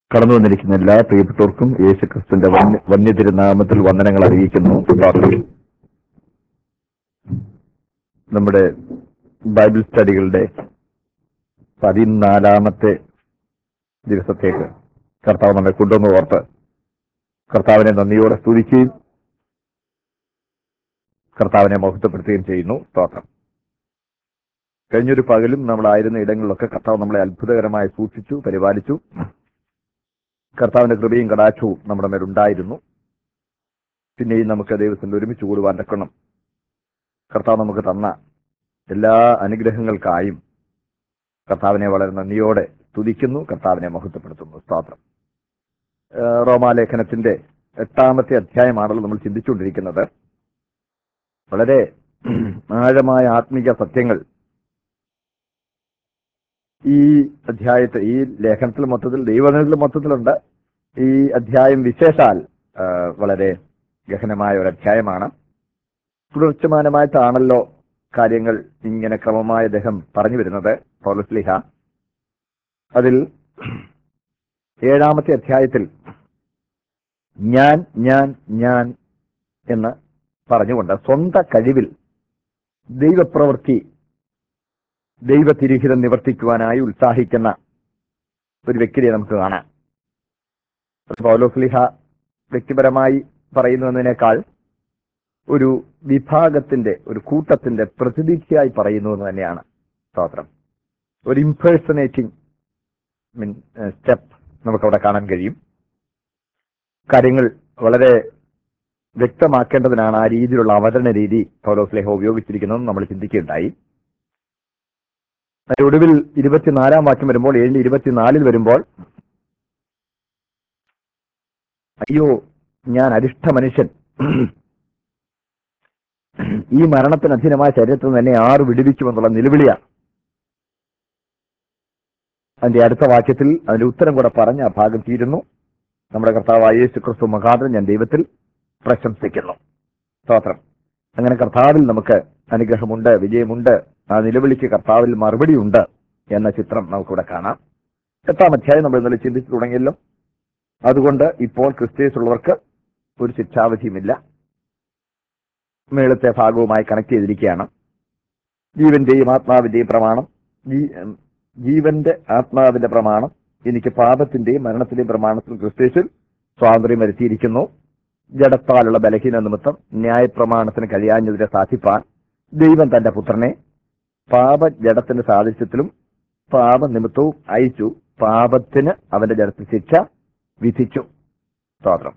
കടന്നു വന്നിരിക്കുന്ന എല്ലാ പ്രിയപ്പെട്ടവർക്കും യേശു ക്രിസ്തുവിന്റെ വന്യ വന്യതിരുനാമത്തിൽ വന്ദനങ്ങൾ അറിയിക്കുന്നു നമ്മുടെ ബൈബിൾ സ്റ്റഡികളുടെ പതിനാലാമത്തെ ദിവസത്തേക്ക് കർത്താവ് നമ്മെ കൊണ്ടുവന്ന് ഓർത്ത് കർത്താവിനെ നന്ദിയോടെ സ്തുതിക്കുകയും കർത്താവിനെ മഹത്വപ്പെടുത്തുകയും ചെയ്യുന്നു സ്തോത്രം കഴിഞ്ഞൊരു പകലും നമ്മളായിരുന്ന ഇടങ്ങളിലൊക്കെ കർത്താവ് നമ്മളെ അത്ഭുതകരമായി സൂക്ഷിച്ചു പരിപാലിച്ചു കർത്താവിന്റെ കൃപയും കടാക്ഷവും നമ്മുടെ മേലുണ്ടായിരുന്നു പിന്നെയും നമുക്ക് ദൈവത്തിന്റെ ഒരുമിച്ച് കൂടുവാൻ തക്കണം കർത്താവ് നമുക്ക് തന്ന എല്ലാ അനുഗ്രഹങ്ങൾക്കായും കർത്താവിനെ വളരെ നന്ദിയോടെ സ്തുതിക്കുന്നു കർത്താവിനെ മഹത്വപ്പെടുത്തുന്നു സ്തോത്രം ഏഹ് റോമാലേഖനത്തിന്റെ എട്ടാമത്തെ അധ്യായമാണല്ലോ നമ്മൾ ചിന്തിച്ചുകൊണ്ടിരിക്കുന്നത് വളരെ ആഴമായ ആത്മീക സത്യങ്ങൾ ഈ അധ്യായത്തിൽ ഈ ലേഖനത്തിൽ മൊത്തത്തിൽ ദൈവത്തിൽ മൊത്തത്തിലുണ്ട് ഈ അധ്യായം വിശേഷാൽ ആ, വളരെ ഗഹനമായ ഒരു അധ്യായമാണ് തുടർച്ചമാനമായിട്ടാണല്ലോ കാര്യങ്ങൾ ഇങ്ങനെ ക്രമമായ അദ്ദേഹം പറഞ്ഞു വരുന്നത് പൗലസ്ലിഹ അതിൽ ഏഴാമത്തെ അധ്യായത്തിൽ ഞാൻ ഞാൻ ഞാൻ എന്ന് പറഞ്ഞുകൊണ്ട് സ്വന്തം കഴിവിൽ ദൈവപ്രവൃത്തി ദൈവതിരിഹിതം നിവർത്തിക്കുവാനായി ഉത്സാഹിക്കുന്ന ഒരു വ്യക്തിയെ നമുക്ക് കാണാം പൗലോസ്ലിഹ വ്യക്തിപരമായി പറയുന്നതിനേക്കാൾ ഒരു വിഭാഗത്തിന്റെ ഒരു കൂട്ടത്തിന്റെ പ്രതിനിധിയായി പറയുന്നു എന്ന് തന്നെയാണ് സ്തോത്രം ഒരു ഇംപേഴ്സണേറ്റിംഗ് മീൻ സ്റ്റെപ്പ് നമുക്കവിടെ കാണാൻ കഴിയും കാര്യങ്ങൾ വളരെ വ്യക്തമാക്കേണ്ടതിനാണ് ആ രീതിയിലുള്ള അവതരണ രീതി പൗലോസ്ലേഹ ഉപയോഗിച്ചിരിക്കുന്നതെന്ന് നമ്മൾ ചിന്തിക്കുകയുണ്ടായി അതിന്റെ ഒടുവിൽ ഇരുപത്തിനാലാം വാക്യം വരുമ്പോൾ ഏഴിന്റെ ഇരുപത്തിനാലിൽ വരുമ്പോൾ അയ്യോ ഞാൻ അരിഷ്ട മനുഷ്യൻ ഈ മരണത്തിന് അധീനമായ ശരീരത്തിൽ നിന്ന് എന്നെ ആറ് വിടുവിക്കുമെന്നുള്ള നിലവിളിയാണ് അതിന്റെ അടുത്ത വാക്യത്തിൽ അതിന്റെ ഉത്തരം കൂടെ പറഞ്ഞ് ആ ഭാഗം തീരുന്നു നമ്മുടെ കർത്താവായ യേശു ക്രിസ്തു മുഖാന്തരം ഞാൻ ദൈവത്തിൽ പ്രശംസിക്കുന്നു സ്തോത്രം അങ്ങനെ കർത്താവിൽ നമുക്ക് അനുഗ്രഹമുണ്ട് വിജയമുണ്ട് ആ നിലവിളിക്ക് കർത്താവിൽ മറുപടിയുണ്ട് എന്ന ചിത്രം നമുക്കിവിടെ കാണാം എട്ടാം അധ്യായം നമ്മൾ ഇന്നലെ ചിന്തിച്ചു തുടങ്ങിയല്ലോ അതുകൊണ്ട് ഇപ്പോൾ ക്രിസ്ത്യസുള്ളവർക്ക് ഒരു ശിക്ഷാവിധിയുമില്ല മേളത്തെ ഭാഗവുമായി കണക്ട് ചെയ്തിരിക്കുകയാണ് ജീവന്റെയും ആത്മാവിന്റെയും പ്രമാണം ജീ- ഉം, ജീവന്റെ ആത്മാവിന്റെ പ്രമാണം എനിക്ക് പാപത്തിന്റെയും മരണത്തിന്റെയും പ്രമാണത്തിൽ ക്രിസ്ത്യസിൽ സ്വാതന്ത്ര്യം വരുത്തിയിരിക്കുന്നു ജഡത്താലുള്ള ബലഹീന നിമിത്തം ന്യായപ്രമാണത്തിന് കഴിയാഞ്ഞതിനെ സാധിപ്പാൻ ദൈവം തന്റെ പുത്രനെ പാപ ജഡത്തിന്റെ സാദൃശ്യത്തിലും പാപനിമിത്തവും അയച്ചു പാപത്തിന് അവന്റെ ജഡത്തിൽ ശിക്ഷ വിധിച്ചു സ്തോത്രം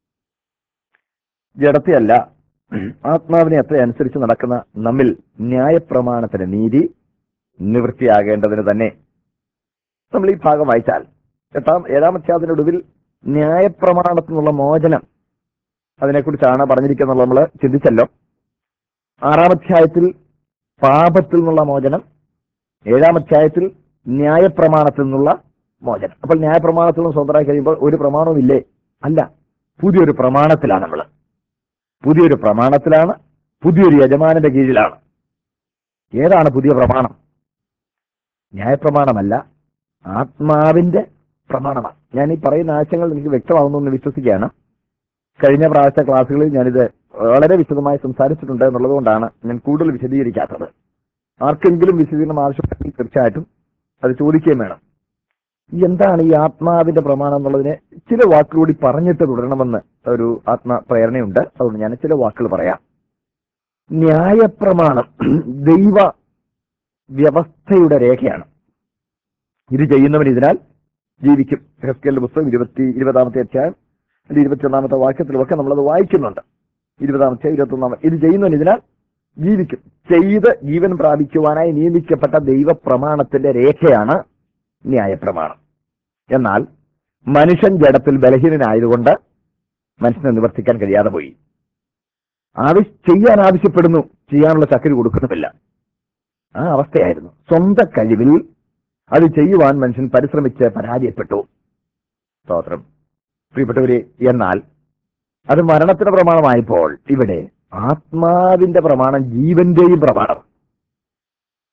ജഡത്തെയല്ല ആത്മാവിനെ അത്ര അനുസരിച്ച് നടക്കുന്ന നമ്മിൽ ന്യായപ്രമാണത്തിന് നീതി നിവൃത്തിയാകേണ്ടതിന് തന്നെ നമ്മൾ ഈ ഭാഗം വായിച്ചാൽ എട്ടാം ഏഴാം അധ്യായത്തിന്റെ ഒടുവിൽ ന്യായപ്രമാണത്തിൽ നിന്നുള്ള മോചനം അതിനെക്കുറിച്ചാണ് പറഞ്ഞിരിക്കുന്നത് നമ്മൾ ചിന്തിച്ചല്ലോ ആറാം അധ്യായത്തിൽ പാപത്തിൽ നിന്നുള്ള മോചനം ഏഴാം അധ്യായത്തിൽ ന്യായപ്രമാണത്തിൽ നിന്നുള്ള മോചനം അപ്പോൾ ന്യായപ്രമാണത്തിൽ നിന്ന് സ്വന്തമായി കഴിയുമ്പോൾ ഒരു പ്രമാണവും ഇല്ലേ അല്ല പുതിയൊരു പ്രമാണത്തിലാണ് നമ്മൾ പുതിയൊരു പ്രമാണത്തിലാണ് പുതിയൊരു യജമാനന്റെ കീഴിലാണ് ഏതാണ് പുതിയ പ്രമാണം ന്യായപ്രമാണമല്ല ആത്മാവിന്റെ പ്രമാണമാണ് ഞാൻ ഈ പറയുന്ന ആശയങ്ങൾ എനിക്ക് വ്യക്തമാകുന്നു എന്ന് വിശ്വസിക്കുകയാണ് കഴിഞ്ഞ പ്രാവശ്യ ക്ലാസ്സുകളിൽ ഞാനിത് വളരെ വിശദമായി സംസാരിച്ചിട്ടുണ്ട് എന്നുള്ളത് കൊണ്ടാണ് ഞാൻ കൂടുതൽ വിശദീകരിക്കാത്തത് ആർക്കെങ്കിലും വിശദീകരണം ആവശ്യമുണ്ടെങ്കിൽ തീർച്ചയായിട്ടും അത് ചോദിക്കുകയും വേണം ഈ എന്താണ് ഈ ആത്മാവിന്റെ പ്രമാണം എന്നുള്ളതിനെ ചില വാക്കുകൂടി പറഞ്ഞിട്ട് തുടരണമെന്ന് ഒരു ആത്മ പ്രേരണയുണ്ട് അതുകൊണ്ട് ഞാൻ ചില വാക്കുകൾ പറയാം ന്യായപ്രമാണം ദൈവ വ്യവസ്ഥയുടെ രേഖയാണ് ഇത് ചെയ്യുന്നവൻ ഇതിനാൽ ജീവിക്കും ഹെസ്കേലിന്റെ പുസ്തകം ഇരുപത്തി ഇരുപതാമത്തെ അധ്യായം അതിന്റെ ഇരുപത്തിയൊന്നാമത്തെ വാക്യത്തിലുമൊക്കെ നമ്മളത് വായിക്കുന്നുണ്ട് ഇരുപതാമത്തെ ഇരുപത്തി ഒന്നാമത്തെ ഇത് ചെയ്യുന്നവൻ ഇതിനാൽ ജീവിക്കും ചെയ്ത് ജീവൻ പ്രാപിക്കുവാനായി നിയമിക്കപ്പെട്ട ദൈവപ്രമാണത്തിന്റെ രേഖയാണ് ന്യായപ്രമാണം എന്നാൽ മനുഷ്യൻ ജഡത്തിൽ ബലഹീനനായതുകൊണ്ട് മനുഷ്യനെ നിവർത്തിക്കാൻ കഴിയാതെ പോയി ആവശ്യ ചെയ്യാൻ ആവശ്യപ്പെടുന്നു ചെയ്യാനുള്ള ചക്കരി കൊടുക്കുന്നുമില്ല ആ അവസ്ഥയായിരുന്നു സ്വന്തം കഴിവിൽ അത് ചെയ്യുവാൻ മനുഷ്യൻ പരിശ്രമിച്ച് പരാജയപ്പെട്ടു സ്തോത്രം പ്രിയപ്പെട്ടവരെ എന്നാൽ അത് മരണത്തിന്റെ പ്രമാണമായപ്പോൾ ഇവിടെ ആത്മാവിന്റെ പ്രമാണം ജീവന്റെയും പ്രമാണം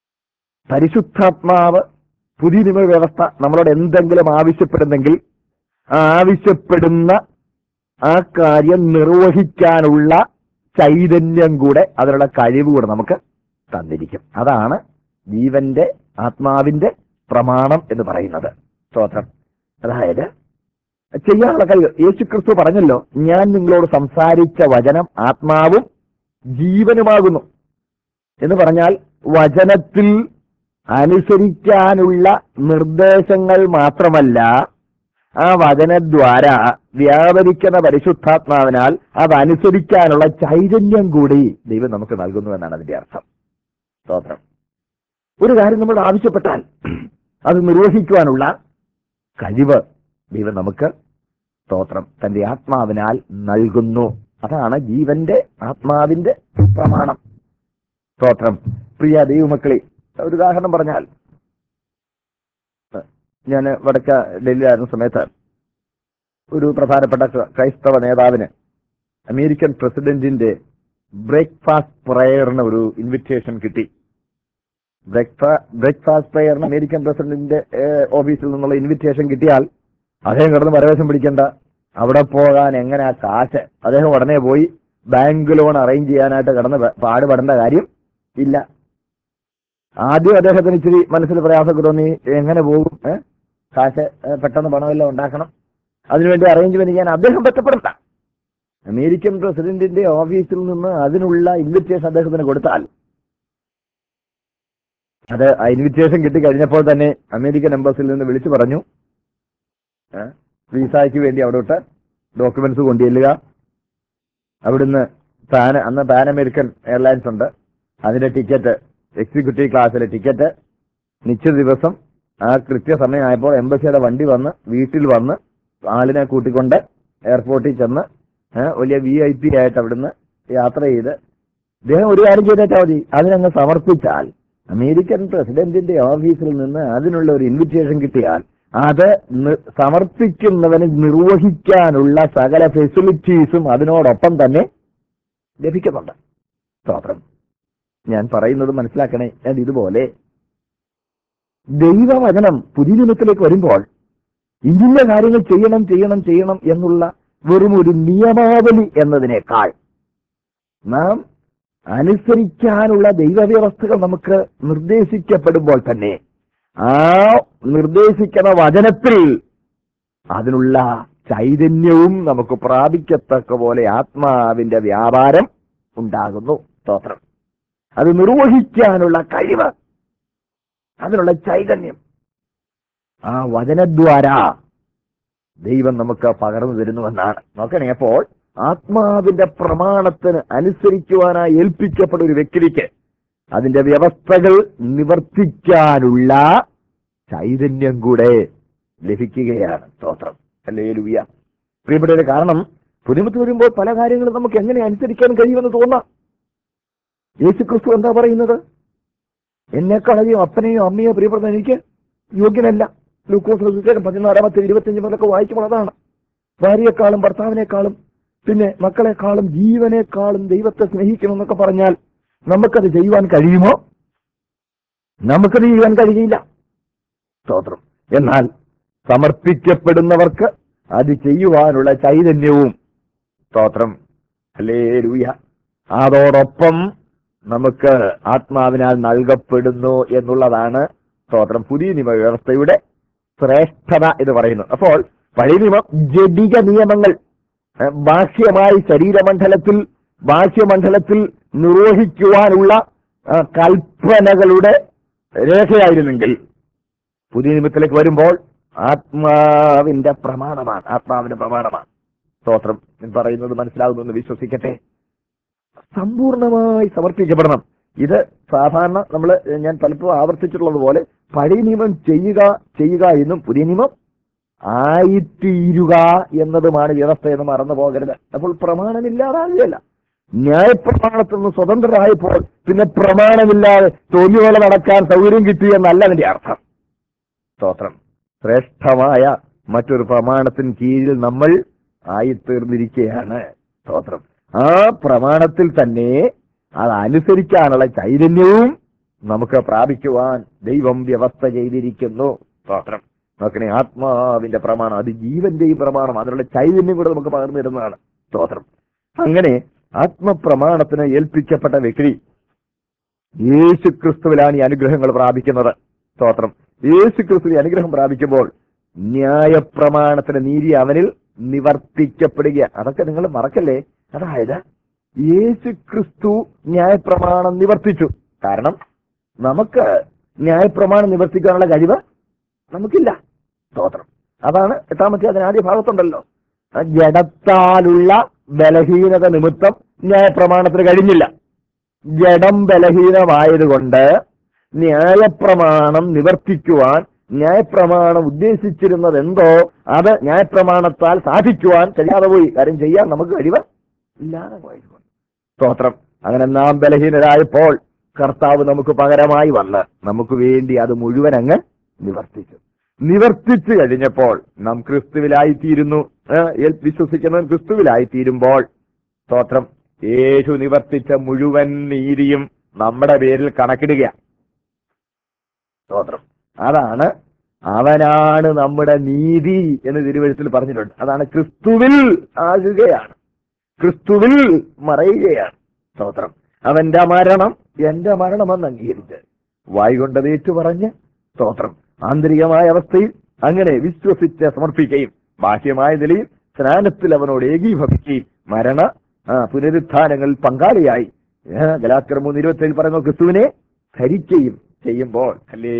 പരിശുദ്ധാത്മാവ് പുതിയ നിയമ വ്യവസ്ഥ നമ്മളോട് എന്തെങ്കിലും ആവശ്യപ്പെടുന്നെങ്കിൽ ആവശ്യപ്പെടുന്ന ആ കാര്യം നിർവഹിക്കാനുള്ള ചൈതന്യം കൂടെ അതിനുള്ള കഴിവ് കൂടെ നമുക്ക് തന്നിരിക്കും അതാണ് ജീവന്റെ ആത്മാവിന്റെ പ്രമാണം എന്ന് പറയുന്നത് സ്തോത്രം അതായത് ചെയ്യാനുള്ള കഴിവ് യേശു ക്രിസ്തു പറഞ്ഞല്ലോ ഞാൻ നിങ്ങളോട് സംസാരിച്ച വചനം ആത്മാവും ജീവനുമാകുന്നു എന്ന് പറഞ്ഞാൽ വചനത്തിൽ അനുസരിക്കാനുള്ള നിർദ്ദേശങ്ങൾ മാത്രമല്ല ആ വചനദ്വാര വ്യാപരിക്കുന്ന പരിശുദ്ധാത്മാവിനാൽ അതനുസരിക്കാനുള്ള ചൈതന്യം കൂടി ദൈവം നമുക്ക് നൽകുന്നു എന്നാണ് അതിന്റെ അർത്ഥം സ്തോത്രം ഒരു കാര്യം നമ്മൾ ആവശ്യപ്പെട്ടാൽ അത് നിർവഹിക്കുവാനുള്ള കഴിവ് ദൈവം നമുക്ക് സ്തോത്രം തന്റെ ആത്മാവിനാൽ നൽകുന്നു അതാണ് ജീവന്റെ ആത്മാവിന്റെ പ്രമാണം സ്തോത്രം പ്രിയ ദൈവമക്കളെ ഒരു ഉദാഹരണം പറഞ്ഞാൽ ഞാൻ വടക്ക ഡൽഹിയിലായിരുന്ന സമയത്ത് ഒരു പ്രധാനപ്പെട്ട ക്ര- ക്രൈസ്തവ നേതാവിന് അമേരിക്കൻ പ്രസിഡന്റിന്റെ ബ്രേക്ക്ഫാസ്റ്റ് പ്രയറിന് ഒരു ഇൻവിറ്റേഷൻ കിട്ടി ബ്രേക്ക്ഫാസ്റ്റ് പ്രയറിന് അമേരിക്കൻ പ്രസിഡന്റിന്റെ ഏഹ്, ഓഫീസിൽ നിന്നുള്ള ഇൻവിറ്റേഷൻ കിട്ടിയാൽ അദ്ദേഹം കിടന്ന് പരവേശം പിടിക്കേണ്ട അവിടെ പോകാൻ എങ്ങനെയാ കാശ് അദ്ദേഹം ഉടനെ പോയി ബാങ്ക് ലോൺ അറേഞ്ച് ചെയ്യാനായിട്ട് കിടന്ന് പ- പാടുപെടേണ്ട കാര്യം ഇല്ല ആദ്യം അദ്ദേഹത്തിന് ഇച്ചിരി മനസ്സിൽ പ്രയാസമൊക്കെ തോന്നി എങ്ങനെ പോകും ഏ? കാശ് ഏ, പെട്ടെന്ന് പണമെല്ലാം ഉണ്ടാക്കണം അതിനുവേണ്ടി അറേഞ്ച്മെന്റ് ചെയ്യാൻ അദ്ദേഹം പറ്റപ്പെടണ്ട അമേരിക്കൻ പ്രസിഡന്റിന്റെ ഓഫീസിൽ നിന്ന് അതിനുള്ള ഇൻവിറ്റേഷൻ അദ്ദേഹത്തിന് കൊടുത്താൽ അത് ആ ഇൻവിറ്റേഷൻ കിട്ടി കഴിഞ്ഞപ്പോൾ തന്നെ അമേരിക്കൻ എംബസിൽ നിന്ന് വിളിച്ചു പറഞ്ഞു ഏ, വിസയ്ക്ക് വേണ്ടി അവിടോട്ട് ഡോക്യുമെന്റ്സ് കൊണ്ടുചെല്ലുക അവിടുന്ന് പാന അന്ന് പാൻ അമേരിക്കൻ എയർലൈൻസ് ഉണ്ട് അതിന്റെ ടിക്കറ്റ് എക്സിക്യൂട്ടീവ് ക്ലാസ്സിലെ ടിക്കറ്റ് നിശ്ചിത ദിവസം ആ കൃത്യസമയമായപ്പോൾ എംബസിയുടെ വണ്ടി വന്ന് വീട്ടിൽ വന്ന് ആളിനെ കൂട്ടിക്കൊണ്ട് എയർപോർട്ടിൽ ചെന്ന് ഏ, വലിയ വി ഐ പി ആയിട്ട് അവിടുന്ന് യാത്ര ചെയ്ത് ഇദ്ദേഹം ഒരു കാര്യം ചെയ്തേറ്റാ മതി അതിനങ്ങ് സമർപ്പിച്ചാൽ അമേരിക്കൻ പ്രസിഡന്റിന്റെ ഓഫീസിൽ നിന്ന് അതിനുള്ള ഒരു ഇൻവിറ്റേഷൻ കിട്ടിയാൽ അത് നി- സമർപ്പിക്കുന്നവന് നിർവഹിക്കാനുള്ള സകല ഫെസിലിറ്റീസും അതിനോടൊപ്പം തന്നെ ലഭിക്കുന്നുണ്ട് സ്തോത്രം ഞാൻ പറയുന്നത് മനസ്സിലാക്കണേ ഞാൻ ഇതുപോലെ ദൈവവചനം പുതിയ നിയമത്തിലേക്ക് വരുമ്പോൾ ഇന്ന കാര്യങ്ങൾ ചെയ്യണം ചെയ്യണം ചെയ്യണം എന്നുള്ള വെറും ഒരു നിയമാവലി എന്നതിനേക്കാൾ നാം അനുസരിക്കാനുള്ള ദൈവവ്യവസ്ഥകൾ നമുക്ക് നിർദ്ദേശിക്കപ്പെടുമ്പോൾ തന്നെ ആ നിർദ്ദേശിക്കുന്ന വചനത്തിൽ അതിനുള്ള ചൈതന്യവും നമുക്ക് പ്രാപിക്കത്തക്ക പോലെ ആത്മാവിന്റെ വ്യാപാരം ഉണ്ടാകുന്നു സ്തോത്രം അത് നിർവഹിക്കാനുള്ള കഴിവ് അതിനുള്ള ചൈതന്യം ആ വചനദ്വാര ദൈവം നമുക്ക് പകർന്നു തരുന്നുവെന്നാണ് നോക്കണേ അപ്പോൾ ആത്മാവിന്റെ പ്രമാണത്തിന് അനുസരിക്കുവാനായി ഏൽപ്പിക്കപ്പെട്ട ഒരു വ്യക്തിക്ക് അതിന്റെ വ്യവസ്ഥകൾ നിവർത്തിക്കാനുള്ള ചൈതന്യം കൂടെ ലഭിക്കുകയാണ് സ്തോത്രം അല്ലേ ലുവിയ പ്രിയപ്പെട്ടവരെ കാരണം പുതുമത്ത് വരുമ്പോൾ പല കാര്യങ്ങളും നമുക്ക് എങ്ങനെ അനുസരിക്കാൻ കഴിയുമെന്ന് തോന്നാം യേശു ക്രിസ്തു എന്താ പറയുന്നത് എന്നെക്കാളധികം അപ്പനെയോ അമ്മയോ പ്രിയപ്പെട്ട എനിക്ക് യോഗ്യനല്ല ലൂക്കോസ് സുവിശേഷം പതിനാലാമത്തെ ഇരുപത്തിയഞ്ച് മുതലൊക്കെ വായിക്കുമ്പോൾ അതാണ് ഭാര്യയെക്കാളും ഭർത്താവിനേക്കാളും പിന്നെ മക്കളെക്കാളും ജീവനേക്കാളും ദൈവത്തെ സ്നേഹിക്കണമെന്നൊക്കെ പറഞ്ഞാൽ നമുക്കത് ചെയ്യുവാൻ കഴിയുമോ നമുക്കത് ചെയ്യുവാൻ കഴിയില്ല സ്തോത്രം എന്നാൽ സമർപ്പിക്കപ്പെടുന്നവർക്ക് അത് ചെയ്യുവാനുള്ള ചൈതന്യവും സ്തോത്രം അല്ലേ രൂയ അതോടൊപ്പം നമുക്ക് ആത്മാവിനാൽ നൽകപ്പെടുന്നു എന്നുള്ളതാണ് സ്തോത്രം പുതിയ നിയമ വ്യവസ്ഥയുടെ ശ്രേഷ്ഠത എന്ന് പറയുന്നത് അപ്പോൾ പഴയ നിയമം ജഡിക നിയമങ്ങൾ ഏഹ്, ബാഹ്യമായി ശരീരമണ്ഡലത്തിൽ ബാഹ്യമണ്ഡലത്തിൽ നിർവഹിക്കുവാനുള്ള ആ, കൽപ്പനകളുടെ രേഖയായിരുന്നെങ്കിൽ പുതിയ നിയമത്തിലേക്ക് വരുമ്പോൾ ആത്മാവിന്റെ പ്രമാണമാണ് ആത്മാവിന്റെ പ്രമാണമാണ് സ്തോത്രം ഞാൻ പറയുന്നത് മനസ്സിലാകുന്നു എന്ന് വിശ്വസിക്കട്ടെ സമ്പൂർണമായി സമർപ്പിക്കപ്പെടണം ഇത് സാധാരണ നമ്മൾ ഞാൻ പലപ്പോഴും ആവർത്തിച്ചിട്ടുള്ളത് പോലെ പഴയ നിയമം ചെയ്യുക ചെയ്യുക എന്നും പുതിയ നിയമം ആയിത്തീരുക എന്നതുമാണ് വ്യവസ്ഥ എന്ന് മറന്നു പോകരുത് അപ്പോൾ പ്രമാണമില്ലാതാകുകയല്ല ന്യായപ്രമാണത്തിൽ നിന്ന് സ്വതന്ത്രരായപ്പോൾ പിന്നെ പ്രമാണമില്ലാതെ തൊലിയോടെ നടക്കാൻ സൗകര്യം കിട്ടി എന്നല്ല അതിന്റെ അർത്ഥം സ്തോത്രം ശ്രേഷ്ഠമായ മറ്റൊരു പ്രമാണത്തിന് കീഴിൽ നമ്മൾ ആയിത്തീർന്നിരിക്കുകയാണ് സ്തോത്രം ആ പ്രമാണത്തിൽ തന്നെ അത് അനുസരിക്കാനുള്ള ചൈതന്യവും നമുക്ക് പ്രാപിക്കുവാൻ ദൈവം വ്യവസ്ഥ ചെയ്തിരിക്കുന്നു സ്തോത്രം നോക്കണേ ആത്മാവിന്റെ പ്രമാണം അത് ജീവന്റെയും പ്രമാണം അതിനുള്ള ചൈതന്യം കൂടെ നമുക്ക് പകർന്നു തരുന്നതാണ് സ്തോത്രം അങ്ങനെ ആത്മപ്രമാണത്തിന് ഏൽപ്പിക്കപ്പെട്ട വ്യക്തി യേശു ക്രിസ്തുവിലാണ് ഈ അനുഗ്രഹങ്ങൾ പ്രാപിക്കുന്നത് സ്തോത്രം യേശു ക്രിസ്തു ഈ അനുഗ്രഹം പ്രാപിക്കുമ്പോൾ ന്യായപ്രമാണത്തിന്റെ നീതി അവനിൽ നിവർത്തിക്കപ്പെടുക അതൊക്കെ നിങ്ങൾ മറക്കല്ലേ അതായത് യേശു ക്രിസ്തു ന്യായപ്രമാണം നിവർത്തിച്ചു കാരണം നമുക്ക് ന്യായപ്രമാണം നിവർത്തിക്കാനുള്ള കഴിവ് നമുക്കില്ല സ്തോത്രം അതാണ് എട്ടാമത്തെ അതിന് ആദ്യ ഭാഗത്തുണ്ടല്ലോ ആ ജഡത്താലുള്ള ബലഹീനത നിമിത്തം ന്യായപ്രമാണത്തിന് കഴിഞ്ഞില്ല ജഡം ബലഹീനമായതുകൊണ്ട് ന്യായപ്രമാണം നിവർത്തിക്കുവാൻ ന്യായപ്രമാണം ഉദ്ദേശിച്ചിരുന്നത് എന്തോ അത് ന്യായപ്രമാണത്താൽ സാധിക്കുവാൻ കഴിയാതെ പോയി കാര്യം ചെയ്യാൻ നമുക്ക് കഴിവ് ഇല്ലാതെ പോയതുകൊണ്ട് സ്തോത്രം അങ്ങനെ നാം ബലഹീനരായപ്പോൾ കർത്താവ് നമുക്ക് പകരമായി വന്ന് നമുക്ക് വേണ്ടി അത് മുഴുവൻ അങ്ങ് നിവർത്തിച്ചു നിവർത്തിച്ചു കഴിഞ്ഞപ്പോൾ നാം ക്രിസ്തുവിലായിത്തീരുന്നു ഏഹ്, ഏൽ- വിശ്വസിക്കുന്നവൻ ക്രിസ്തുവിലായിത്തീരുമ്പോൾ സ്തോത്രം യേശു നിവർത്തിച്ച മുഴുവൻ നീതിയും നമ്മുടെ പേരിൽ കണക്കിടുക സ്തോത്രം അതാണ് അവനാണ് നമ്മുടെ നീതി എന്ന് തിരുവഴുത്തിൽ പറഞ്ഞിട്ടുണ്ട് അതാണ് ക്രിസ്തുവിൽ ആകുകയാണ് ക്രിസ്തുവിൽ മറയുകയാണ് സ്തോത്രം അവന്റെ മരണം എന്റെ മരണമെന്ന് അംഗീകരിച്ച് വായികൊണ്ടത് ഏറ്റു പറഞ്ഞ് സ്തോത്രം ആന്തരികമായ അവസ്ഥയിൽ അങ്ങനെ വിശ്വസിച്ച് സമർപ്പിക്കുകയും ബാഹ്യമായ നിലയിൽ സ്നാനത്തിൽ അവനോട് ഏകീഭവിക്കുകയും മരണ ആ, പുനരുത്ഥാനങ്ങളിൽ പങ്കാളിയായി ഗലാക്കർ മൂന്ന് ഇരുപത്തേഴ് പറയുന്ന ക്രിസ്തുവിനെ ധരിക്കുകയും ചെയ്യുമ്പോൾ അല്ലേ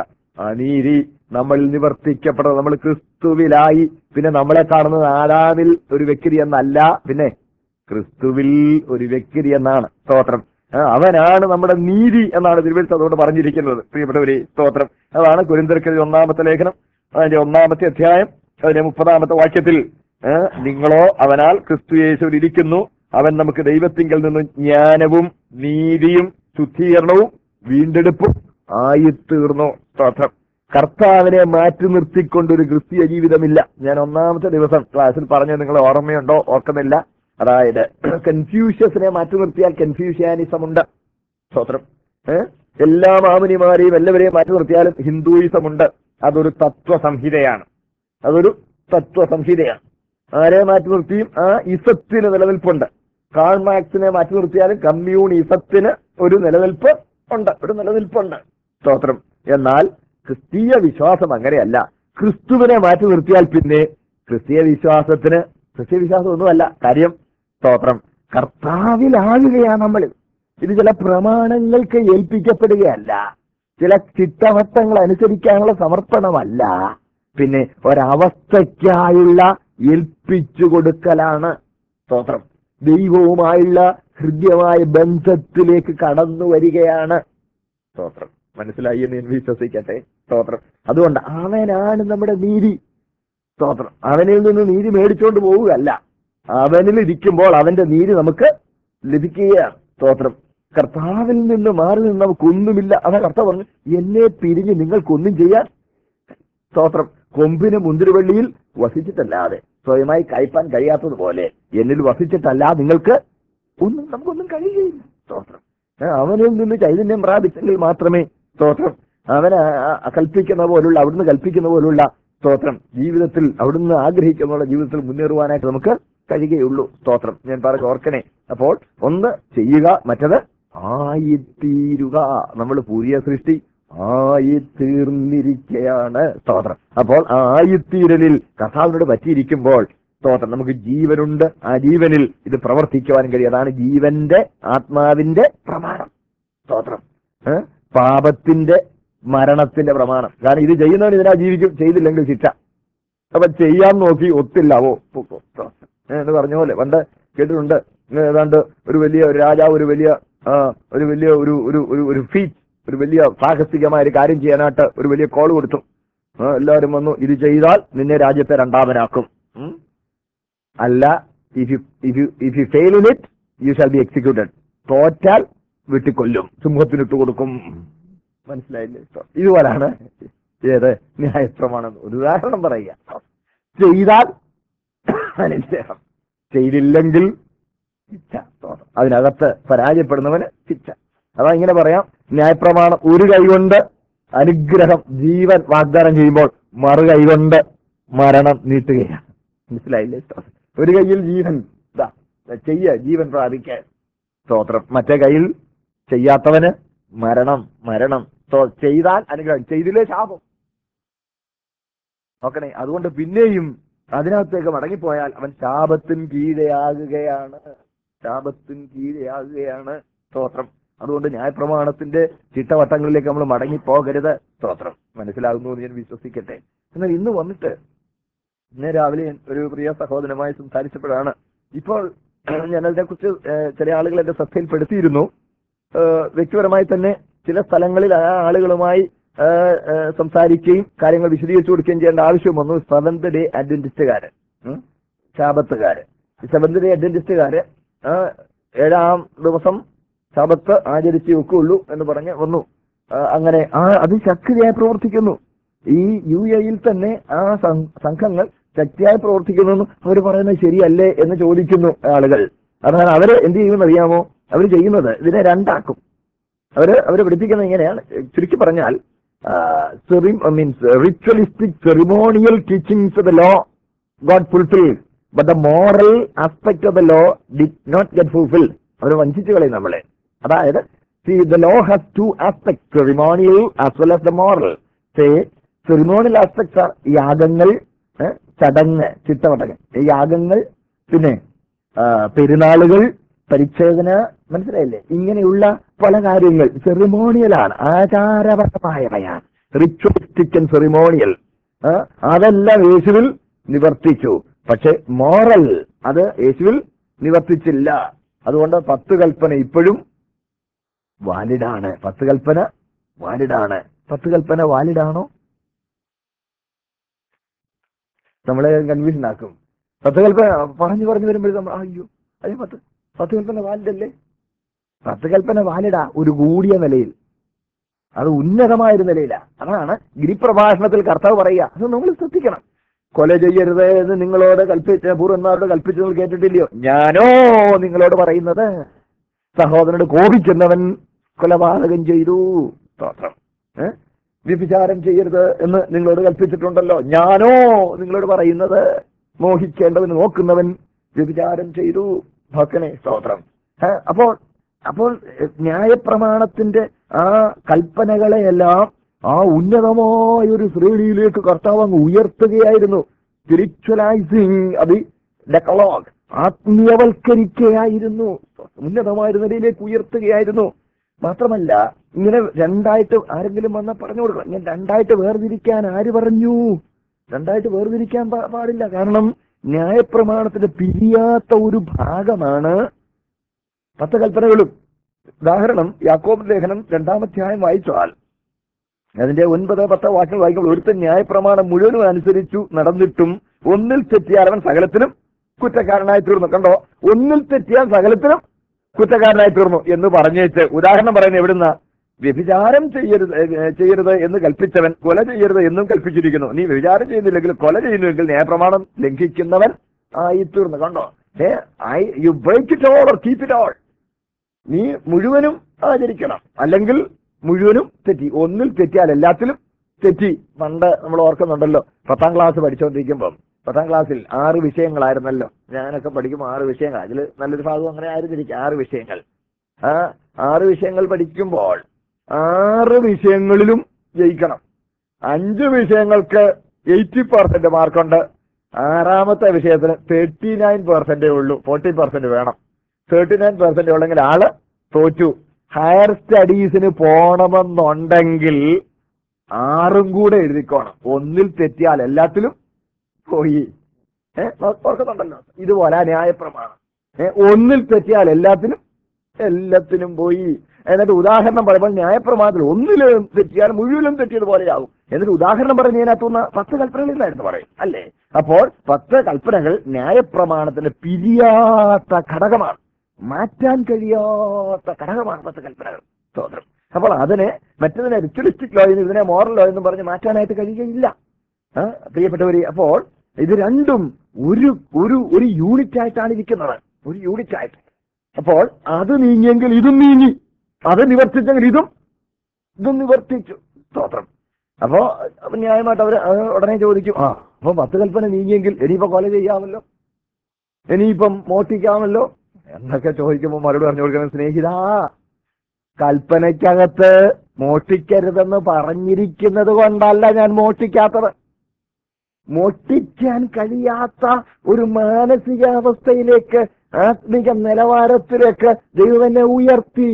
ആ നീതി നമ്മളിൽ നിവർത്തിക്കപ്പെട്ടത് നമ്മൾ ക്രിസ്തുവിലായി പിന്നെ നമ്മളെ കാണുന്നത് ആദാമിൽ ഒരു വ്യക്തി എന്നല്ല പിന്നെ ക്രിസ്തുവിൽ ഒരു വ്യക്തി എന്നാണ് സ്തോത്രം ആ, അവനാണ് നമ്മുടെ നീതി എന്നാണ് തിരുവനന്തപുരത്ത് അതുകൊണ്ട് പറഞ്ഞിരിക്കുന്നത് പ്രിയപ്പെട്ടവരെ സ്തോത്രം അതാണ് കുരിന്തർക്കൽ ഒന്നാമത്തെ ലേഖനം അതിന്റെ ഒന്നാമത്തെ അധ്യായം അതിന്റെ മുപ്പതാമത്തെ വാക്യത്തിൽ ഏ, നിങ്ങളോ അവനാൽ ക്രിസ്തു യേശുവിൽ ഇരിക്കുന്നു അവൻ നമുക്ക് ദൈവത്തിങ്കൽ നിന്ന് ജ്ഞാനവും നീതിയും ശുദ്ധീകരണവും വീണ്ടെടുപ്പും ആയിത്തീർന്നു സ്തോത്രം കർത്താവിനെ മാറ്റി നിർത്തിക്കൊണ്ടൊരു ക്രിസ്തീയ ജീവിതമില്ല ഞാൻ ഒന്നാമത്തെ ദിവസം ക്ലാസ്സിൽ പറഞ്ഞത് നിങ്ങൾ ഓർമ്മയുണ്ടോ ഓർക്കുന്നില്ല അതായത് കൺഫ്യൂഷ്യസിനെ മാറ്റി നിർത്തിയാൽ കൺഫ്യൂഷ്യാനിസം ഉണ്ട് സ്തോത്രം ഏഹ് എല്ലാ മാമുനിമാരെയും എല്ലാവരെയും മാറ്റി നിർത്തിയാലും ഹിന്ദുയിസം ഉണ്ട് അതൊരു തത്വസംഹിതയാണ് അതൊരു തത്വസംഹിതയാണ് ആരെ മാറ്റി നിർത്തിയും ആ ഇസത്തിന് നിലനിൽപ്പുണ്ട് കാൾ മാർക്സിനെ മാറ്റി നിർത്തിയാലും കമ്മ്യൂണിസത്തിന് ഒരു നിലനിൽപ്പ് ഉണ്ട് ഒരു നിലനിൽപ്പുണ്ട് സ്തോത്രം എന്നാൽ ക്രിസ്തീയ വിശ്വാസം അങ്ങനെയല്ല ക്രിസ്തുവിനെ മാറ്റി നിർത്തിയാൽ പിന്നെ ക്രിസ്തീയ വിശ്വാസത്തിന് ക്രിസ്തീയ വിശ്വാസം ഒന്നുമല്ല കാര്യം സ്തോത്രം കർത്താവിലാകുകയാണ് നമ്മൾ ഇത് ചില പ്രമാണങ്ങൾക്ക് ഏൽപ്പിക്കപ്പെടുകയല്ല ചില ചിട്ടവട്ടങ്ങൾ അനുസരിക്കാനുള്ള സമർപ്പണമല്ല പിന്നെ ഒരവസ്ഥയ്ക്കായുള്ള ഏൽപ്പിച്ചു കൊടുക്കലാണ് സ്തോത്രം ദൈവവുമായുള്ള ഹൃദ്യമായ ബന്ധത്തിലേക്ക് കടന്നു വരികയാണ് സ്തോത്രം മനസ്സിലായി എന്ന് ഞാൻ വിശ്വസിക്കട്ടെ സ്തോത്രം അതുകൊണ്ട് അവനാണ് നമ്മുടെ നീതി സ്തോത്രം അവനിൽ നിന്ന് നീതി മേടിച്ചുകൊണ്ട് പോവുകയല്ല അവനിൽ ഇരിക്കുമ്പോൾ അവന്റെ നീതി നമുക്ക് ലഭിക്കുകയാണ് സ്തോത്രം കർത്താവിൽ നിന്ന് മാറി നിന്ന് നമുക്കൊന്നുമില്ല അതാ കർത്താവ് പറഞ്ഞു എന്നെ പിരിഞ്ഞ് നിങ്ങൾക്കൊന്നും ചെയ്യാൻ സ്തോത്രം കൊമ്പിന് മുന്തിരിവള്ളിയിൽ വസിച്ചിട്ടല്ലാതെ സ്വയമായി കയ്പാൻ കഴിയാത്തതുപോലെ എന്നിൽ വസിച്ചിട്ടല്ല നിങ്ങൾക്ക് ഒന്നും നമുക്കൊന്നും കഴിയുകയില്ല സ്തോത്രം ഏ, അവനിൽ നിന്ന് ചൈതന്യം പ്രാപിച്ചെങ്കിൽ മാത്രമേ സ്തോത്രം അവന് ആ- ആ കൽപ്പിക്കുന്ന പോലുള്ള അവിടുന്ന് കൽപ്പിക്കുന്ന പോലുള്ള സ്തോത്രം ജീവിതത്തിൽ അവിടുന്ന് ആഗ്രഹിക്കുന്ന ജീവിതത്തിൽ മുന്നേറുവാനായിട്ട് നമുക്ക് കഴിയുകയുള്ളൂ സ്തോത്രം ഞാൻ പറഞ്ഞ ഓർക്കണേ അപ്പോൾ ഒന്ന് ചെയ്യുക മറ്റത് ആയിത്തീരുക നമ്മൾ പുതിയ സൃഷ്ടി ആയിത്തീർന്നിരിക്കയാണ് സ്തോത്രം അപ്പോൾ ആ ആയിത്തീരലിൽ കർത്താവിനോട് പറ്റിയിരിക്കുമ്പോൾ സ്തോത്രം നമുക്ക് ജീവനുണ്ട് ആ ജീവനിൽ ഇത് പ്രവർത്തിക്കുവാൻ കഴിയും അതാണ് ജീവന്റെ ആത്മാവിന്റെ പ്രമാണം സ്തോത്രം ഏ? പാപത്തിന്റെ മരണത്തിന്റെ പ്രമാണം കാരണം ഇത് ചെയ്യുന്നവൻ ഇതിനാ ജീവിക്കും ചെയ്തില്ലെങ്കിൽ ശിക്ഷ അപ്പൊ ചെയ്യാൻ നോക്കി ഒത്തില്ലാവോ പൊക്കോ. സ്തോത്രം. ഏ, എന്ന് പറഞ്ഞ പോലെ പണ്ട് കേട്ടിട്ടുണ്ട് ഏ, ഏതാണ്ട് ഒരു വലിയ ഒരു രാജാവ് ഒരു വലിയ ആ, ഒരു വലിയ ഒരു ഒരു ഒരു ഒരു ഫീറ്റ് ഒരു വലിയ സാഹസികമായ ഒരു കാര്യം ചെയ്യാനായിട്ട് ഒരു വലിയ കോൾ കൊടുത്തു ആ, എല്ലാവരും വന്നു ഇത് ചെയ്താൽ നിന്നെ രാജ്യത്തെ രണ്ടാമനാക്കും ഉം. അല്ല if you if you if you fail in it you shall be executed തോറ്റാൽ വെട്ടിക്കൊല്ലും സിംഹത്തിനിട്ട് കൊടുക്കും മനസ്സിലായില്ലേ ഇതുപോലാണ് ഏത് ന്യായപ്രമാണം ഒരു ഉദാഹരണം പറയുക ചെയ്താൽ അനുഗ്രഹം ചെയ്തില്ലെങ്കിൽ ശിക്ഷ സ്തോത്രം. അതിനകത്ത് പരാജയപ്പെടുന്നവന് ശിക്ഷ അതാ ഇങ്ങനെ പറയാം ന്യായപ്രമാണം ഒരു കൈ കൊണ്ട് അനുഗ്രഹം ജീവൻ വാഗ്ദാനം ചെയ്യുമ്പോൾ മറു കൈകൊണ്ട് മരണം നീട്ടുകയാണ് മനസ്സിലായില്ലേ ഒരു കയ്യിൽ ജീവൻ ഇതാ ചെയ്യ ജീവൻ പ്രാപിക്കാൻ സ്തോത്രം മറ്റേ കയ്യിൽ ചെയ്യാത്തവന് മരണം മരണം സ്തോ- ചെയ്താൽ അനുഗ്രഹം ചെയ്തില്ലേ ശാപം നോക്കണേ അതുകൊണ്ട് പിന്നെയും അതിനകത്തേക്ക് മടങ്ങിപ്പോയാൽ അവൻ ശാപത്തിന് കീഴെയാകുകയാണ് ശാപത്തിന് കീഴെയാകുകയാണ് സ്തോത്രം അതുകൊണ്ട് ന്യായപ്രമാണത്തിന്റെ ചിട്ടവട്ടങ്ങളിലേക്ക് നമ്മൾ മടങ്ങിപ്പോകരുത് സ്തോത്രം മനസ്സിലാകുന്നു എന്ന് ഞാൻ വിശ്വസിക്കട്ടെ എന്നാൽ ഇന്ന് വന്നിട്ട് ഇന്ന് രാവിലെ ഞാൻ ഒരു പ്രിയ സഹോദരനുമായി സംസാരിച്ചപ്പോഴാണ് ഇപ്പോൾ ഞാൻ അതിനെക്കുറിച്ച് ഏഹ്, ചില ആളുകൾ എന്റെ ശ്രദ്ധയിൽപ്പെടുത്തിയിരുന്നു ഏഹ്, വ്യക്തിപരമായി തന്നെ ചില സ്ഥലങ്ങളിൽ ആ ആളുകളുമായി ഏഹ്, ഏഹ്, സംസാരിക്കുകയും കാര്യങ്ങൾ വിശദീകരിച്ചു കൊടുക്കുകയും ചെയ്യേണ്ട ആവശ്യം വന്നു സെവന്ത് ഡേ അഡ്വന്റിസ്റ്റുകാര് ഉം, ശാബത്തുകാര് ഈ സെവന്ത് ഡേ അഡ്വന്റിസ്റ്റുകാര് ആ, ഏഴാം ദിവസം ശാബത്ത് ആചരിച്ചേ ഒക്കുള്ളൂ എന്ന് പറഞ്ഞ് വന്നു ആ, അങ്ങനെ ആ അത് ശക്തിയായി പ്രവർത്തിക്കുന്നു ഈ യു എയിൽ തന്നെ ആ സം- സംഘങ്ങൾ ശക്തിയായി പ്രവർത്തിക്കുന്നു അവർ പറയുന്നത് ശരിയല്ലേ എന്ന് ചോദിക്കുന്നു ആളുകൾ അതാണ് അവര് എന്ത് ചെയ്യുമെന്ന് അറിയാമോ അവർ ചെയ്യുന്നത് ഇതിനെ രണ്ടാക്കും അവര് അവര് പഠിപ്പിക്കുന്നത് ഇങ്ങനെയാണ് ചുരുക്കി പറഞ്ഞാൽ means ritualistic ceremonial teachings the law God fulfil but the moral aspect of the law did not get fulfil അവർ വഞ്ചിച്ചു കളയും നമ്മളെ അതായത് see the law has two aspect ceremonial as well as the moral say ceremonial aspects are യാഗങ്ങൾ ഏ, ചടങ്ങ് ചിട്ടവട്ടങ്ങൾ ഈ യാഗങ്ങൾ പിന്നെ ആ, പെരുന്നാളുകൾ പരിച്ഛേദന മനസ്സിലായില്ലേ ഇങ്ങനെയുള്ള പല കാര്യങ്ങൾ സെറിമോണിയലാണ് ആചാരപരമായവയാണ് റിച്വലിസ്റ്റിക് ആൻഡ് സെറിമോണിയൽ അതെല്ലാം യേശുവിൽ നിവർത്തിച്ചു പക്ഷെ മോറൽ അത് യേശുവിൽ നിവർത്തിച്ചില്ല അതുകൊണ്ട് പത്ത് കൽപ്പന ഇപ്പോഴും വാലിഡാണ് പത്ത് കൽപ്പന വാലിഡാണ് പത്ത് കൽപ്പന വാലിഡാണോ നമ്മളെ കൺഫ്യൂഷൻ ആക്കും പത്ത് കൽപ്പന പറഞ്ഞു പറഞ്ഞു വരുമ്പോഴും നമ്മൾ അയ്യോ അയ്യോ പത്ത് പത്ത് കൽപ്പന വാലിഡല്ലേ പത്ത് കൽപ്പന വാലിഡാ ഒരു കൂടിയ നിലയിൽ അത് ഉന്നതമായ ഒരു നിലയിലാ അതാണ് ഗിരിപ്രഭാഷണത്തിൽ കർത്താവ് പറയുക അത് നമ്മൾ ശ്രദ്ധിക്കണം കൊല ചെയ്യരുത് എന്ന് നിങ്ങളോട് കൽപ്പിച്ച പൂർവന്മാരോട് കൽപ്പിച്ച് നിങ്ങൾ കേട്ടിട്ടില്ലയോ ഞാനോ നിങ്ങളോട് പറയുന്നത് സഹോദരനോട് കോപിക്കുന്നവൻ കൊലപാതകം ചെയ്തു സ്തോത്രം ഏ? വ്യഭിചാരം ചെയ്യരുത് എന്ന് നിങ്ങളോട് കൽപ്പിച്ചിട്ടുണ്ടല്ലോ ഞാനോ നിങ്ങളോട് പറയുന്നത് മോഹിക്കേണ്ടവൻ നോക്കുന്നവൻ വ്യഭിചാരം ചെയ്തു ഭക്തനെ സ്തോത്രം ഏ? അപ്പോൾ അപ്പോൾ എ, ന്യായപ്രമാണത്തിന്റെ ആ കൽപ്പനകളെയെല്ലാം ആ ഉന്നതമായ ഒരു ശ്രേണിയിലേക്ക് കർത്താവ് അങ്ങ് ഉയർത്തുകയായിരുന്നു സ്പിരിച്വലൈസിങ് അത് ഡെക്കലോഗ് ആത്മീയവൽക്കരിക്കുകയായിരുന്നു ഉന്നതമായ ഒരു നിലയിലേക്ക് ഉയർത്തുകയായിരുന്നു മാത്രമല്ല ഇങ്ങനെ രണ്ടായിട്ട് ആരെങ്കിലും വന്നാൽ പറഞ്ഞു കൊടുക്കണം ഇങ്ങനെ രണ്ടായിട്ട് വേർതിരിക്കാൻ ആര് പറഞ്ഞു രണ്ടായിട്ട് വേർതിരിക്കാൻ പാ- പാടില്ല കാരണം ന്യായപ്രമാണത്തിന്റെ പിരിയാത്ത ഒരു ഭാഗമാണ് പത്ത് കൽപ്പനകളും ഉദാഹരണം യാക്കോബ് ലേഖനം രണ്ടാമധ്യായം വായിച്ചാൽ അതിന്റെ ഒൻപത് പത്ത് വാക്യങ്ങൾ വായിക്കുമ്പോൾ ഒരുത്തൻ ന്യായപ്രമാണം മുഴുവനും അനുസരിച്ചു നടന്നിട്ടും ഒന്നിൽ തെറ്റിയാൽ അവൻ സകലത്തിനും കുറ്റക്കാരനായി തീർന്നു കണ്ടോ ഒന്നിൽ തെറ്റിയാൽ സകലത്തിനും കുറ്റക്കാരനായി തീർന്നു എന്ന് പറഞ്ഞേച്ച് ഉദാഹരണം പറയുന്നത് എവിടുന്ന വ്യഭിചാരം ചെയ്യരുത് ഏ, ചെയ്യരുത് എന്ന് കൽപ്പിച്ചവൻ കൊല ചെയ്യരുത് എന്നും കൽപ്പിച്ചിരിക്കുന്നു നീ വ്യഭിചാരം ചെയ്യുന്നില്ലെങ്കിൽ കൊല ചെയ്യുന്നുവെങ്കിൽ ന്യായപ്രമാണം ലംഘിക്കുന്നവൻ ആയി തീർന്നു കണ്ടോ uh I you break it all or keep it all നീ മുഴുവനും ആചരിക്കണം അല്ലെങ്കിൽ മുഴുവനും തെറ്റി ഒന്നിൽ തെറ്റിയാൽ എല്ലാത്തിലും തെറ്റി പണ്ട് നമ്മൾ ഓർക്കുന്നുണ്ടല്ലോ പത്താം ക്ലാസ് പഠിച്ചുകൊണ്ടിരിക്കുമ്പം പത്താം ക്ലാസ്സിൽ ആറ് വിഷയങ്ങളായിരുന്നല്ലോ ഞാനൊക്കെ പഠിക്കുമ്പോൾ ആറ് വിഷയങ്ങൾ അതിൽ നല്ലൊരു ഭാഗം അങ്ങനെ ആയിരുന്നിരിക്കും ആറ് വിഷയങ്ങൾ ആ ആറ് വിഷയങ്ങൾ പഠിക്കുമ്പോൾ ആറ് വിഷയങ്ങളിലും ജയിക്കണം അഞ്ച് വിഷയങ്ങൾക്ക് എയ്റ്റി പെർസെന്റ് മാർക്കുണ്ട് ആറാമത്തെ വിഷയത്തിന് തേർട്ടി നയൻ പെർസെന്റേ ഉള്ളൂ ഫോർട്ടി പെർസെന്റ് വേണം തേർട്ടി നയൻ പെർസെന്റ് ഉള്ളെങ്കിൽ ആള് തോറ്റു ഹയർ സ്റ്റഡീസിന് പോണമെന്നുണ്ടെങ്കിൽ ആറും കൂടെ എഴുതിക്കോണം ഒന്നിൽ തെറ്റിയാൽ എല്ലാത്തിലും പോയി ഏ ഓർക്കുന്നുണ്ടല്ലോ ഇതുപോലെ ന്യായപ്രമാണം ഏ ഒന്നിൽ തെറ്റിയാൽ എല്ലാത്തിനും എല്ലാത്തിനും പോയി എന്നിട്ട് ഉദാഹരണം പറയുമ്പോൾ ന്യായപ്രമാണത്തിൽ ഒന്നിലും തെറ്റിയാൽ മുഴുവനും തെറ്റിയതുപോലെയാകും എന്നിട്ട് ഉദാഹരണം പറഞ്ഞതിനകത്തുനിന്ന് പത്ത് കൽപ്പനകളിലായിരുന്നു പറയും അല്ലേ അപ്പോൾ പത്ത് കൽപ്പനകൾ ന്യായപ്രമാണത്തിന്റെ പിരിയാത്ത ഘടകമാണ് മാറ്റാൻ കഴിയാത്ത ഘടകമാണ് പത്ത് കൽപ്പനകൾ സ്തോത്രം അപ്പോൾ അതിനെ മറ്റതിനെ റിച്വലിസ്റ്റിക് ലോ എന്ന് ഇതിനെ മോറൽ ലോ എന്ന് പറഞ്ഞ് മാറ്റാനായിട്ട് കഴിയുകയില്ല ആ, പ്രിയപ്പെട്ടവര് അപ്പോൾ ഇത് രണ്ടും ഒരു ഒരു ഒരു യൂണിറ്റ് ആയിട്ടാണ് ഇരിക്കുന്നത് ഒരു യൂണിറ്റ് ആയിട്ട് അപ്പോൾ അത് നീങ്ങിയെങ്കിൽ ഇതും നീങ്ങി അത് നിവർത്തിച്ചെങ്കിൽ ഇതും ഇതും നിവർത്തിച്ചു സ്തോത്രം അപ്പോ അപ്പൊ ന്യായമായിട്ട് അവര് അത് ഉടനെ ചോദിക്കും ആ അപ്പൊ പത്ത് കൽപ്പന നീങ്ങിയെങ്കിൽ ഇനിയിപ്പോ കൊല ചെയ്യാമല്ലോ ഇനിയിപ്പം മോഷ്ടിക്കാമല്ലോ എന്നൊക്കെ ചോദിക്കുമ്പോൾ മറുപടി പറഞ്ഞു കൊടുക്കണം സ്നേഹിതാ കൽപ്പനയ്ക്കകത്ത് മോഷ്ടിക്കരുതെന്ന് പറഞ്ഞിരിക്കുന്നത് കൊണ്ടല്ല ഞാൻ മോഷ്ടിക്കാത്തത് മോഷ്ടിക്കാൻ കഴിയാത്ത ഒരു മാനസികാവസ്ഥയിലേക്ക് ആത്മിക നിലവാരത്തിലേക്ക് ദൈവം എന്നെ ഉയർത്തി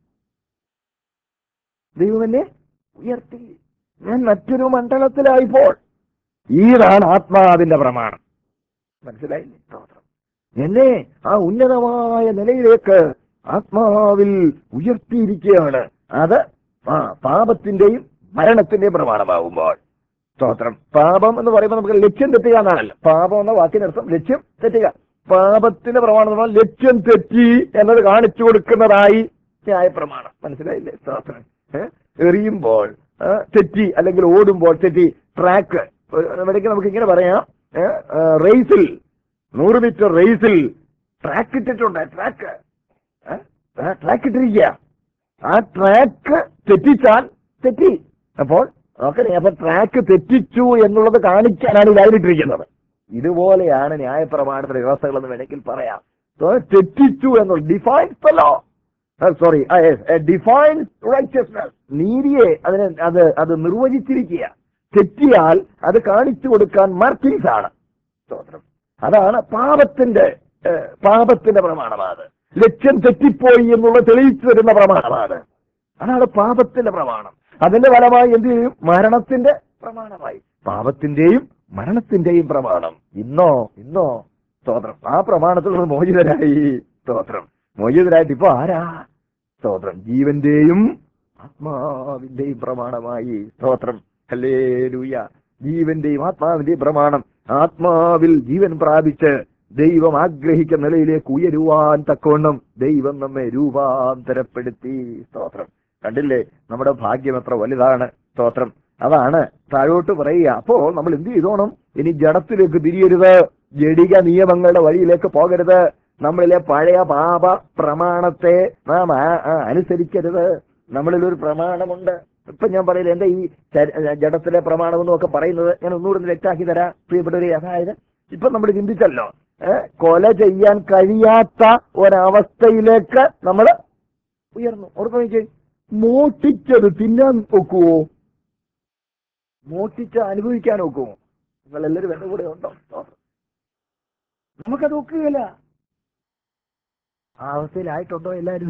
ദൈവം എന്നെ ഉയർത്തി ഞാൻ മറ്റൊരു മണ്ഡലത്തിലായിപ്പോൾ ഇതാണ് ആത്മാവിന്റെ പ്രമാണം മനസ്സിലായില്ലേ സ്തോത്രം എന്നെ ആ ഉന്നതമായ നിലയിലേക്ക് ആത്മാവിൽ ഉയർത്തിയിരിക്കുകയാണ് അത് ആ പാപത്തിന്റെയും മരണത്തിന്റെയും പ്രമാണമാകുമ്പോൾ സ്തോത്രം പാപം എന്ന് പറയുമ്പോൾ നമുക്ക് ലക്ഷ്യം തെറ്റുക എന്നാണല്ലോ പാപം എന്ന വാക്കിനർത്ഥം ലക്ഷ്യം തെറ്റുക പാപത്തിന്റെ പ്രമാണം എന്ന് പറഞ്ഞാൽ ലക്ഷ്യം തെറ്റി എന്നത് കാണിച്ചു കൊടുക്കുന്നതായി ന്യായ പ്രമാണം മനസ്സിലായില്ലേ സ്തോത്രം ഏ? എറിയുമ്പോൾ ആ, തെറ്റി അല്ലെങ്കിൽ ഓടുമ്പോൾ തെറ്റി ട്രാക്ക് ഇടയ്ക്ക് നമുക്ക് ഇങ്ങനെ പറയാം ഏ, ആ, റേസിൽ നൂറ് മീറ്റർ റേസിൽ ട്രാക്ക് ഇട്ടിട്ടുണ്ട് ട്രാക്ക് ട്രാക്ക് ഇട്ടിരിക്കുക ആ ട്രാക്ക് തെറ്റിച്ചാൽ തെറ്റി അപ്പോൾ നോക്കണേ അപ്പൊ ട്രാക്ക് തെറ്റിച്ചു എന്നുള്ളത് കാണിക്കാനാണ് ഈ ലൈനിട്ടിരിക്കുന്നത് ഇതുപോലെയാണ് ന്യായപ്രമാണത്തിന്റെ വ്യവസ്ഥകൾ എന്ന് വേണമെങ്കിൽ പറയാം So, തെറ്റിച്ചു എന്നുള്ളത് defines law sorry define righteousness നീതിയെ അതിനെ അത് അത് നിർവചിച്ചിരിക്കുക തെറ്റിയാൽ അത് കാണിച്ചു കൊടുക്കാൻ മാർക്കിങ്സ് ആണ് സ്തോത്രം അതാണ് പാപത്തിന്റെ ഏഹ്, പാപത്തിന്റെ പ്രമാണമാണ് ലക്ഷ്യം തെറ്റിപ്പോയി എന്നുള്ളത് തെളിയിച്ചു തരുന്ന പ്രമാണമാണ് അതാണ് പാപത്തിന്റെ പ്രമാണം അതിന്റെ ഫലമായി എന്ത് ചെയ്യും മരണത്തിന്റെ പ്രമാണമായി പാപത്തിന്റെയും മരണത്തിന്റെയും പ്രമാണം ഇന്നോ ഇന്നോ സ്തോത്രം ആ പ്രമാണത്തിൽ നിന്ന് മോചിതരായി സ്തോത്രം മോചിതരായിട്ട് ഇപ്പൊ ആരാ സ്തോത്രം ജീവന്റെയും ആത്മാവിന്റെയും പ്രമാണമായി സ്തോത്രം ഹല്ലേലൂയ ജീവന്റെയും ആത്മാവിന്റെയും പ്രമാണം ആത്മാവിൽ ജീവൻ പ്രാപിച്ച് ദൈവം ആഗ്രഹിക്കുന്ന നിലയിലേക്ക് ഉയരുവാൻ തക്കവണ്ണം ദൈവം നമ്മെ രൂപാന്തരപ്പെടുത്തി സ്തോത്രം കണ്ടില്ലേ നമ്മുടെ ഭാഗ്യം എത്ര വലുതാണ് സ്തോത്രം അതാണ് താഴോട്ട് പറയുക അപ്പോ നമ്മൾ എന്ത് ചെയ്തോണം ഇനി ജഡത്തിലേക്ക് തിരിയരുത് ജഡിക നിയമങ്ങളുടെ വഴിയിലേക്ക് പോകരുത് നമ്മളിലെ പഴയ പാപ പ്രമാണത്തെ നാം ആ- ആ അനുസരിക്കരുത് നമ്മളിൽ ഒരു പ്രമാണമുണ്ട് ഇപ്പൊ ഞാൻ പറയില്ല എന്റെ ഈ ശര- ജഡത്തിലെ പ്രമാണം എന്നൊക്കെ പറയുന്നത് ഞാൻ ഒന്നുകൂടെ ഒന്ന് വ്യക്താക്കി തരാം പ്രിയപ്പെട്ടവരെ അതായത് ഇപ്പൊ നമ്മൾ ചിന്തിച്ചല്ലോ ഏ, കൊല ചെയ്യാൻ കഴിയാത്ത ഒരവസ്ഥയിലേക്ക് നമ്മൾ ഉയർന്നു ഓർമ്മ നോക്കിയേ മോട്ടിച്ചത് തിന്നാൻ ഒക്കുവോ മോട്ടിച്ച് അനുഭവിക്കാൻ ഒക്കുമോ നിങ്ങൾ എല്ലാവരും എന്റെ കൂടെ ഉണ്ടോ നമുക്കത് ഒക്കുകയില്ല ആ അവസ്ഥയിലായിട്ടുണ്ടോ എല്ലാവരും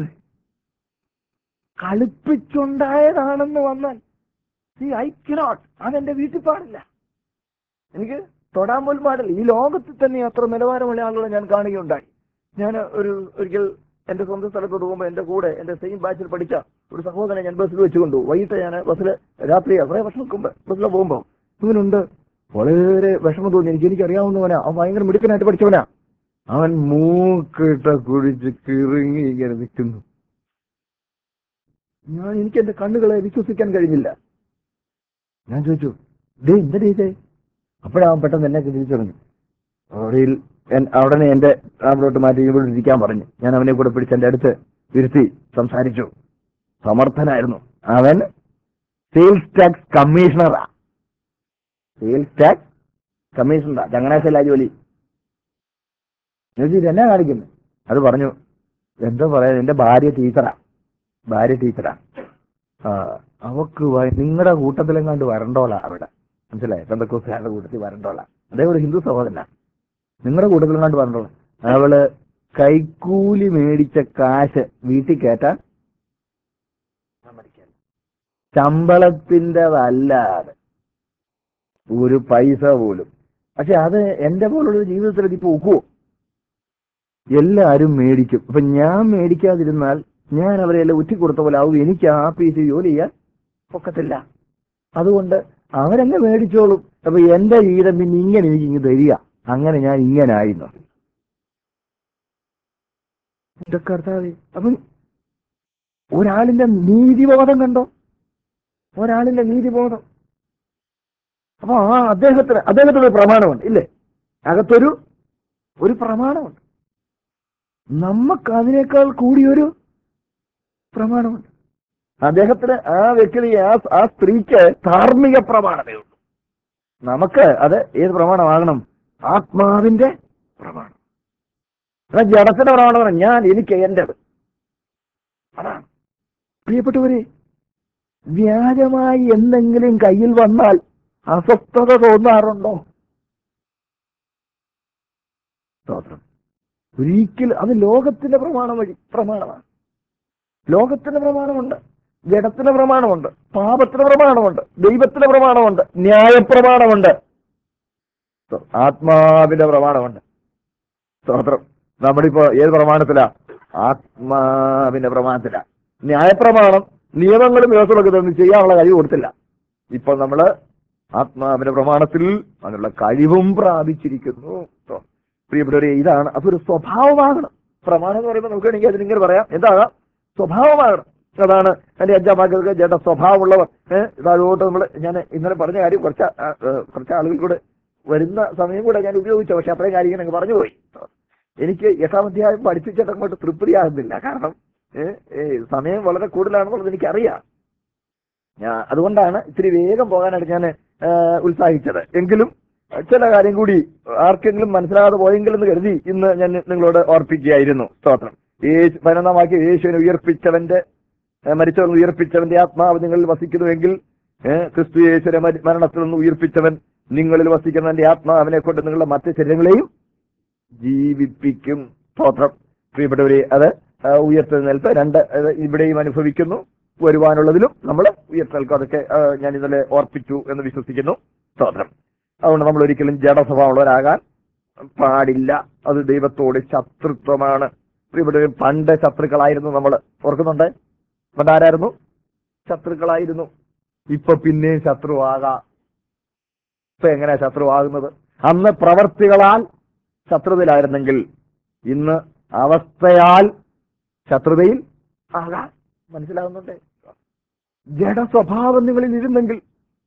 കളിപ്പിച്ചുണ്ടായതാണെന്ന് വന്നാൽ ഈ ഐ കിനോട്ട് അതെന്റെ വീട്ടിൽ പാടില്ല എനിക്ക് തൊടാൻ പോലും പാടില്ല ഈ ലോകത്തിൽ തന്നെ അത്ര നിലവാരമുള്ള ആളുകളെ ഞാൻ കാണുകയുണ്ടായി ഞാൻ ഒരു ഒരിക്കൽ എന്റെ സ്വന്തം സ്ഥലത്തോട്ട് പോകുമ്പോൾ എന്റെ കൂടെ എന്റെ സെയിം ബാച്ചിൽ പഠിച്ച ഒരു സഹോദരനെ ഞാൻ ബസ്സിൽ വെച്ച് കൊണ്ടു വൈകിട്ട് ഞാൻ ബസ്സിൽ രാത്രി കുറേ വർഷം മുമ്പ് ബസ്സിൽ പോകുമ്പോൾ ഇവനുണ്ട് വളരെ വിഷമം തോന്നി എനിക്ക് എനിക്ക് അറിയാവുന്നവനാ അവൻ ഭയങ്കര മിടുക്കനായിട്ട് പഠിച്ചവനാ അവൻ മൂക്കിട്ട കുഴിച്ച് കിറുങ്ങി ഇങ്ങനെ നിൽക്കുന്നു ഞാൻ എനിക്ക് എന്റെ കണ്ണുകളെ വിശ്വസിക്കാൻ കഴിഞ്ഞില്ല ഞാൻ ചോദിച്ചു ഡേ എന്താ ഡേ അപ്പോഴാവൻ പെട്ടെന്ന് എന്നെ തിരിച്ചറിഞ്ഞു അവിടെ അവിടനെ എന്റെ അവിടോട്ട് മാറ്റി ഇവിടെ ഇരിക്കാൻ പറഞ്ഞു ഞാൻ അവനെ കൂടെ പിടിച്ച് എന്റെ അടുത്ത് ഇരുത്തി സംസാരിച്ചു സമർത്ഥനായിരുന്നു അവൻ സെയിൽസ് ടാക്സ് കമ്മീഷണറാ സെയിൽസ് ടാക്സ് കമ്മീഷണറാ ചങ്ങനാശല്ല ജോലി ചോദിച്ചു എന്നാ കാണിക്കുന്നു അത് പറഞ്ഞു എന്താ പറയാ എന്റെ ഭാര്യ ടീച്ചറാ ഭാര്യ ടീച്ചറാ ആ അവക്ക് നിങ്ങളുടെ കൂട്ടത്തിലെങ്ങാണ്ട് വരണ്ടോളാ അവിടെ മനസ്സിലായി പെന്തക്കോസുകാരുടെ കൂട്ടത്തിൽ വരണ്ടോളാ അതേ ഒരു ഹിന്ദു സഹോദരനാ നിങ്ങളുടെ കൂട്ടത്തിലെങ്ങാണ്ട് വരണ്ടോളാ അവള് കൈക്കൂലി മേടിച്ച കാശ് വീട്ടിൽ കയറ്റാൻ സമ്മതിക്കില്ല. ശമ്പളത്തിൻ്റെതല്ലാതെ ഒരു പൈസ പോലും പക്ഷെ അത് എന്റെ പോലുള്ള ജീവിതത്തിൽ ഇപ്പൊ ഒക്കുവോ എല്ലാരും മേടിക്കും അപ്പൊ ഞാൻ മേടിക്കാതിരുന്നാൽ ഞാൻ അവരെ എല്ലാം ഉറ്റിക്കൊടുത്ത പോലെ ആവും എനിക്ക് ആ പീസ് ജോലി ചെയ്യാൻ പൊക്കത്തില്ല അതുകൊണ്ട് അവരങ്ങ് മേടിച്ചോളും അപ്പൊ എന്റെ ജീവിതം പിന്നെ ഇങ്ങനെ എനിക്ക് ഇങ്ങ് തരിക അങ്ങനെ ഞാൻ ഇങ്ങനെ ആയിരുന്നു ഇതൊക്കെ കർത്താവേ അപ്പം ഒരാളിന്റെ നീതിബോധം കണ്ടോ ഒരാളിന്റെ നീതിബോധം അപ്പൊ ആ അദ്ദേഹത്തിന് അദ്ദേഹത്തിന് ഒരു പ്രമാണമുണ്ട് ഇല്ലേ അകത്തൊരു ഒരു പ്രമാണമുണ്ട് നമുക്ക് അതിനേക്കാൾ കൂടിയൊരു പ്രമാണമുണ്ട് അദ്ദേഹത്തിന് ആ വ്യക്തി ആ ആ സ്ത്രീക്ക് ധാർമ്മിക പ്രമാണമേ ഉള്ളൂ നമുക്ക് അത് ഏത് പ്രമാണമാകണം ആത്മാവിന്റെ പ്രമാണം എന്നാ ജഡത്തിന്റെ പ്രമാണം ഞാൻ എനിക്ക് എന്റേത് അതാണ് പ്രിയപ്പെട്ടവരെ വ്യാജമായി എന്തെങ്കിലും കയ്യിൽ വന്നാൽ അസ്വസ്ഥത തോന്നാറുണ്ടോ സ്തോത്രം ഒരിക്കലും അത് ലോകത്തിന്റെ പ്രമാണം വഴി പ്രമാണമാണ് ലോകത്തിന്റെ പ്രമാണമുണ്ട് ജഡത്തിന്റെ പ്രമാണമുണ്ട് പാപത്തിന്റെ പ്രമാണമുണ്ട് ദൈവത്തിന്റെ പ്രമാണമുണ്ട് ന്യായപ്രമാണമുണ്ട് സ്തോ- ആത്മാവിന്റെ പ്രമാണമുണ്ട് സ്തോത്രം നമ്മളിപ്പോ ഏത് പ്രമാണത്തിലാ ആത്മാവിന്റെ പ്രമാണത്തിലാ ന്യായപ്രമാണം നിയമങ്ങളും വ്യവസ്ഥകളൊക്കെ തന്നെ ചെയ്യാനുള്ള കഴിവ് കൊടുത്തില്ല ഇപ്പൊ നമ്മള് ആത്മാവിന്റെ പ്രമാണത്തിൽ അതിനുള്ള കഴിവും പ്രാപിച്ചിരിക്കുന്നു സ്തോ- പ്രിയപ്പെട്ടവരെ ഇതാണ് അതൊരു സ്വഭാവമാകണം പ്രമാണം എന്ന് പറയുമ്പോൾ നമുക്ക് വേണമെങ്കിൽ അതിനിങ്ങനെ പറയാം എന്താകാം സ്വഭാവമാകണം അതാണ് എന്റെ അഞ്ചാം വാക്കുകൾക്ക് ജഡ സ്വഭാവമുള്ളവർ ഏഹ് താഴോട്ട് നമ്മൾ ഞാൻ ഇന്നലെ പറഞ്ഞ കാര്യം കുറച്ച് ആ, ഏ, കുറച്ച് ആളുകൾ കൂടെ വരുന്ന സമയം കൂടെ ഞാൻ ഉപയോഗിച്ചു പക്ഷെ അത്രയും കാര്യം അങ്ങ് പറഞ്ഞു പോയി എനിക്ക് എട്ടാം അധ്യായം പഠിപ്പിച്ചിട്ട് അങ്ങോട്ട് തൃപ്തിയാകുന്നില്ല കാരണം ഏഹ്, ഏഹ്, സമയം വളരെ കൂടുതലാണെന്നുള്ളത് എനിക്കറിയാം ഞാൻ അതുകൊണ്ടാണ് ഇത്തിരി വേഗം പോകാനായിട്ട് ഞാൻ ഉത്സാഹിച്ചത് എങ്കിലും ചില കാര്യം കൂടി ആർക്കെങ്കിലും മനസ്സിലാകാതെ പോയെങ്കിലെന്ന് കരുതി ഇന്ന് ഞാൻ നിങ്ങളോട് ഓർപ്പിക്കുകയായിരുന്നു സ്തോത്രം യേശു പതിനൊന്നാം വാക്യം യേശുവിനെ ഉയർപ്പിച്ചവന്റെ ഏ, മരിച്ചവൻ ഉയർപ്പിച്ചവന്റെ ആത്മാവ് നിങ്ങളിൽ വസിക്കുന്നുവെങ്കിൽ ഏ, ക്രിസ്തു യേശുവിനെ മരി- മരണത്തിൽ നിന്ന് ഉയർപ്പിച്ചവൻ നിങ്ങളിൽ വസിക്കുന്നവന്റെ ആത്മാവിനെ കൊണ്ട് നിങ്ങളുടെ മറ്റ് ശരീരങ്ങളെയും ജീവിപ്പിക്കും സ്തോത്രം പ്രിയപ്പെട്ടവരെ അത് ആ, ഉയർത്തെഴുന്നേൽപ്പ് രണ്ട് അത് ഇവിടെയും അനുഭവിക്കുന്നു വരുവാനുള്ളതിലും നമ്മൾ ഉയർത്തെൽക്കും അതൊക്കെ ആ, ഞാൻ ഇന്നലെ ഓർപ്പിച്ചു എന്ന് വിശ്വസിക്കുന്നു സ്തോത്രം അതുകൊണ്ട് നമ്മൾ ഒരിക്കലും ജഡസ്വഭാവമുള്ളവരാകാൻ പാടില്ല അത് ദൈവത്തോട് ശത്രുത്വമാണ് പ്രിയപ്പെട്ടവരെ പണ്ട് ശത്രുക്കളായിരുന്നു നമ്മൾ ഓർക്കുന്നുണ്ട് പണ്ട് ആരായിരുന്നു ശത്രുക്കളായിരുന്നു ഇപ്പൊ പിന്നെയും ശത്രുവാകാം ഇപ്പൊ എങ്ങനെയാ ശത്രുവാകുന്നത് അന്ന് പ്രവർത്തികളാൽ ശത്രുതയിലായിരുന്നെങ്കിൽ ഇന്ന് അവസ്ഥയാൽ ശത്രുതയിൽ ആകാം മനസ്സിലാകുന്നുണ്ടേ ജഡ സ്വഭാവം നിങ്ങളിൽ ഇരുന്നെങ്കിൽ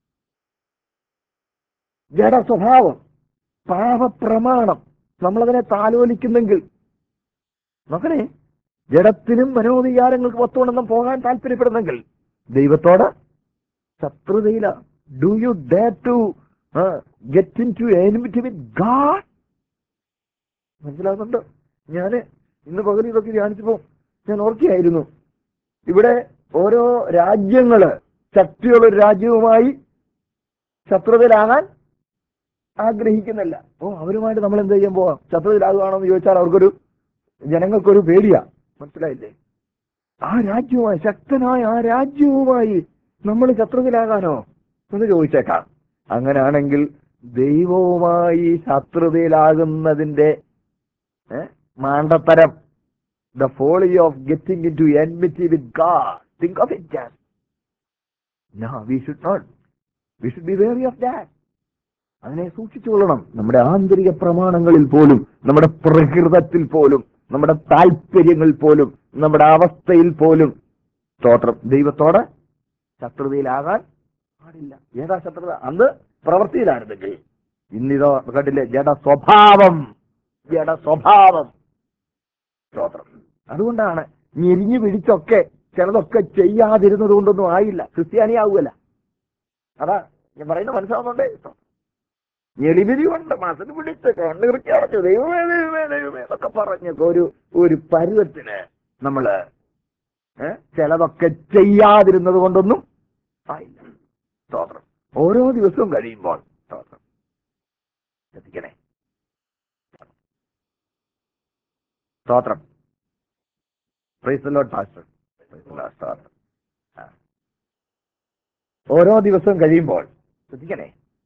ജഡ സ്വഭാവം പാപപ്രമാണം നമ്മളതിനെ താലോലിക്കുന്നെങ്കിൽ നോക്കണേ ജഡത്തിനും മനോവികാരങ്ങൾക്ക് ഒത്തുകൊണ്ടെന്നും പോകാൻ താല്പര്യപ്പെടുന്നെങ്കിൽ ദൈവത്തോട് ശത്രുതയില do you dare to get into enmity with God മനസ്സിലാകുന്നുണ്ടോ ഞാന് ഇന്ന് പകൽ ഇതൊക്കെ ധ്യാനിച്ചപ്പോ ഞാൻ ഓർക്കുകയായിരുന്നു ഇവിടെ ഓരോ രാജ്യങ്ങള് ശക്തിയുള്ള ഒരു രാജ്യവുമായി ശത്രുതയിലാകാൻ ആഗ്രഹിക്കുന്നില്ല ഓ അവരുമായിട്ട് നമ്മൾ എന്ത് ചെയ്യാൻ പോവാം ശത്രുതയിലാകുകയാണോ എന്ന് ചോദിച്ചാൽ അവർക്കൊരു ജനങ്ങൾക്കൊരു പേടിയാ മനസ്സിലായില്ലേ ആ രാജ്യവുമായി ശക്തനായ ആ രാജ്യവുമായി നമ്മൾ ശത്രുതയിലാകാനോ എന്ന് ചോദിച്ചേക്കാം അങ്ങനെയാണെങ്കിൽ ദൈവവുമായി ശത്രുതയിലാകുന്നതിന്റെ ഏ, മാണ്ടത്തരം the folly of getting into enmity with God think of it no we should not we should be wary of that അതിനെ സൂക്ഷിച്ചുകൊള്ളണം നമ്മുടെ ആന്തരിക പ്രമാണങ്ങളിൽ പോലും നമ്മുടെ പ്രകൃതത്തിൽ പോലും നമ്മുടെ താല്പര്യങ്ങളിൽ പോലും നമ്മുടെ അവസ്ഥയിൽ പോലും സ്തോത്രം ദൈവത്തോട് ശത്രുതയിലാകാൻ പാടില്ല ഏതാ ശത്രുത അന്ന് പ്രവൃത്തിയിലായിരുന്നെങ്കിൽ ഇന്നിതോ കണ്ടില്ലേ ജഡ സ്വഭാവം ജഡ സ്വഭാവം സ്തോത്രം അതുകൊണ്ടാണ് ഞെരിഞ്ഞു പിടിച്ചൊക്കെ ചിലതൊക്കെ ചെയ്യാതിരുന്നത് കൊണ്ടൊന്നും ആയില്ല ക്രിസ്ത്യാനിയാവുകയല്ല അതാ ഞാൻ പറയുന്നത് മനസ്സിലാവുന്നുണ്ടേ ഞെളിവിരി കൊണ്ട് മനസ്സിന് പിടിച്ച് കണ്ണീർക്കി അടച്ചു ദൈവമേ ദൈവമേ ദൈവമേ എന്നൊക്കെ പറഞ്ഞ് ഒരു ഒരു പരുവത്തിന് നമ്മള് ഏ, ചിലതൊക്കെ ചെയ്യാതിരുന്നത് കൊണ്ടൊന്നും ആയില്ല സ്തോത്രം ഓരോ ദിവസവും കഴിയുമ്പോൾ സ്തോത്രം ശ്രദ്ധിക്കണേ സ്തോത്രം Praise the Lord, Pastor. Praise the Lord, സ്തോത്രം ആ. ഓരോ ദിവസവും കഴിയുമ്പോൾ ശ്രദ്ധിക്കണേ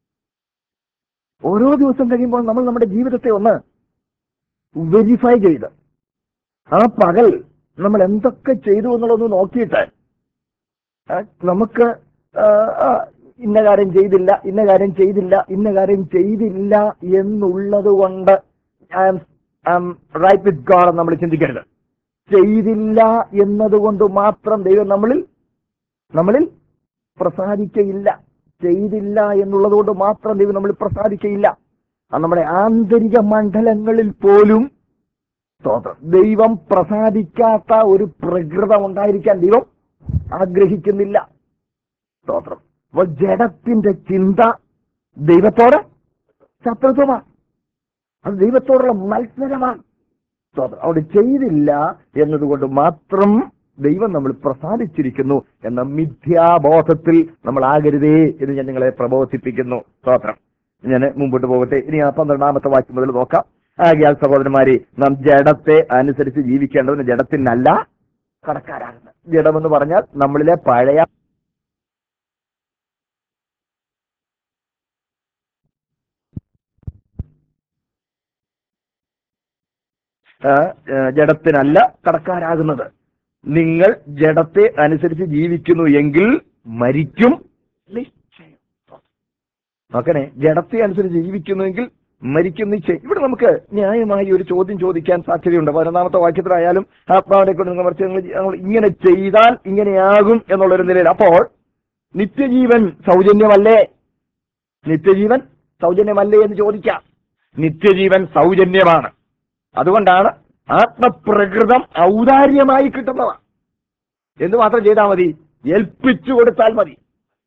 ഓരോ ദിവസം കഴിയുമ്പോൾ നമ്മൾ നമ്മുടെ ജീവിതത്തെ ഒന്ന് വെരിഫൈ ചെയ്ത് ആ പകൽ നമ്മൾ എന്തൊക്കെ ചെയ്തു എന്നുള്ളതൊന്ന് നോക്കിയിട്ട് ആ, നമുക്ക് ആ, ആ, ഇന്ന കാര്യം ചെയ്തില്ല ഇന്ന കാര്യം ചെയ്തില്ല ഇന്ന കാര്യം ചെയ്തില്ല എന്നുള്ളത് കൊണ്ട് റൈറ്റ് വിത്ത് ഗാഡ് നമ്മൾ ചിന്തിക്കരുത് ചെയ്തില്ല എന്നതുകൊണ്ട് മാത്രം ദൈവം നമ്മളിൽ നമ്മളിൽ പ്രസാദിക്കയില്ല ചെയ്തില്ല എന്നുള്ളത് കൊണ്ട് മാത്രം ദൈവം നമ്മളിൽ പ്രസാദിക്കയില്ല അത് നമ്മുടെ ആന്തരിക മണ്ഡലങ്ങളിൽ പോലും സ്തോത്രം ദൈവം പ്രസാദിക്കാത്ത ഒരു പ്രകൃതം ഉണ്ടായിരിക്കാൻ ദൈവം ആഗ്രഹിക്കുന്നില്ല സ്തോത്രം അപ്പോൾ ജഡത്തിന്റെ ചിന്ത ദൈവത്തോട് ശത്രുത്വമാണ് അത് ദൈവത്തോടുള്ള മത്സരമാണ് സ്തോത്രം അവിടെ ചെയ്തില്ല എന്നതുകൊണ്ട് മാത്രം ദൈവം നമ്മൾ പ്രസാദിച്ചിരിക്കുന്നു എന്ന മിഥ്യാബോധത്തിൽ നമ്മൾ ആകരുതേ എന്ന് ഞാൻ നിങ്ങളെ പ്രബോധിപ്പിക്കുന്നു സ്തോത്രം ഞാൻ മുമ്പോട്ട് പോകട്ടെ ഇനി ആ പന്ത്രണ്ടാമത്തെ വാക്യം മുതൽ നോക്കാം ആകിയാൽ സഹോദരന്മാരെ നാം ജഡത്തെ അനുസരിച്ച് ജീവിക്കേണ്ടതിന് ജഡത്തിനല്ല കടക്കാരാകുന്നത് ജഡമെന്ന് പറഞ്ഞാൽ നമ്മളിലെ പഴയ ആ, ആ, ജഡത്തിനല്ല കടക്കാരാകുന്നത് നിങ്ങൾ ജഡത്തെ അനുസരിച്ച് ജീവിക്കുന്നു എങ്കിൽ മരിക്കും നിശ്ചയം നോക്കണേ ജഡത്തെ അനുസരിച്ച് ജീവിക്കുന്നുവെങ്കിൽ മരിക്കും നിശ്ചയം ഇവിടെ നമുക്ക് ന്യായമായി ഒരു ചോദ്യം ചോദിക്കാൻ സാധ്യതയുണ്ട് പതിനൊന്നാമത്തെ വാക്യത്തിലായാലും ആത്മാവിനെ കൊണ്ട് നിങ്ങൾ മറിച്ച് നിങ്ങൾ ഞങ്ങൾ ഇങ്ങനെ ചെയ്താൽ ഇങ്ങനെയാകും എന്നുള്ളൊരു നിലയിൽ അപ്പോൾ നിത്യജീവൻ സൗജന്യമല്ലേ നിത്യജീവൻ സൗജന്യമല്ലേ എന്ന് ചോദിക്കാം നിത്യജീവൻ സൗജന്യമാണ് അതുകൊണ്ടാണ് ആത്മപ്രകൃതം ഔദാര്യമായി കിട്ടുന്നതാണ് എന്ത് മാത്രം ചെയ്താൽ മതി ഏൽപ്പിച്ചു കൊടുത്താൽ മതി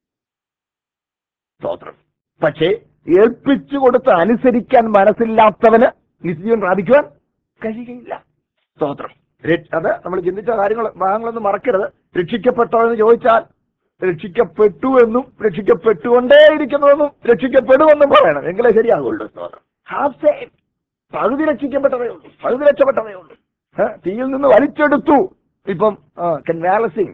സ്തോത്രം പക്ഷേ ഏൽപ്പിച്ചു കൊടുത്ത് അനുസരിക്കാൻ മനസ്സില്ലാത്തവന് നിത്യജീവൻ പ്രാപിക്കുവാൻ കഴിയുകയില്ല സ്തോത്രം രക്ഷ- അത് നമ്മൾ ചിന്തിച്ച കാര്യങ്ങൾ ഭാഗങ്ങളൊന്നും മറക്കരുത് രക്ഷിക്കപ്പെട്ടോ എന്ന് ചോദിച്ചാൽ രക്ഷിക്കപ്പെട്ടു എന്നും രക്ഷിക്കപ്പെട്ടുകൊണ്ടേയിരിക്കുന്നുവെന്നും രക്ഷിക്കപ്പെടുമെന്നും പറയണം എങ്കിലേ ശരിയാകുള്ളൂ സ്തോത്രം ഹാഫ് സേവ് പകുതി രക്ഷിക്കപ്പെട്ടതേ ഉള്ളൂ പകുതി രക്ഷപ്പെട്ടതേ ഉള്ളൂ ഏ, തീയിൽ നിന്ന് വലിച്ചെടുത്തു ഇപ്പം കൻവാലസിങ്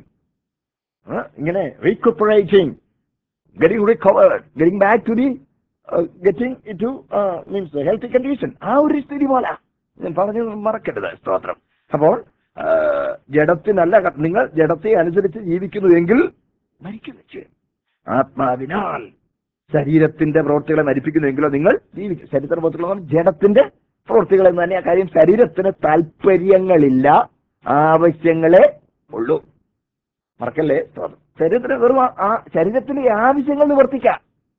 ഇങ്ങനെ recuperating getting recovered getting back to the getting to means healthy condition ആ ഒരു സ്ഥിതി പോലെ ഞാൻ പറഞ്ഞു മറക്കരുത് സ്തോത്രം അപ്പോൾ ആ, ജഡത്തിനല്ല ക- നിങ്ങൾ ജഡത്തെ അനുസരിച്ച് ജീവിക്കുന്നുവെങ്കിൽ മരിക്കും നിശ്ചയം ആത്മാവിനാൽ ശരീരത്തിന്റെ പ്രവൃത്തികളെ മരിപ്പിക്കുന്നുവെങ്കിലോ നിങ്ങൾ ജീവിക്കും ശരീരത്തിന്റെ പ്രവൃത്തികൾ എന്ന് പറഞ്ഞാൽ ജഡത്തിന്റെ പ്രവൃത്തികൾ എന്ന് തന്നെ ആ കാര്യം ശരീരത്തിന് താല്പര്യങ്ങളില്ല ആവശ്യങ്ങളെ ഉള്ളൂ മറക്കല്ലേ സ്തോത്രം. ശരീരത്തിന് വെറും ആ- ആ ശരീരത്തിന്റെ ആവശ്യങ്ങൾ നിവർത്തിക്കാം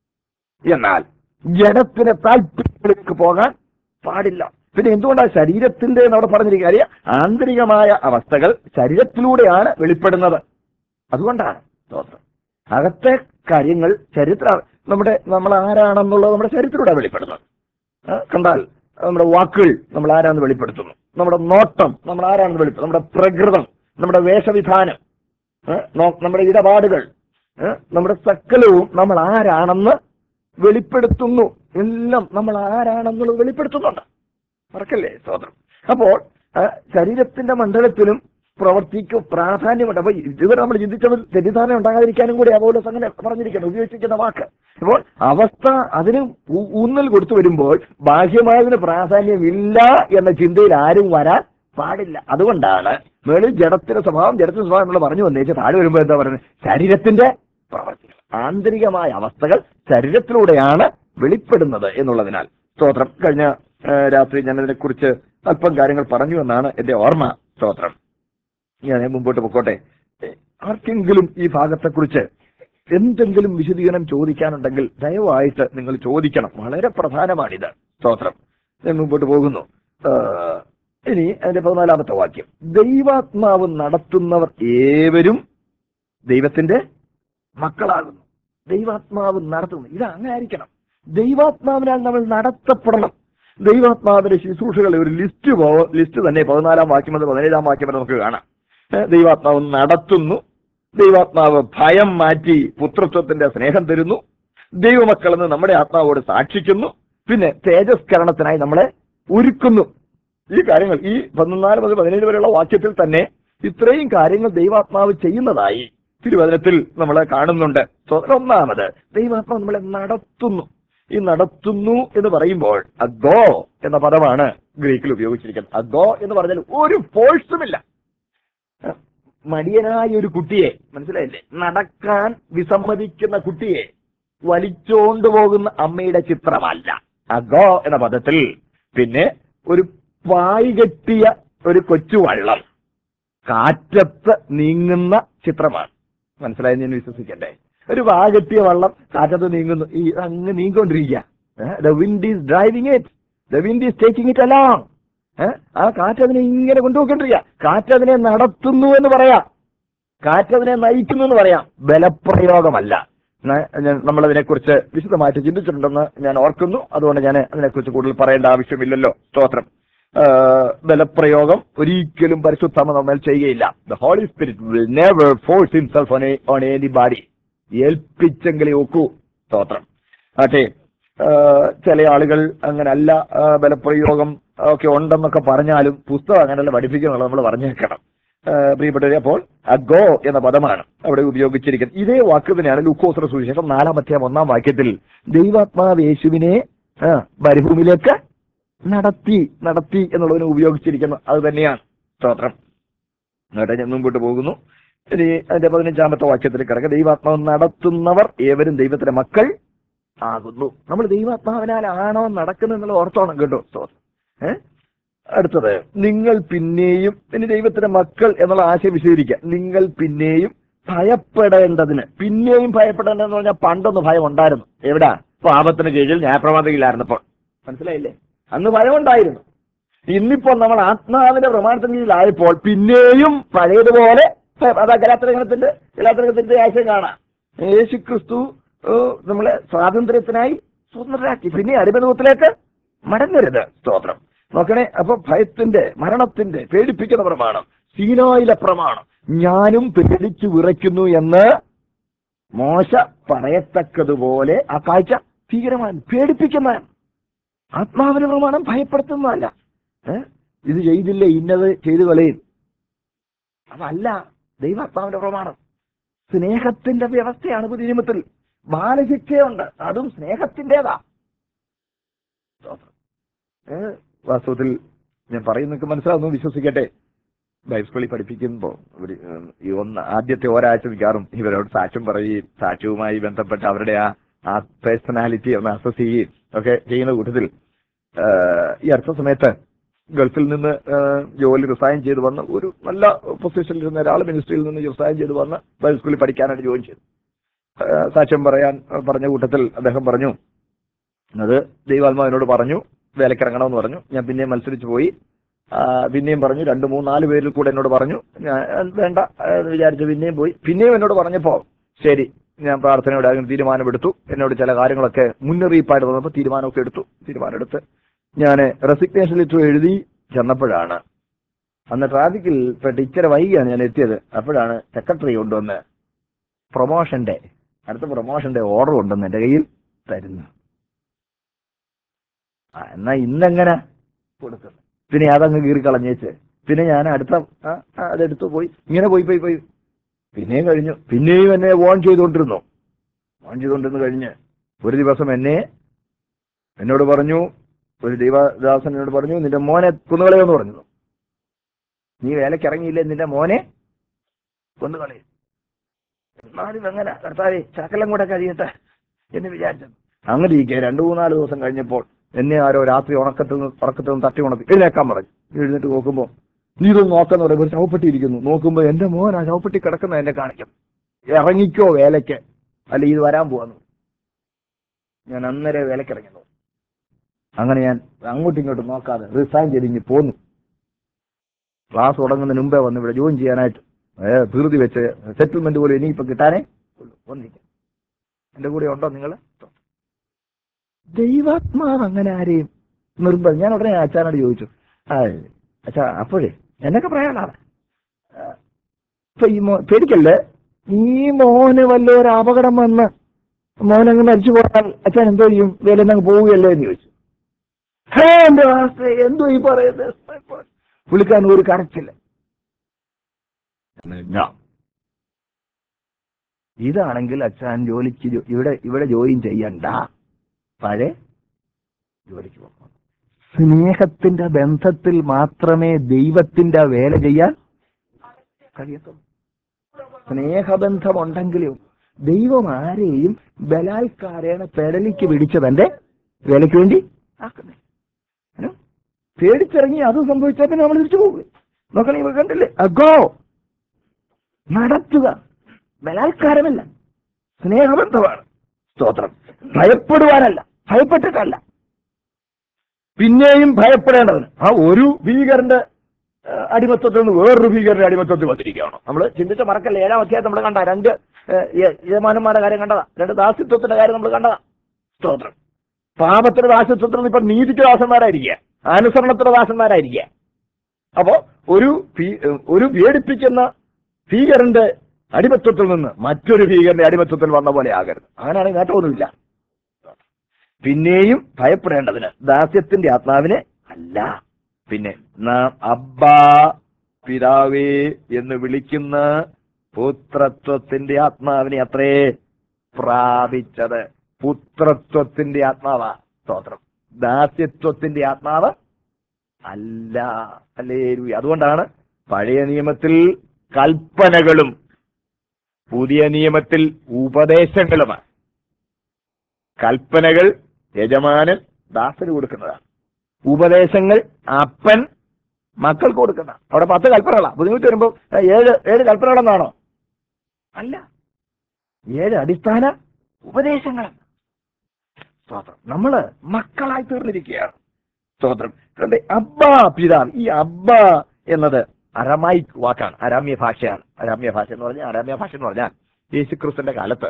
എന്നാൽ ജഡത്തിന് താല്പര്യങ്ങളിലേക്ക് പോകാൻ പാടില്ല പിന്നെ എന്തുകൊണ്ടാണ് ശരീരത്തിന്റെ എന്ന് അവിടെ പറഞ്ഞിരിക്കുക കാര്യം ആന്തരികമായ അവസ്ഥകൾ ശരീരത്തിലൂടെയാണ് വെളിപ്പെടുന്നത് അതുകൊണ്ടാണ് സ്തോത്രം അകത്തെ കാര്യങ്ങൾ ചരിത്ര നമ്മുടെ നമ്മൾ ആരാണെന്നുള്ളത് നമ്മുടെ ചരിത്രത്തിലൂടെ വെളിപ്പെടുന്നത് ആ, കണ്ടാൽ നമ്മുടെ വാക്കുകൾ നമ്മൾ ആരാണെന്ന് വെളിപ്പെടുത്തുന്നു നമ്മുടെ നോട്ടം നമ്മൾ ആരാണെന്ന് വെളിപ്പെടുത്തുന്നു നമ്മുടെ പ്രകൃതം നമ്മുടെ വേഷവിധാനം ഏ, നോ- നമ്മുടെ ഇടപാടുകൾ ഏ, നമ്മുടെ സകലവും നമ്മൾ ആരാണെന്ന് വെളിപ്പെടുത്തുന്നു എല്ലാം നമ്മൾ ആരാണെന്നുള്ളത് വെളിപ്പെടുത്തുന്നുണ്ട് മറക്കല്ലേ സ്തോത്രം അപ്പോൾ ആ, ശരീരത്തിന്റെ മണ്ഡലത്തിലും പ്രവർത്തിക്കും പ്രാധാന്യമുണ്ട് അപ്പൊ ഇതുവരെ നമ്മൾ ചിന്തിച്ചതിൽ തെറ്റിദ്ധാരണ ഉണ്ടാകാതിരിക്കാനും കൂടി അതുപോലെ അങ്ങനെ പറഞ്ഞിരിക്കണം ഉപയോഗിച്ചിരിക്കുന്ന വാക്ക് അപ്പോൾ അവസ്ഥ അതിന് ഊ- ഊന്നൽ കൊടുത്തു വരുമ്പോൾ ബാഹ്യമായതിന് പ്രാധാന്യമില്ല എന്ന ചിന്തയിൽ ആരും വരാൻ പാടില്ല അതുകൊണ്ടാണ് മേളിൽ ജഡത്തിന്റെ സ്വഭാവം ജഡത്തിന്റെ സ്വഭാവം നമ്മൾ പറഞ്ഞു വന്നേച്ച് താഴെ വരുമ്പോൾ എന്താ പറയുന്നത് ശരീരത്തിന്റെ പ്രവർത്തികൾ ആന്തരികമായ അവസ്ഥകൾ ശരീരത്തിലൂടെയാണ് വെളിപ്പെടുന്നത് എന്നുള്ളതിനാൽ സ്തോത്രം കഴിഞ്ഞ ആ, രാത്രി ഞാൻ ഇതിനെക്കുറിച്ച് അല്പം കാര്യങ്ങൾ പറഞ്ഞു എന്നാണ് എന്റെ ഓർമ്മ സ്തോത്രം ഞാൻ മുമ്പോട്ട് പൊക്കോട്ടെ ഏ, ആർക്കെങ്കിലും ഈ ഭാഗത്തെക്കുറിച്ച് എന്തെങ്കിലും വിശദീകരണം ചോദിക്കാനുണ്ടെങ്കിൽ ദയവായിട്ട് നിങ്ങൾ ചോദിക്കണം വളരെ പ്രധാനമാണിത് സ്തോത്രം ഞാൻ മുമ്പോട്ട് പോകുന്നു ആ, ഇനി അതിന്റെ പതിനാലാമത്തെ വാക്യം ദൈവാത്മാവ് നടത്തുന്നവർ ഏവരും ദൈവത്തിന്റെ മക്കളാകുന്നു ദൈവാത്മാവ് നടത്തുന്നു ഇത് അങ്ങനെ ആയിരിക്കണം ദൈവാത്മാവിനാൽ നമ്മൾ നടത്തപ്പെടണം ദൈവാത്മാവിന്റെ ശുശ്രൂഷകളുടെ ഒരു ലിസ്റ്റ് പോ ലിസ്റ്റ് തന്നെ പതിനാലാം വാക്യം മുതൽ പതിനേഴാം വാക്യം വരെ നമുക്ക് കാണാം ഏ, ദൈവാത്മാവ് നടത്തുന്നു ദൈവാത്മാവ് ഭയം മാറ്റി പുത്രത്വത്തിന്റെ സ്നേഹം തരുന്നു ദൈവമക്കളെന്ന് നമ്മുടെ ആത്മാവോട് സാക്ഷിക്കുന്നു പിന്നെ തേജസ്കരണത്തിനായി നമ്മളെ ഒരുക്കുന്നു ഈ കാര്യങ്ങൾ ഈ പതിനാല് മുതൽ പതിനേഴ് വരെയുള്ള വാക്യത്തിൽ തന്നെ ഇത്രയും കാര്യങ്ങൾ ദൈവാത്മാവ് ചെയ്യുന്നതായി തിരുവചനത്തിൽ നമ്മൾ കാണുന്നുണ്ട് സോ, ഒന്നാമത് ദൈവാത്മാവ് നമ്മളെ നടത്തുന്നു ഈ നടത്തുന്നു എന്ന് പറയുമ്പോൾ അഗോ എന്ന പദമാണ് ഗ്രീക്കിൽ ഉപയോഗിച്ചിരിക്കുന്നത് അഗോ എന്ന് പറഞ്ഞാൽ ഒരു ഫോഴ്സുമില്ല മടിയനായ ഒരു കുട്ടിയെ മനസ്സിലായില്ലേ നടക്കാൻ വിസമ്മതിക്കുന്ന കുട്ടിയെ വലിച്ചോണ്ട് പോകുന്ന അമ്മയുടെ ചിത്രമല്ല അഗോ എന്ന പദത്തിൽ പിന്നെ ഒരു പായ് കെട്ടിയ ഒരു കൊച്ചു വള്ളം കാറ്റത്ത് നീങ്ങുന്ന ചിത്രമാണ് മനസ്സിലായെന്ന് ഞാൻ വിശ്വസിക്കട്ടെ ഒരു വാകെട്ടിയ വള്ളം കാറ്റത്ത് നീങ്ങുന്നു ഈ അങ്ങ് നീങ്ങിക്കൊണ്ടിരിക്കുക the wind is driving it the wind is taking it along ആ കാറ്റ് അതിനെ ഇങ്ങനെ കൊണ്ടുപോയിക്കൊണ്ടിരിക്കുക കാറ്റ് അതിനെ നടത്തുന്നു എന്ന് പറയാം കാറ്റതിനെ നയിക്കുന്നു എന്ന് പറയാം ബലപ്രയോഗമല്ല ന- ഞാൻ- നമ്മളതിനെക്കുറിച്ച് വിശദമായിട്ട് ചിന്തിച്ചിട്ടുണ്ടെന്ന് ഞാൻ ഓർക്കുന്നു അതുകൊണ്ട് ഞാൻ അതിനെക്കുറിച്ച് കൂടുതൽ പറയേണ്ട ആവശ്യമില്ലല്ലോ സ്തോത്രം ആ, ബലപ്രയോഗം ഒരിക്കലും പരിശുദ്ധമ നമ്മൾ ചെയ്യുകയില്ല the Holy Spirit will never force himself on on anybody ഏൽപ്പിച്ചെങ്കിലേ ഒക്കൂ സ്തോത്രം ആട്ടെ ആ, ചില ആളുകൾ അങ്ങനല്ല ആ, ബലപ്രയോഗം ഒക്കെ ഉണ്ടെന്നൊക്കെ പറഞ്ഞാലും പുസ്തകം അങ്ങനെയല്ല പഠിപ്പിക്കുന്നുള്ളത് നമ്മൾ പറഞ്ഞേക്കണം ആ, പ്രിയപ്പെട്ടവരെ അപ്പോൾ അഗോ എന്ന പദമാണ് അവിടെ ഉപയോഗിച്ചിരിക്കുന്നത് ഇതേ വാക്ക് തന്നെയാണ് ലൂക്കോസറ സുവിശേഷം നാലാമത്തെ ഒന്നാം വാക്യത്തിൽ ദൈവാത്മാവ് യേശുവിനെ ആ, മരുഭൂമിയിലേക്ക് നടത്തി നടത്തി എന്നുള്ളതിന് ഉപയോഗിച്ചിരിക്കുന്നത് അത് തന്നെയാണ് സ്തോത്രം എന്നിട്ട് ഞാൻ മുമ്പോട്ട് പോകുന്നു ഇനി അതിന്റെ പതിനഞ്ചാമത്തെ വാക്യത്തിൽ കിടക്കുക ദൈവാത്മാവ് നടത്തുന്നവർ ഏവരും ദൈവത്തിന്റെ മക്കൾ ആകുന്നു നമ്മൾ ദൈവാത്മാവിനാലാണോ നടക്കുന്നത് എന്നുള്ള ഓർത്തോണം കേട്ടോ സ്തോത്രം ഏഹ് അടുത്തത് നിങ്ങൾ പിന്നെയും ഇനി ദൈവത്തിന്റെ മക്കൾ എന്നുള്ള ആശയം വിശദീകരിക്കുക നിങ്ങൾ പിന്നെയും ഭയപ്പെടേണ്ടതിന് പിന്നെയും ഭയപ്പെടേണ്ടതെന്ന് പറഞ്ഞാൽ പണ്ടൊന്ന് ഭയം ഉണ്ടായിരുന്നു എവിടാ പാപത്തിന് കീഴിൽ ന്യായപ്രമാതയിലായിരുന്നപ്പോൾ മനസ്സിലായില്ലേ അന്ന് ഭയം ഉണ്ടായിരുന്നു ഇന്നിപ്പോ നമ്മൾ ആത്മാവിന്റെ പ്രമാണത്തിന് കീഴിലായപ്പോൾ പിന്നെയും പഴയതുപോലെ അതാ കലാത്രംഗത്തിന്റെ കലാത്രംഗത്തിന്റെ ആശയം കാണാം യേശു ക്രിസ്തു ഏഹ്, നമ്മളെ സ്വാതന്ത്ര്യത്തിനായി സ്വതന്ത്രരാക്കി പിന്നെ അടിമതത്തിലേക്ക് മടങ്ങരുത് സ്തോത്രം നോക്കണേ അപ്പൊ ഭയത്തിന്റെ മരണത്തിന്റെ പേടിപ്പിക്കുന്ന പ്രമാണം സീനായിലെ പ്രമാണം ഞാനും പേടിച്ചു വിറയ്ക്കുന്നു എന്ന് മോശ പറയത്തക്കതുപോലെ ആ കാഴ്ച ഭീകരമാണ് പേടിപ്പിക്കുന്നതാണ് ആത്മാവിന് പ്രമാണം ഭയപ്പെടുത്തുന്നതല്ല ഏ? ഇത് ചെയ്തില്ലേ ഇന്നത് ചെയ്തു കളയും അതല്ല ദൈവാത്മാവിന്റെ പ്രമാണം സ്നേഹത്തിന്റെ വ്യവസ്ഥയാണ് പുതിയ നിയമത്തിൽ ബാലശിക്ഷയുണ്ട് അതും സ്നേഹത്തിൻ്റെതാ ഏ? വാസ്തവത്തിൽ ഞാൻ പറയുന്നൊക്കെ മനസ്സിലാവുന്നു വിശ്വസിക്കട്ടെ ബൈബിൾ സ്കൂളിൽ പഠിപ്പിക്കുമ്പോൾ ഒരു ഉം, ഈ ഒന്ന് ആദ്യത്തെ ഒരാഴ്ച മിക്കാറും ഇവരോട് സാക്ഷ്യം പറയുകയും സാക്ഷ്യവുമായി ബന്ധപ്പെട്ട് അവരുടെ ആ ആ പേഴ്സണാലിറ്റി ഒന്ന് അസസ് ചെയ്യുകയും ഒക്കെ ചെയ്യുന്ന കൂട്ടത്തിൽ ആ, ഈ അടുത്ത സമയത്ത് ഗൾഫിൽ നിന്ന് ആ, ജോലി റിസൈൻ ചെയ്ത് വന്ന് ഒരു നല്ല പൊസിഷനിൽ ഇരുന്ന ഒരാൾ മിനിസ്ട്രിയിൽ നിന്ന് റിസൈൻ ചെയ്ത് വന്ന് ബൈബിൾ സ്കൂളിൽ പഠിക്കാനായിട്ട് ജോയിൻ ചെയ്തു ആ, സാക്ഷ്യം പറയാൻ ആ, പറഞ്ഞ കൂട്ടത്തിൽ അദ്ദേഹം പറഞ്ഞു അത് ദൈവാത്മാവിനോട് പറഞ്ഞു വേലക്കിറങ്ങണമെന്ന് പറഞ്ഞു ഞാൻ പിന്നെയും മത്സരിച്ച് പോയി ആ, പിന്നെയും പറഞ്ഞു രണ്ട് മൂന്ന് നാല് പേരിൽ കൂടെ എന്നോട് പറഞ്ഞു ഞാൻ ആ, വേണ്ട ആ, എന്ന് വിചാരിച്ചു പിന്നെയും പോയി പിന്നെയും എന്നോട് പറഞ്ഞപ്പോ ശരി ഞാൻ പ്രാർത്ഥനയോടെ അതിന് തീരുമാനമെടുത്തു എന്നോട് ചില കാര്യങ്ങളൊക്കെ മുന്നറിയിപ്പായിട്ട് വന്നപ്പോൾ തീരുമാനമൊക്കെ എടുത്തു തീരുമാനമെടുത്ത് ഞാൻ റെസിഗ്നേഷൻ ലെറ്റർ എഴുതി ചെന്നപ്പോഴാണ് അന്ന് ട്രാഫിക്കിൽ പെട്ട് ഇച്ചിരി വൈകിയാണ് ഞാൻ എത്തിയത് അപ്പോഴാണ് സെക്രട്ടറി കൊണ്ടുവന്ന് പ്രൊമോഷന്റെ അടുത്ത പ്രൊമോഷന്റെ ഓർഡർ കൊണ്ടുവന്ന് എന്റെ കയ്യിൽ തരുന്നു ആ എന്നാ ഇന്നെങ്ങനെ കൊടുക്കുന്നു പിന്നെ അതങ്ങ് കീറി കളഞ്ഞേച്ച് പിന്നെ ഞാൻ അടുത്ത ആ, ആ, അതെടുത്തു പോയി ഇങ്ങനെ പോയി പോയി പോയി പിന്നെയും കഴിഞ്ഞു പിന്നെയും എന്നെ വോൺ ചെയ്തുകൊണ്ടിരുന്നു വോൺ ചെയ്തുകൊണ്ടിരുന്നു കഴിഞ്ഞ് ഒരു ദിവസം എന്നെ എന്നോട് പറഞ്ഞു ഒരു ദൈവദാസൻ എന്നോട് പറഞ്ഞു നിന്റെ മോനെ കൊന്നുകളയെന്ന് പറഞ്ഞു നീ വേലയ്ക്ക് ഇറങ്ങിയില്ലേ നിന്റെ മോനെ കൊന്നുകളയും എന്നാലും എങ്ങനെ കർത്താവേ ചക്കലം കൂടെ കഴിയട്ടെ എന്ന് വിചാരിച്ചു അങ്ങനെ ഇരിക്കെ രണ്ടു മൂന്നാല് ദിവസം കഴിഞ്ഞപ്പോൾ എന്നെ ആരോ രാത്രി ഉണക്കത്തിൽ നിന്ന് ഉറക്കത്തിൽ നിന്ന് തട്ടി ഉണക്കി എഴുന്നേക്കാൻ പറഞ്ഞു എഴുന്നേറ്റ് നോക്കുമ്പോൾ നീ ഇതൊന്ന് നോക്കാന്ന് പറയുമ്പോൾ ഒരു ശവപ്പെട്ടി ഇരിക്കുന്നു നോക്കുമ്പോൾ എന്റെ മോൻ ആ ശവപ്പെട്ടി കിടക്കുന്ന എന്നെ കാണിക്കും ഇറങ്ങിക്കോ വേലയ്ക്ക് അല്ല ഇത് വരാൻ പോവാന്ന് ഞാൻ അന്നേരം വേലയ്ക്ക് ഇറങ്ങുന്നു അങ്ങനെ ഞാൻ അങ്ങോട്ടും ഇങ്ങോട്ടും നോക്കാതെ റിസൈൻ ചെയ്ത് ഇങ്ങ് പോന്നു ക്ലാസ് തുടങ്ങുന്നതിന് മുമ്പേ വന്ന് ഇവിടെ ജോയിൻ ചെയ്യാനായിട്ട് ഏ, ധൃതി വെച്ച് സെറ്റിൽമെന്റ് പോലും ഇനിയിപ്പോ കിട്ടാനേ ഉള്ളൂ വന്നിരിക്കാം എന്റെ കൂടെ ഉണ്ടോ നിങ്ങൾ ദൈവാത്മാവ് അങ്ങനെ ആരെയും നിർബന്ധം ഞാൻ ഉടനെ അച്ഛനോട് ചോദിച്ചു ആ അച്ഛാ അപ്പോഴേ എന്നൊക്കെ പറയാനാണ് ഇപ്പൊ ഈ മോ പേടിക്കല്ലേ ഈ മോന് വല്ല ഒരു അപകടം വന്ന് മോനങ്ങ് മരിച്ചു പോയാൽ അച്ഛൻ എന്തോ ചെയ്യും വേല അങ്ങ് പോവുകയല്ലേ എന്ന് ചോദിച്ചു ഹേ എന്റെ വാസ്തേ എന്തോ ഈ പറയുന്നത് പുള്ളിക്കാരൻ ഒരു കരച്ചില്ല ഞാൻ ഇതാണെങ്കിൽ അച്ഛൻ ജോലിക്ക് ജോ- ഇവിടെ ഇവിടെ ജോയിൻ ചെയ്യണ്ട പഴയ ജോലിക്ക് പോകണം സ്നേഹത്തിന്റെ ബന്ധത്തിൽ മാത്രമേ ദൈവത്തിന്റെ വേല ചെയ്യാൻ കഴിയത്തുള്ളൂ സ്നേഹബന്ധമുണ്ടെങ്കിലും ദൈവം ആരെയും ബലാത്കാരേണ പെടലിക്ക് പിടിച്ചതന്റെ വേലയ്ക്ക് വേണ്ടി ആക്കുന്നേ ഏ? പേടിച്ചിറങ്ങി അത് സംഭവിച്ചാൽ പിന്നെ നമ്മൾ തിരിച്ചു പോകും നോക്കണേ ഇവ കണ്ടില്ലേ അഗോ നടത്തുക ബലാത്കാരമല്ല സ്നേഹബന്ധമാണ് സ്തോത്രം ഭയപ്പെടുവാനല്ല ഭയപ്പെട്ടിട്ടല്ല പിന്നെയും ഭയപ്പെടേണ്ടതിന് ആ ഒരു ഭീകരന്റെ ഏഹ്, അടിമത്തത്തിൽ നിന്ന് വേറൊരു ഭീകരന്റെ അടിമത്തത്തിൽ വന്നിരിക്കുകയാണ് നമ്മൾ ചിന്തിച്ച മറക്കല്ല ഏഴാം അധ്യായത്തിൽ നമ്മൾ കണ്ട രണ്ട് ഏഹ്, യ- യജമാനന്മാരുടെ കാര്യം കണ്ടതാ രണ്ട് ദാസിത്വത്തിന്റെ കാര്യം നമ്മൾ കണ്ടതാ സ്തോത്രം പാപത്തിന്റെ ദാസിത്വത്തിൽ നിന്ന് ഇപ്പൊ നീതിക്ക് ദാസന്മാരായിരിക്കുക അനുസരണത്തിന്റെ ദാസന്മാരായിരിക്കുക അപ്പോ ഒരു ഭീ- ഒരു പേടിപ്പിക്കുന്ന ഭീകരന്റെ അടിമത്വത്തിൽ നിന്ന് മറ്റൊരു ഭീകരന്റെ അടിമത്വത്തിൽ വന്ന പോലെ ആകരുത് അങ്ങനെയാണെങ്കിൽ നേട്ടമൊന്നുമില്ല പിന്നെയും ഭയപ്പെടേണ്ടതിന് ദാസ്യത്തിന്റെ ആത്മാവിനെ അല്ല പിന്നെ നാം അബ്ബാ പിതാവേ എന്ന് വിളിക്കുന്ന പുത്രത്വത്തിന്റെ ആത്മാവിനെ അത്രേ പ്രാപിച്ചത് പുത്രത്വത്തിന്റെ ആത്മാവാ സ്തോത്രം ദാസ്യത്വത്തിന്റെ ആത്മാവ് അല്ല അല്ലേ അതുകൊണ്ടാണ് പഴയ നിയമത്തിൽ കൽപ്പനകളും പുതിയ നിയമത്തിൽ ഉപദേശങ്ങളുമാണ് കൽപ്പനകൾ യജമാനൻ ദാസന് കൊടുക്കുന്നതാണ് ഉപദേശങ്ങൾ അപ്പൻ മക്കൾക്ക് കൊടുക്കുന്ന അവിടെ പത്ത് കൽപ്പനകളാ ബുദ്ധിമുട്ട് വരുമ്പോ ഏ, ഏഴ് ഏഴ് കൽപ്പനകളെന്നാണോ അല്ല ഏഴ് അടിസ്ഥാന ഉപദേശങ്ങൾ സ്തോത്രം നമ്മള് മക്കളായി തീർന്നിരിക്കുകയാണ് സ്തോത്രം കണ്ടേ അബ്ബ പിതാവ് ഈ അബ്ബ എന്നത് അരമായിക് വാക്കാണ് അരാമ്യ ഭാഷയാണ് അരാമ്യ ഭാഷ എന്ന് പറഞ്ഞാൽ അരാമ്യ ഭാഷ എന്ന് പറഞ്ഞാൽ യേശുക്രിസ്തുവിന്റെ കാലത്ത്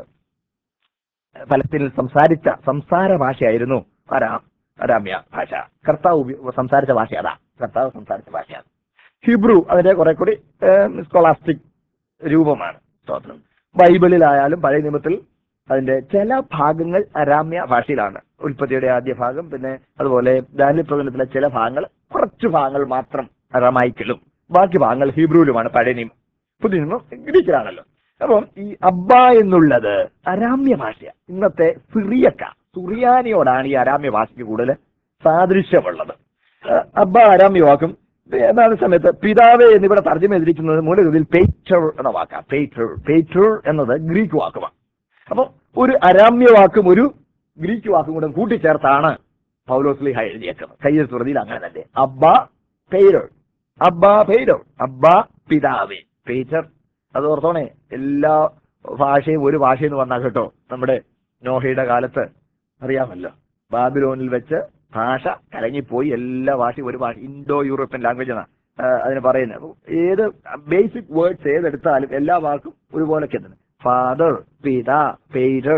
ഫലസ്തീനിൽ സംസാരിച്ച സംസാര ഭാഷയായിരുന്നു അരാം അരാമ്യ ഭാഷ കർത്താവ് ഉപയോ- സംസാരിച്ച ഭാഷ അതാ കർത്താവ് സംസാരിച്ച ഭാഷയാണ് ഹിബ്രു അതിന്റെ കുറെ കൂടി സ്കോളാസ്റ്റിക് രൂപമാണ് സ്തോത്രം ബൈബിളിലായാലും പഴയ നിയമത്തിൽ അതിന്റെ ചില ഭാഗങ്ങൾ അരാമ്യ ഭാഷയിലാണ് ഉൽപ്പത്തിയുടെ ആദ്യ ഭാഗം പിന്നെ അതുപോലെ ദാനിയൽ പ്രവചനത്തിലെ ചില ഭാഗങ്ങൾ കുറച്ച് ഭാഗങ്ങൾ മാത്രം അറമായിക്കലും ബാക്കി ഭാഗങ്ങൾ ഹീബ്രുവിലുമാണ് പഴയ നിയമം പുതിയ നിയമം ഗ്രീക്കിലാണല്ലോ അപ്പം ഈ അബ്ബ എന്നുള്ളത് അരാമ്യ ഭാഷയാണ് ഇന്നത്തെ സിറിയക്ക സുറിയാനിയോടാണ് ഈ അരാമ്യ ഭാഷയ്ക്ക് കൂടുതൽ സാദൃശ്യമുള്ളത് ആ, അബ്ബ അരാമ്യ വാക്കും ഏതാണ് സമയത്ത് പിതാവ് എന്നിവിടെ തർജ്ജമ ചെയ്തിരിക്കുന്നത് മൂലകൃതിയിൽ പേറ്റർ എന്ന വാക്കാണ് പേറ്റർ പേറ്റർ എന്നത് ഗ്രീക്ക് വാക്കുമാണ് അപ്പം ഒരു അരാമ്യ വാക്കും ഒരു ഗ്രീക്ക് വാക്കും കൂടെ കൂട്ടിച്ചേർത്താണ് പൗലോസ്ലിഹ എഴുതിയേക്കുന്നത് കയ്യിൽ സ്മൃതിയിൽ അങ്ങനെ തന്നെ അബ്ബ പേരർ അബ്ബ പേരർ അബ്ബ പിതാവേ പേറ്റർ അത് ഓർത്തോണേ എല്ലാ ഭാഷയും ഒരു ഭാഷയെന്ന് വന്നാൽ കേട്ടോ നമ്മുടെ നോഹയുടെ കാലത്ത് അറിയാമല്ലോ ബാബിലോണിൽ വെച്ച് ഭാഷ കലങ്ങിപ്പോയി എല്ലാ ഭാഷയും ഒരു ഭാഷ ഇൻഡോ യൂറോപ്യൻ ലാംഗ്വേജ് എന്നാണ് ആ, അതിന് പറയുന്നത് അപ്പൊ ഏത് ബേസിക് വേർഡ്സ് ഏതെടുത്താലും എല്ലാ വാക്കും ഒരുപോലൊക്കെ തന്നെ ഫാദർ പിത പേര്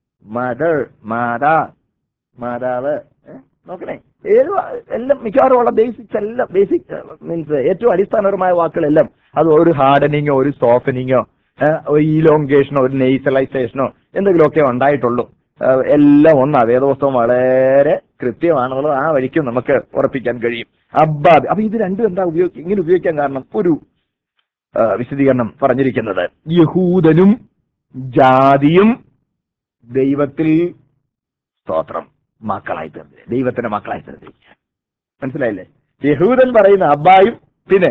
മദർ മാതാ മാതാവ് ഏ? നോക്കണേ ഏത് വാ- എല്ലാം മിക്കവാറും ഉള്ള ബേസിക്സ് എല്ലാം ബേസിക് മീൻസ് ഏറ്റവും അടിസ്ഥാനപരമായ വാക്കുകളെല്ലാം അത് ഒരു ഹാർഡനിങ്ങോ ഒരു സോഫനിങ്ങോ ഒരു ഇലോങ്കേഷനോ ഒരു നെയ്സലൈസേഷനോ എന്തെങ്കിലുമൊക്കെ ഉണ്ടായിട്ടുള്ളൂ ആ, എല്ലാം ഒന്നാ വേദോസ്തവം വളരെ കൃത്യമാണെന്നുള്ളത് ആ വഴിക്കും നമുക്ക് ഉറപ്പിക്കാൻ കഴിയും അബ്ബാബ് അപ്പൊ ഇത് രണ്ടും എന്താ ഉപയോഗി ഇങ്ങനെ ഉപയോഗിക്കാൻ കാരണം ഒരു ആ, വിശദീകരണം പറഞ്ഞിരിക്കുന്നത് യഹൂദനും ജാതിയും ദൈവത്തിൽ സ്തോത്രം മക്കളായി തീർന്നില്ല ദൈവത്തിന്റെ മക്കളായി തീർന്നിരിക്കുക മനസ്സിലായില്ലേ യഹൂദൻ പറയുന്ന അബ്ബായും പിന്നെ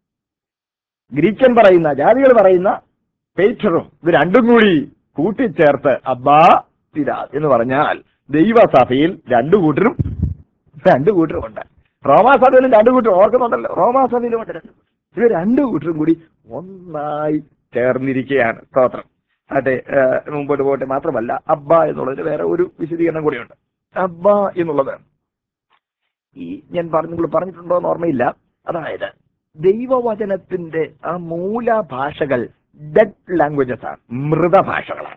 ഗ്രീക്കൻ പറയുന്ന ജാതികൾ പറയുന്ന പേറ്ററും ഇത് രണ്ടും കൂടി കൂട്ടിച്ചേർത്ത് അബ്ബാ പിതാ എന്ന് പറഞ്ഞാൽ ദൈവസഭയിൽ രണ്ടു കൂട്ടരും രണ്ടു കൂട്ടരും ഉണ്ട് റോമാസഭയിലും രണ്ടു കൂട്ടരും ഓർക്കുന്നുണ്ടല്ലോ റോമാസഭയിലും ഉണ്ട് രണ്ടു കൂട്ടരും ഇവർ രണ്ടു കൂട്ടരും കൂടി ഒന്നായി ചേർന്നിരിക്കുകയാണ് സ്തോത്രം അതെ മുമ്പോട്ട് പോകട്ടെ മാത്രമല്ല അബ്ബ എന്നുള്ളതിന് വേറെ ഒരു വിശദീകരണം കൂടിയുണ്ട് അബ്ബ എന്നുള്ളത് ഈ ഞാൻ പറഞ്ഞു നിങ്ങൾ പറഞ്ഞിട്ടുണ്ടോ എന്ന് ഓർമ്മയില്ല അതായത് ദൈവവചനത്തിന്റെ ആ മൂലഭാഷകൾ ഡെഡ് ലാംഗ്വേജസ് ആണ് മൃതഭാഷകളാണ്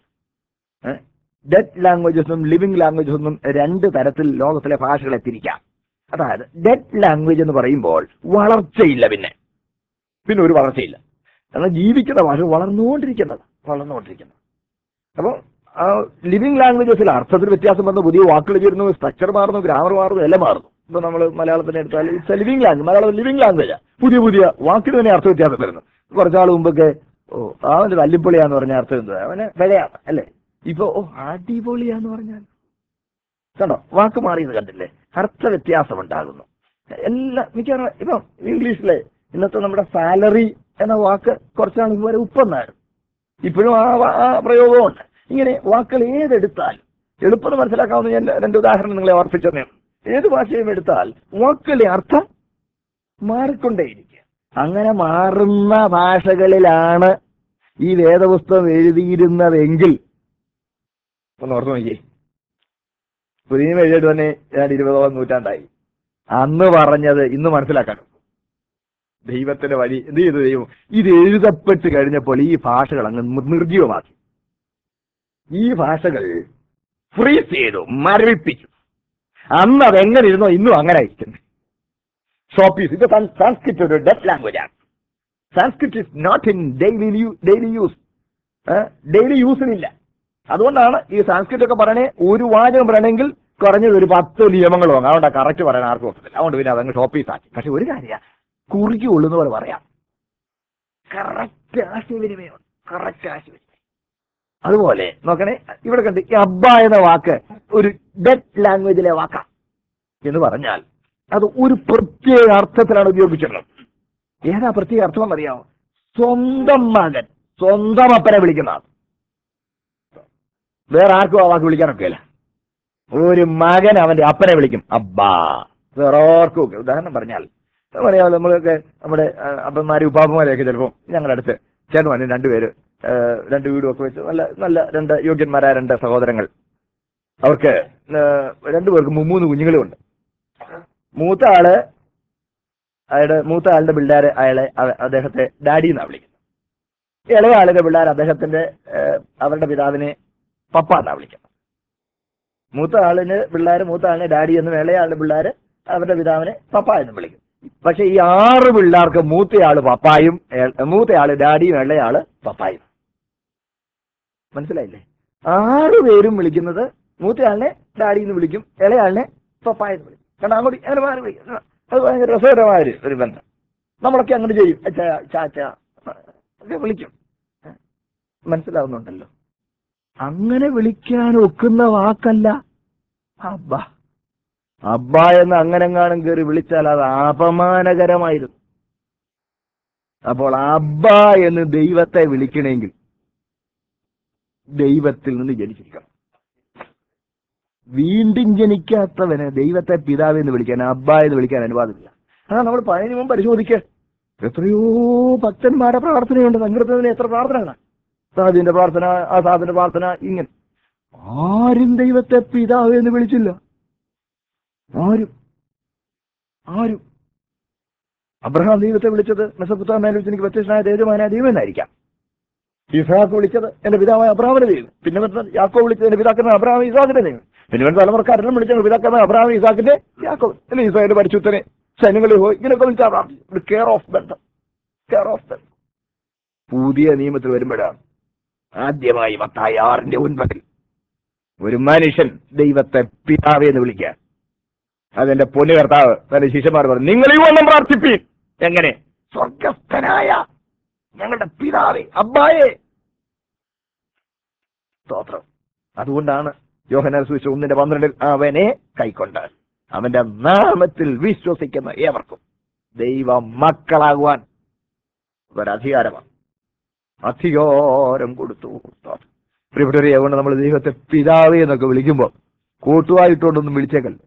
ഡെഡ് ലാംഗ്വേജസും ലിവിംഗ് ലാംഗ്വേജസും രണ്ട് തരത്തിൽ ലോകത്തിലെ ഭാഷകളെ തിരിക്കാം അതായത് ഡെഡ് ലാംഗ്വേജ് എന്ന് പറയുമ്പോൾ വളർച്ചയില്ല പിന്നെ പിന്നെ ഒരു വളർച്ചയില്ല എന്നാൽ ജീവിക്കുന്ന ഭാഷ വളർന്നുകൊണ്ടിരിക്കുന്നത് വളർന്നുകൊണ്ടിരിക്കുന്നത് അപ്പോൾ ആ ലിവിംഗ് ലാംഗ്വേജസിൽ അർത്ഥത്തിൽ വ്യത്യാസം വന്നു പുതിയ വാക്കുകൾ ചേരുന്നു സ്ട്രക്ചർ മാറുന്നു ഗ്രാമർ മാറുന്നു എല്ലാം മാറുന്നു ഇപ്പൊ നമ്മൾ മലയാളത്തിന് എടുത്താൽ it's living language Malayalam living language പുതിയ പുതിയ വാക്കിന് തന്നെ അർത്ഥ വ്യത്യാസം വരുന്നു കുറച്ചാൾ മുമ്പൊക്കെ ഓ അവന്റെ തല്ലിപ്പൊളിയാന്ന് പറഞ്ഞ അർത്ഥം എന്തുവാ അവന് വിലയാണ് അല്ലേ ഇപ്പൊ ഓ അടിപൊളിയാന്ന് പറഞ്ഞാൽ കണ്ടോ വാക്ക് മാറിയത് കണ്ടില്ലേ അർത്ഥ വ്യത്യാസം ഉണ്ടാകുന്നു എല്ലാ മിക്കവാറും ഇപ്പം ഇംഗ്ലീഷിലെ ഇന്നത്തെ നമ്മുടെ സാലറി എന്ന വാക്ക് കുറച്ചാൾ മുമ്പ് വരെ ഉപ്പെന്നായിരുന്നു ഇപ്പോഴും ആ വാ- ആ പ്രയോഗമുണ്ട് ഇങ്ങനെ വാക്കുകൾ ഏതെടുത്താലും എളുപ്പം മനസ്സിലാക്കാവുന്ന ഞാൻ രണ്ട് ഉദാഹരണം നിങ്ങളെ ഓർപ്പിച്ചതേ ഏത് ഭാഷയും എടുത്താൽ വാക്കുകളുടെ അർത്ഥം മാറിക്കൊണ്ടേയിരിക്കുക അങ്ങനെ മാറുന്ന ഭാഷകളിലാണ് ഈ വേദപുസ്തകം എഴുതിയിരുന്നതെങ്കിൽ ഒന്ന് ഓർത്ത് നോക്കിയേ പുതിയ എഴുതിയിട്ട് തന്നെ ഞാൻ ഇരുപതോളം നൂറ്റാണ്ടായി അന്ന് പറഞ്ഞത് ഇന്ന് മനസ്സിലാക്കാൻ ദൈവത്തിന്റെ വഴി എന്ത് ചെയ്തു ദൈവം ഇത് എഴുതപ്പെട്ട് കഴിഞ്ഞപ്പോൾ ഈ ഭാഷകൾ അങ്ങ് നിർ- നിർജീവമാക്കി ഈ ഭാഷകൾ ഫ്രീസ് ചെയ്തു മരവിപ്പിച്ചു അന്ന് അത് എങ്ങനെ ഇരുന്നോ ഇന്നും അങ്ങനെ ഇരിക്കുന്നു ഷോപ്പീസ് ഇത് സാൻസ്ക്രിറ്റ് ഒരു ഡെഫ് ലാംഗ്വേജ് ആണ് Sanskrit is not in daily daily use daily യൂസിനില്ല അതുകൊണ്ടാണ് ഈ സാൻസ്ക്രിറ്റ് ഒക്കെ പറയണേ ഒരു വാചകം പറയണമെങ്കിൽ കുറഞ്ഞത് ഒരു പത്ത് നിയമങ്ങളോ അതുകൊണ്ട് കറക്റ്റ് പറയാൻ ആർക്കും ഒക്കത്തില്ല അതുകൊണ്ട് പിന്നെ അതങ്ങ് ഷോപ്പീസ് ആക്കി പക്ഷെ ഒരു കാര്യം കുറുക്കി ഉള്ളുന്ന പോലെ പറയാം കറക്റ്റ് ആശയവിനിമയം കറക്റ്റ് ആശയവിനിമയം അതുപോലെ നോക്കണേ ഇവിടെ കണ്ട് ഈ അബ്ബ എന്ന വാക്ക് ഒരു ഡെറ്റ് ലാംഗ്വേജിലെ വാക്കാണ് എന്ന് പറഞ്ഞാൽ അത് ഒരു പ്രത്യേക അർത്ഥത്തിലാണ് ഉപയോഗിച്ചിട്ടുള്ളത് ഏതാ പ്രത്യേക അർത്ഥം എന്നറിയാമോ സ്വന്തം മകൻ സ്വന്തം അപ്പനെ വിളിക്കുന്ന ആൾ വേറെ ആർക്കും ആ വാക്ക് വിളിക്കാനൊക്കെയല്ല ഒരു മകൻ അവന്റെ അപ്പനെ വിളിക്കും അബ്ബാ വേറെ ആർക്കും ഒക്കെ ഉദാഹരണം പറഞ്ഞാൽ പറയാമല്ലോ നമ്മളൊക്കെ നമ്മുടെ ആ, അപ്പന്മാരും ഉപ്പാപ്പന്മാരെയൊക്കെ ചിലപ്പോൾ ഞങ്ങളുടെ അടുത്ത് ചേട്ടന്മാരും രണ്ടുപേര് ആ, രണ്ട് വീടും ഒക്കെ വെച്ച് നല്ല നല്ല രണ്ട് യോഗ്യന്മാരായ രണ്ട് സഹോദരങ്ങൾ അവർക്ക് ആ, രണ്ടുപേർക്ക് മൂന്ന് കുഞ്ഞുങ്ങളുമുണ്ട് മൂത്ത ആള് അയാളുടെ മൂത്ത ആളുടെ പിള്ളേര് അയാളെ അവ- അദ്ദേഹത്തെ ഡാഡി എന്നാണ് വിളിക്കുന്നത് ഇളയ ആളുടെ പിള്ളേർ അദ്ദേഹത്തിന്റെ ആ, അവരുടെ പിതാവിനെ പപ്പ എന്നാ വിളിക്കുന്നത് മൂത്ത ആളിന് പിള്ളേര് മൂത്ത ആളിനെ ഡാഡി എന്നും ഇളയ ആളുടെ പിള്ളേര് അവരുടെ പിതാവിനെ പപ്പ എന്നും വിളിക്കും പക്ഷെ ഈ ആറ് പിള്ളേർക്ക് മൂത്തയാള് പപ്പായും ഏ- മൂത്തയാള് ഡാഡിയും ഇളയാള് പപ്പായും മനസ്സിലായില്ലേ ആറ് പേരും വിളിക്കുന്നത് മൂത്തയാളിനെ ഡാഡി എന്ന് വിളിക്കും ഇളയാളിനെ പപ്പായ എന്ന് വിളിക്കും കാരണം അങ്ങോട്ട് അങ്ങനെ മാറി വിളിക്കും അത് ഭയങ്കര രസകരമായ ഒരു- ഒരു ബന്ധം നമ്മളൊക്കെ അങ്ങനെ ചെയ്യും അച്ഛാ ചാച്ച ഒക്കെ വിളിക്കും മനസ്സിലാവുന്നുണ്ടല്ലോ അങ്ങനെ വിളിക്കാൻ ഒക്കുന്ന വാക്കല്ല അബ്ബ അബ്ബ എന്ന് അങ്ങനെങ്ങാനും കയറി വിളിച്ചാൽ അത് അപമാനകരമായിരുന്നു അപ്പോൾ അബ്ബ എന്ന് ദൈവത്തെ വിളിക്കണമെങ്കിൽ ദൈവത്തിൽ നിന്ന് ജനിച്ചിരിക്കണം വീണ്ടും ജനിക്കാത്തവന് ദൈവത്തെ പിതാവ് എന്ന് വിളിക്കാൻ അബ്ബ എന്ന് വിളിക്കാൻ അനുവാദമില്ല ആ നമ്മൾ പഴയ നിയമം പരിശോധിക്കുക എത്രയോ ഭക്തന്മാരുടെ പ്രാർത്ഥനയുണ്ട് സങ്കീർത്തനത്തിന് എത്ര പ്രാർത്ഥനകളാണ് സാദിന്റെ പ്രാർത്ഥന ആ സാദിന്റെ പ്രാർത്ഥന ഇങ്ങനെ ആരും ദൈവത്തെ പിതാവ് എന്ന് വിളിച്ചില്ല ആരും ആരും അബ്രഹാം ദൈവത്തെ വിളിച്ചത് മെസ്സപ്പുത്താമേൽ വെച്ച് എനിക്ക് വ്യത്യസ്തനായ ദൈവമായ ദൈവം എന്നായിരിക്കാം ഇസാഖ് വിളിച്ചത് എന്റെ പിതാവായ അബ്രാമിനെ ദൈവം പിന്നെ വരുന്നത് യാക്കോ വിളിച്ചത് എന്റെ പിതാക്കുന്ന അബ്രാം ഇസാഖിന്റെ ദൈവം പിന്നെ വരുന്ന തലമുറക്കാരെല്ലാം വിളിച്ചത് പിതാക്കുന്ന അബ്രാം ഇസാഖിന്റെ യാക്കോ അല്ലെ ഇസാഖിന്റെ പരിശുദ്ധനെ സൈന്യങ്ങളിൽ പോയി ഇങ്ങനെയൊക്കെ വിളിച്ചാൽ പ്രാർത്ഥിച്ചു കെയർ ഓഫ് ബന്ധം കെയർ ഓഫ് ബന്ധം പുതിയ നിയമത്തിൽ വരുമ്പോഴാണ് ആദ്യമായി മത്തായി ആറിന്റെ ഒൻപതിൽ ഒരു മനുഷ്യൻ ദൈവത്തെ പിതാവേ എന്ന് വിളിക്കുക അതെന്റെ പൊന്നു കർത്താവ് തന്റെ ശിഷ്യന്മാർ പറഞ്ഞു നിങ്ങൾ ഈ വണ്ണം പ്രാർത്ഥിപ്പീൻ എങ്ങനെ സ്വർഗസ്ഥനായ ഞങ്ങളുടെ പിതാവേ അബ്ബായേ സ്തോത്രം അതുകൊണ്ടാണ് യോഹനാൻ സുവിശേഷം ഒന്നിന്റെ പന്ത്രണ്ടിൽ അവനെ കൈക്കൊണ്ട് അവന്റെ നാമത്തിൽ വിശ്വസിക്കുന്ന ഏവർക്കും ദൈവ മക്കളാകുവാൻ ഒരധികാരമാണ് അധികാരം കൊടുത്തു സ്തോത്രം. പ്രിയപ്പെട്ടവരെ അതുകൊണ്ട് നമ്മൾ ദൈവത്തെ പിതാവേ എന്നൊക്കെ വിളിക്കുമ്പോൾ കൂട്ടുവായിട്ടൊണ്ടൊന്നും വിളിച്ചേക്കല്ല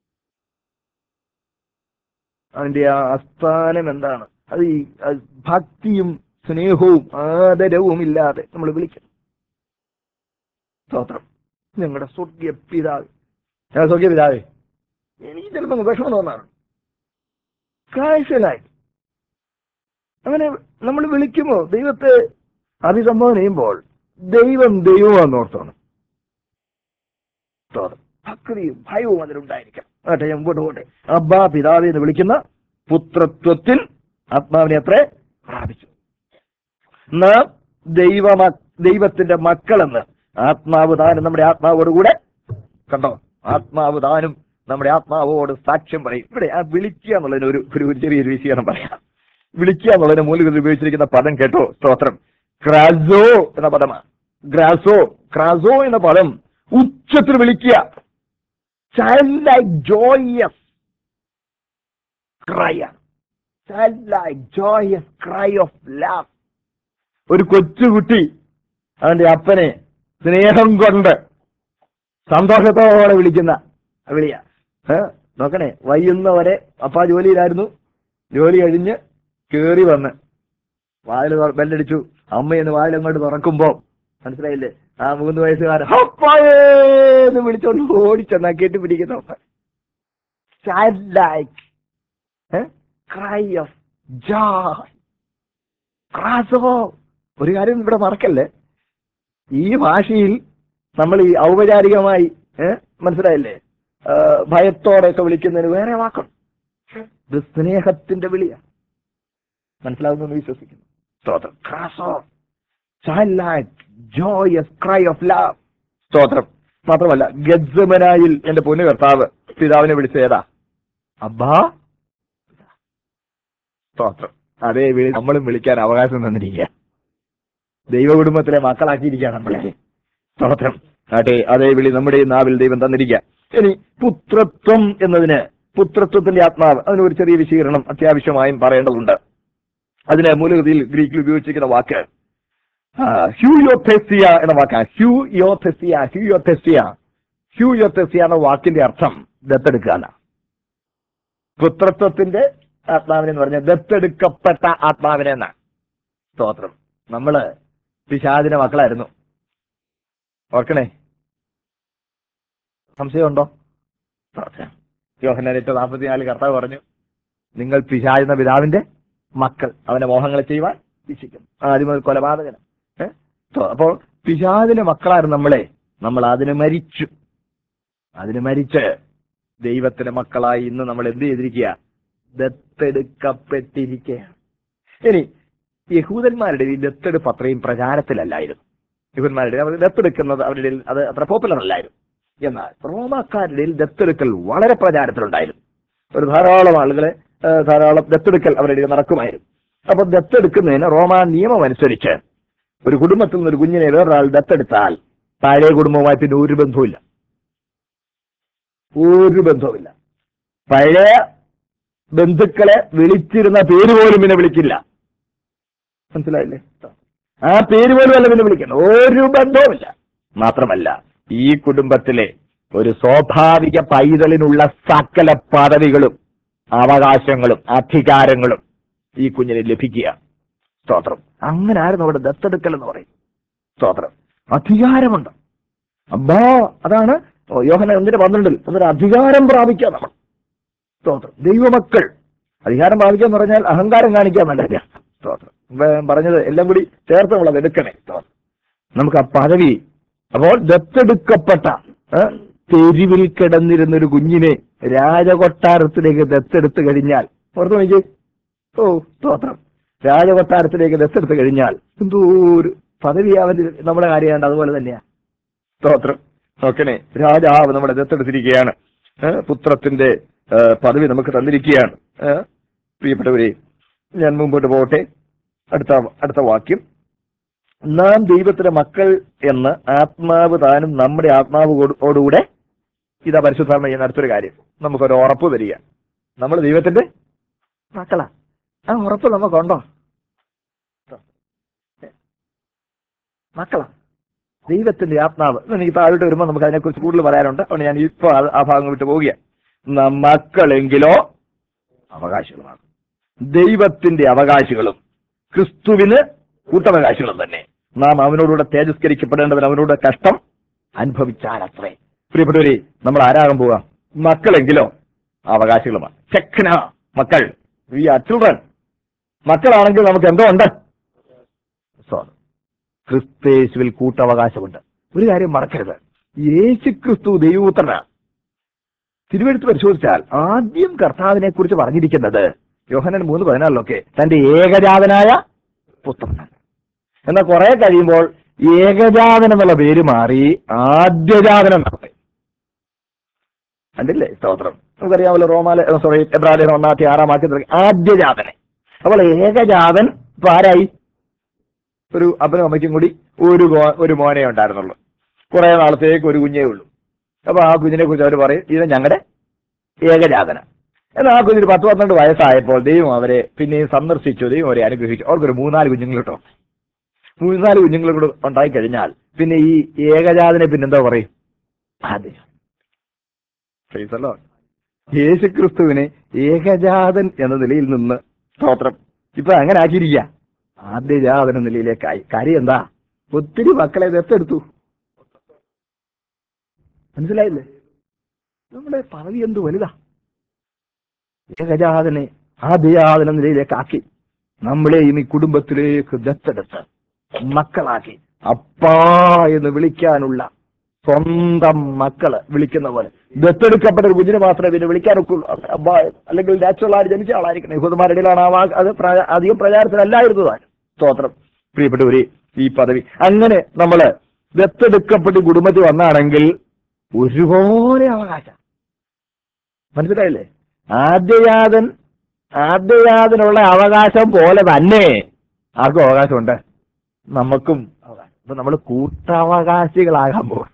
അതിന്റെ ആ അസ്ഥാനം എന്താണ് അത് ഈ അത് ഭക്തിയും സ്നേഹവും ആദരവും ഇല്ലാതെ നമ്മൾ വിളിക്കണം സ്തോത്രം ഞങ്ങളുടെ സ്വർഗീയ പിതാവ് ഞാൻ സ്വർഗീയ പിതാവേ എനിക്ക് ചിലപ്പോൾ വിഷമം തോന്നാറുണ്ട് കാഴ്ചലായി അങ്ങനെ നമ്മൾ വിളിക്കുമ്പോൾ ദൈവത്തെ അഭിസംബോധന ചെയ്യുമ്പോൾ ദൈവം ദൈവമാണെന്ന് ഓർത്തോണം സ്തോത്രം ഭക്തിയും ഭയവും അതിലുണ്ടായിരിക്കണം ആട്ടെ ഞാൻ മുമ്പോട്ട് പോട്ടെ അബ്ബാ പിതാവെ എന്ന് വിളിക്കുന്ന പുത്രത്വത്തിൽ ആത്മാവിനെ അത്രേ പ്രാപിച്ചു നാം ദൈവ ദൈവത്തിന്റെ മക്കളെന്ന് ആത്മാവ് താനും നമ്മുടെ ആത്മാവോടുകൂടെ കണ്ടോ ആത്മാവ് താനും നമ്മുടെ ആത്മാവോട് സാക്ഷ്യം പറയും ഇവിടെ ആ വിളിക്കുക എന്നുള്ളതിന് ഒരു ഒരു ഒരു ചെറിയൊരു വിശീലനം പറയാം വിളിക്കുക എന്നുള്ളതിന് മൂലത്തിൽ ഉപയോഗിച്ചിരിക്കുന്ന പദം കേട്ടോ സ്തോത്രം ക്രാസോ എന്ന പദമാണ് ഗ്രാസോ ക്രാസോ എന്ന പദം ഉച്ചത്തിൽ വിളിക്കുക child like joyous cry child like joyous cry of love ഒരു കൊച്ചുകുട്ടി അവന്റെ അപ്പനെ സ്നേഹം കൊണ്ട് സന്തോഷത്തോടെ വിളിക്കുന്ന വിളിയ ഏ? നോക്കണേ വൈകുന്നവരെ അപ്പ ജോലിയിലായിരുന്നു ജോലി കഴിഞ്ഞ് കേറി വന്ന് വാതിൽ തുറ- ബെല്ലടിച്ചു അമ്മയെന്ന് വാതിൽ അങ്ങോട്ട് തുറക്കുമ്പോ മനസ്സിലായില്ലേ ആ മൂന്ന് വയസ്സുകാരൻ അപ്പാന്ന് വിളിച്ചോണ്ട് ഓടിച്ചെന്നാ കെട്ടിപ്പിടിക്കുന്ന child like cry of joy. ക്രാസവോ ഒരു കാര്യം ഇവിടെ മറക്കല്ലേ ഈ ഭാഷയിൽ നമ്മൾ ഈ ഔപചാരികമായി ഏ, മനസ്സിലായില്ലേ ആ, ഭയത്തോടെയൊക്കെ വിളിക്കുന്നതിന് വേറെ വാക്കുണ്ട് ഇത് സ്നേഹത്തിന്റെ വിളിയാണ് മനസ്സിലാവുന്നു വിശ്വസിക്കുന്നു സ്തോത്രം ക്രാസോ child joyous cry of love സ്തോത്രം മാത്രമല്ല ഗജമനായിൽ എന്റെ പൊന്നു കർത്താവ് പിതാവിനെ വിളിച്ച ഏതാ അബ്ബാ സ്തോത്രം അതേ വിളി നമ്മളും വിളിക്കാൻ അവകാശം തന്നിരിക്കുക ദൈവ കുടുംബത്തിലെ മക്കളാക്കിയിരിക്കുക നമ്മളെ സ്തോത്രം ആട്ടെ അതേ വിളി നമ്മുടെ ഈ നാവിൽ ദൈവം തന്നിരിക്കുക ഇനി പുത്രത്വം എന്നതിന് പുത്രത്വത്തിന്റെ ആത്മാവ് അതിന് ഒരു ചെറിയ വിശീകരണം അത്യാവശ്യമായും പറയേണ്ടതുണ്ട് അതിന് മൂലകൃതിയിൽ ഗ്രീക്കിൽ ഉപയോഗിച്ചിരിക്കുന്ന വാക്ക് ഹ്യൂയോതെസിയ എന്ന വാക്കാണ് ഹ്യൂയോതെസിയ ഹ്യൂയോതെസിയ ഹ്യൂയോതെസിയ എന്ന വാക്കിന്റെ അർത്ഥം ദത്തെടുക്കുക എന്നാ പുത്രത്വത്തിന്റെ ആത്മാവിനെ എന്ന് പറഞ്ഞാൽ ദത്തെടുക്കപ്പെട്ട ആത്മാവിനെ എന്നാ സ്തോത്രം നമ്മള് പിശാദിന്റെ മക്കളായിരുന്നു ഓർക്കണേ സംശയമുണ്ടോ സ്തോത്രം യോഹനാനിട്ട് നാൽപ്പത്തിനാല് കർത്താവ് പറഞ്ഞു നിങ്ങൾ പിശാചെന്ന പിതാവിന്റെ മക്കൾ അവന്റെ മോഹങ്ങളെ ചെയ്യുവാൻ ഇച്ഛിക്കും ആദ്യം മുതൽ കൊലപാതകനം ഏഹ് അപ്പോൾ പിശാദിന്റെ മക്കളായിരുന്നു നമ്മളെ നമ്മൾ അതിന് മരിച്ചു അതിന് മരിച്ച് ദൈവത്തിന്റെ മക്കളായി ഇന്ന് നമ്മൾ എന്ത് ചെയ്തിരിക്കുക ദത്തെടുക്കപ്പെട്ടിരിക്കുകയാണ് ഇനി യഹൂദന്മാരുടെ ഈ ദത്തെടുപ്പ് അത്രയും പ്രചാരത്തിലല്ലായിരുന്നു യഹൂദന്മാരുടെ അവർ ദത്തെടുക്കുന്നത് അവരുടെ ഇടയിൽ അത് അത്ര പോപ്പുലർ അല്ലായിരുന്നു എന്നാൽ റോമാക്കാരുടെ ഇടയിൽ ദത്തെടുക്കൽ വളരെ പ്രചാരത്തിലുണ്ടായിരുന്നു ഒരു ധാരാളം ആളുകളെ ആ, ധാരാളം ദത്തെടുക്കൽ അവരുടെ ഇടയിൽ നടക്കുമായിരുന്നു അപ്പൊ ദത്തെടുക്കുന്നതിന് റോമാ നിയമം അനുസരിച്ച് ഒരു കുടുംബത്തിൽ നിന്ന് ഒരു കുഞ്ഞിനെ വേറൊരാൾ ദത്തെടുത്താൽ പഴയ കുടുംബവുമായി പിന്നെ ഒരു ബന്ധവുമില്ല ഒരു ബന്ധവുമില്ല പഴയ ബന്ധുക്കളെ വിളിച്ചിരുന്ന പേര് പോലും പിന്നെ വിളിക്കില്ല മനസ്സിലായില്ലേ ആ പേര് പോലും അല്ല പിന്നെ വിളിക്കുന്നത് ഒരു ബന്ധവുമില്ല മാത്രമല്ല ഈ കുടുംബത്തിലെ ഒരു സ്വാഭാവിക പൈതലിനുള്ള സകല പദവികളും അവകാശങ്ങളും അധികാരങ്ങളും ഈ കുഞ്ഞിന് ലഭിക്കുക സ്തോത്രം അങ്ങനെ ആയിരുന്നു അവിടെ ദത്തെടുക്കൽ എന്ന് പറയും സ്തോത്രം അധികാരമുണ്ട് അബ്ബാ അതാണ് ഓ, യോഹന ഒന്നിന്റെ പന്ത്രണ്ടിൽ അതൊരു അധികാരം പ്രാപിക്കുക നമ്മൾ സ്തോത്രം ദൈവമക്കൾ അധികാരം പ്രാപിക്കുക എന്ന് പറഞ്ഞാൽ അഹങ്കാരം കാണിക്കുക എന്നല്ല സ്തോത്രം മുമ്പ് ഞാൻ പറഞ്ഞത് എല്ലാം കൂടി ചേർത്ത് നമ്മൾ അത് എടുക്കണേ സ്തോത്രം നമുക്ക് ആ പദവി അപ്പോൾ ദത്തെടുക്കപ്പെട്ട ഏ, തെരുവിൽ കിടന്നിരുന്ന ഒരു കുഞ്ഞിനെ രാജകൊട്ടാരത്തിലേക്ക് ദത്തെടുത്ത് കഴിഞ്ഞാൽ ഓർത്ത് നോക്കി ഓ സ്തോത്രം രാജകൊട്ടാരത്തിലേക്ക് ദത്തെടുത്ത് കഴിഞ്ഞാൽ എന്തോ ഒരു പദവി അവന് നമ്മുടെ കാര്യമുണ്ട് അതുപോലെ തന്നെയാ സ്തോത്രം നോക്കണേ രാജാവ് നമ്മളെ ദത്തെടുത്തിരിക്കുകയാണ് ഏ, പുത്രത്തിന്റെ ഏ, പദവി നമുക്ക് തന്നിരിക്കുകയാണ് ഏ, പ്രിയപ്പെട്ടവരെ ഞാൻ മുമ്പോട്ട് പോകട്ടെ അടുത്ത അടുത്ത വാക്യം നാം ദൈവത്തിന്റെ മക്കൾ എന്ന് ആത്മാവ് താനും നമ്മുടെ ആത്മാവ് ഓട്- ഓടുകൂടെ ഇതാ പരിശുദ്ധാത്മ ചെയ്യുന്ന അടുത്തൊരു കാര്യം നമുക്കൊരു ഉറപ്പ് തരിക നമ്മൾ ദൈവത്തിന്റെ മക്കളാ ആ ഉറപ്പ് നമുക്കുണ്ടോ മക്കളാ ദൈവത്തിന്റെ ആത്മാവ് ഇത് എനിക്ക് താഴോട്ട് വരുമ്പോൾ നമുക്ക് അതിനെക്കുറിച്ച് കൂടുതൽ പറയാനുണ്ട് അതുകൊണ്ട് ഞാൻ ഇപ്പൊ ആ- ആ ഭാഗം വിട്ട് പോവുകയാണ് നാം മക്കളെങ്കിലോ അവകാശികളുമാണ് ദൈവത്തിന്റെ അവകാശികളും ക്രിസ്തുവിന് കൂട്ടവകാശികളും തന്നെ നാം അവനോടുകൂടെ തേജസ്കരിക്കപ്പെടേണ്ടതിന് അവനോട് കഷ്ടം അനുഭവിച്ചാൽ അത്രേ പ്രിയപ്പെട്ടവരെ നമ്മൾ ആരാകാൻ പോവാ മക്കളെങ്കിലോ അവകാശികളുമാണ് ചെക്കന മക്കൾ വി ആർ ചിൽഡ്രൻ മക്കളാണെങ്കിൽ നമുക്ക് എന്തോ ഉണ്ട് So, ക്രിസ്തേശുവിൽ കൂട്ടവകാശമുണ്ട് ഒരു കാര്യം മറക്കരുത് യേശു ക്രിസ്തു ദൈവപുത്രനാണ് തിരുവെടുത്ത് പരിശോധിച്ചാൽ ആദ്യം കർത്താവിനെ കുറിച്ച് പറഞ്ഞിരിക്കുന്നത് യോഹനൻ മൂന്ന് പതിനാലിലൊക്കെ തന്റെ ഏകജാതനായ പുത്രനാണ് എന്നാൽ കുറെ കഴിയുമ്പോൾ ഏകജാതൻ എന്നുള്ള പേര് മാറി ആദ്യജാതനം നടത്തി കണ്ടില്ലേ സ്തോത്രം നമുക്കറിയാമല്ലോ റോമാല സോറി എബ്രാലേഖനം ഒന്നാമത്തെ ആറാം വാക്യത്തിൽ ആദ്യജാതനെ അപ്പോൾ ഏകജാതൻ ഇപ്പൊ ആരായി ഒരു അപ്പനും അമ്മയ്ക്കും കൂടി ഒരു ഗോ- ഒരു മോനെ ഉണ്ടായിരുന്നുള്ളൂ കുറെ നാളത്തേക്ക് ഒരു കുഞ്ഞേ ഉള്ളൂ അപ്പൊ ആ കുഞ്ഞിനെ കുറിച്ച് അവർ പറയും ഇത് ഞങ്ങളുടെ ഏകജാതന എന്നാൽ ആ കുഞ്ഞിന് പത്ത് പന്ത്രണ്ട് വയസ്സായപ്പോൾ ദൈവം അവരെ പിന്നെയും സന്ദർശിച്ചു ദൈവം അവരെ അനുഗ്രഹിച്ചു അവർക്കൊരു മൂന്നാല് കുഞ്ഞുങ്ങൾ കിട്ടും മൂന്നാല് കുഞ്ഞുങ്ങൾ കൂടെ ഉണ്ടായി കഴിഞ്ഞാൽ പിന്നെ ഈ ഏകജാതനെ പിന്നെന്താ പറയും അതെ Praise the Lord. യേശുക്രിസ്തുവിനെ ഏകജാതൻ എന്ന നിലയിൽ നിന്ന് സ്തോത്രം ഇപ്പൊ അങ്ങനെ ആക്കിയിരിക്കുക ആദ്യജാതൻ എന്ന നിലയിലേക്കായി കാര്യം എന്താ ഒത്തിരി മക്കളെ ദത്തെടുത്തു മനസ്സിലായില്ലേ നമ്മുടെ പദവി എന്ത് വലുതാ ഏകജാതനെ ആദ്യാദിന നിലയിലേക്ക് ആക്കി നമ്മളെയും ഈ കുടുംബത്തിലേക്ക് ദത്തെടുത്ത് മക്കളാക്കി അപ്പാ എന്ന് വിളിക്കാനുള്ള സ്വന്തം മക്കള് വിളിക്കുന്ന പോലെ ദത്തെടുക്കപ്പെട്ട ഒരു കുഞ്ഞിനെ മാത്രമേ പിന്നെ വിളിക്കാനൊക്കുള്ളൂ അബ്ബാ അല്ലെങ്കിൽ നാച്ചുറൽ ആയിട്ട് ജനിച്ച ആളായിരിക്കണം യഹൂദന്മാരുടെ ഇടയിലാണ് ആ വാക്ക് അത് പ്ര- അധികം പ്രചാരത്തിലല്ലായിരുന്നതാണ് സ്തോത്രം പ്രിയപ്പെട്ടവര് ഈ പദവി അങ്ങനെ നമ്മള് ദത്തെടുക്കപ്പെട്ട് കുടുംബത്തിൽ വന്നാണെങ്കിൽ ഒരുപോലെ അവകാശം മനസ്സിലായില്ലേ ആദ്യജാതൻ ആദ്യജാതനുള്ള അവകാശം പോലെ തന്നെ ആർക്കും അവകാശമുണ്ട് നമുക്കും അവകാശം അപ്പൊ നമ്മൾ കൂട്ടവകാശികളാകാൻ പോകും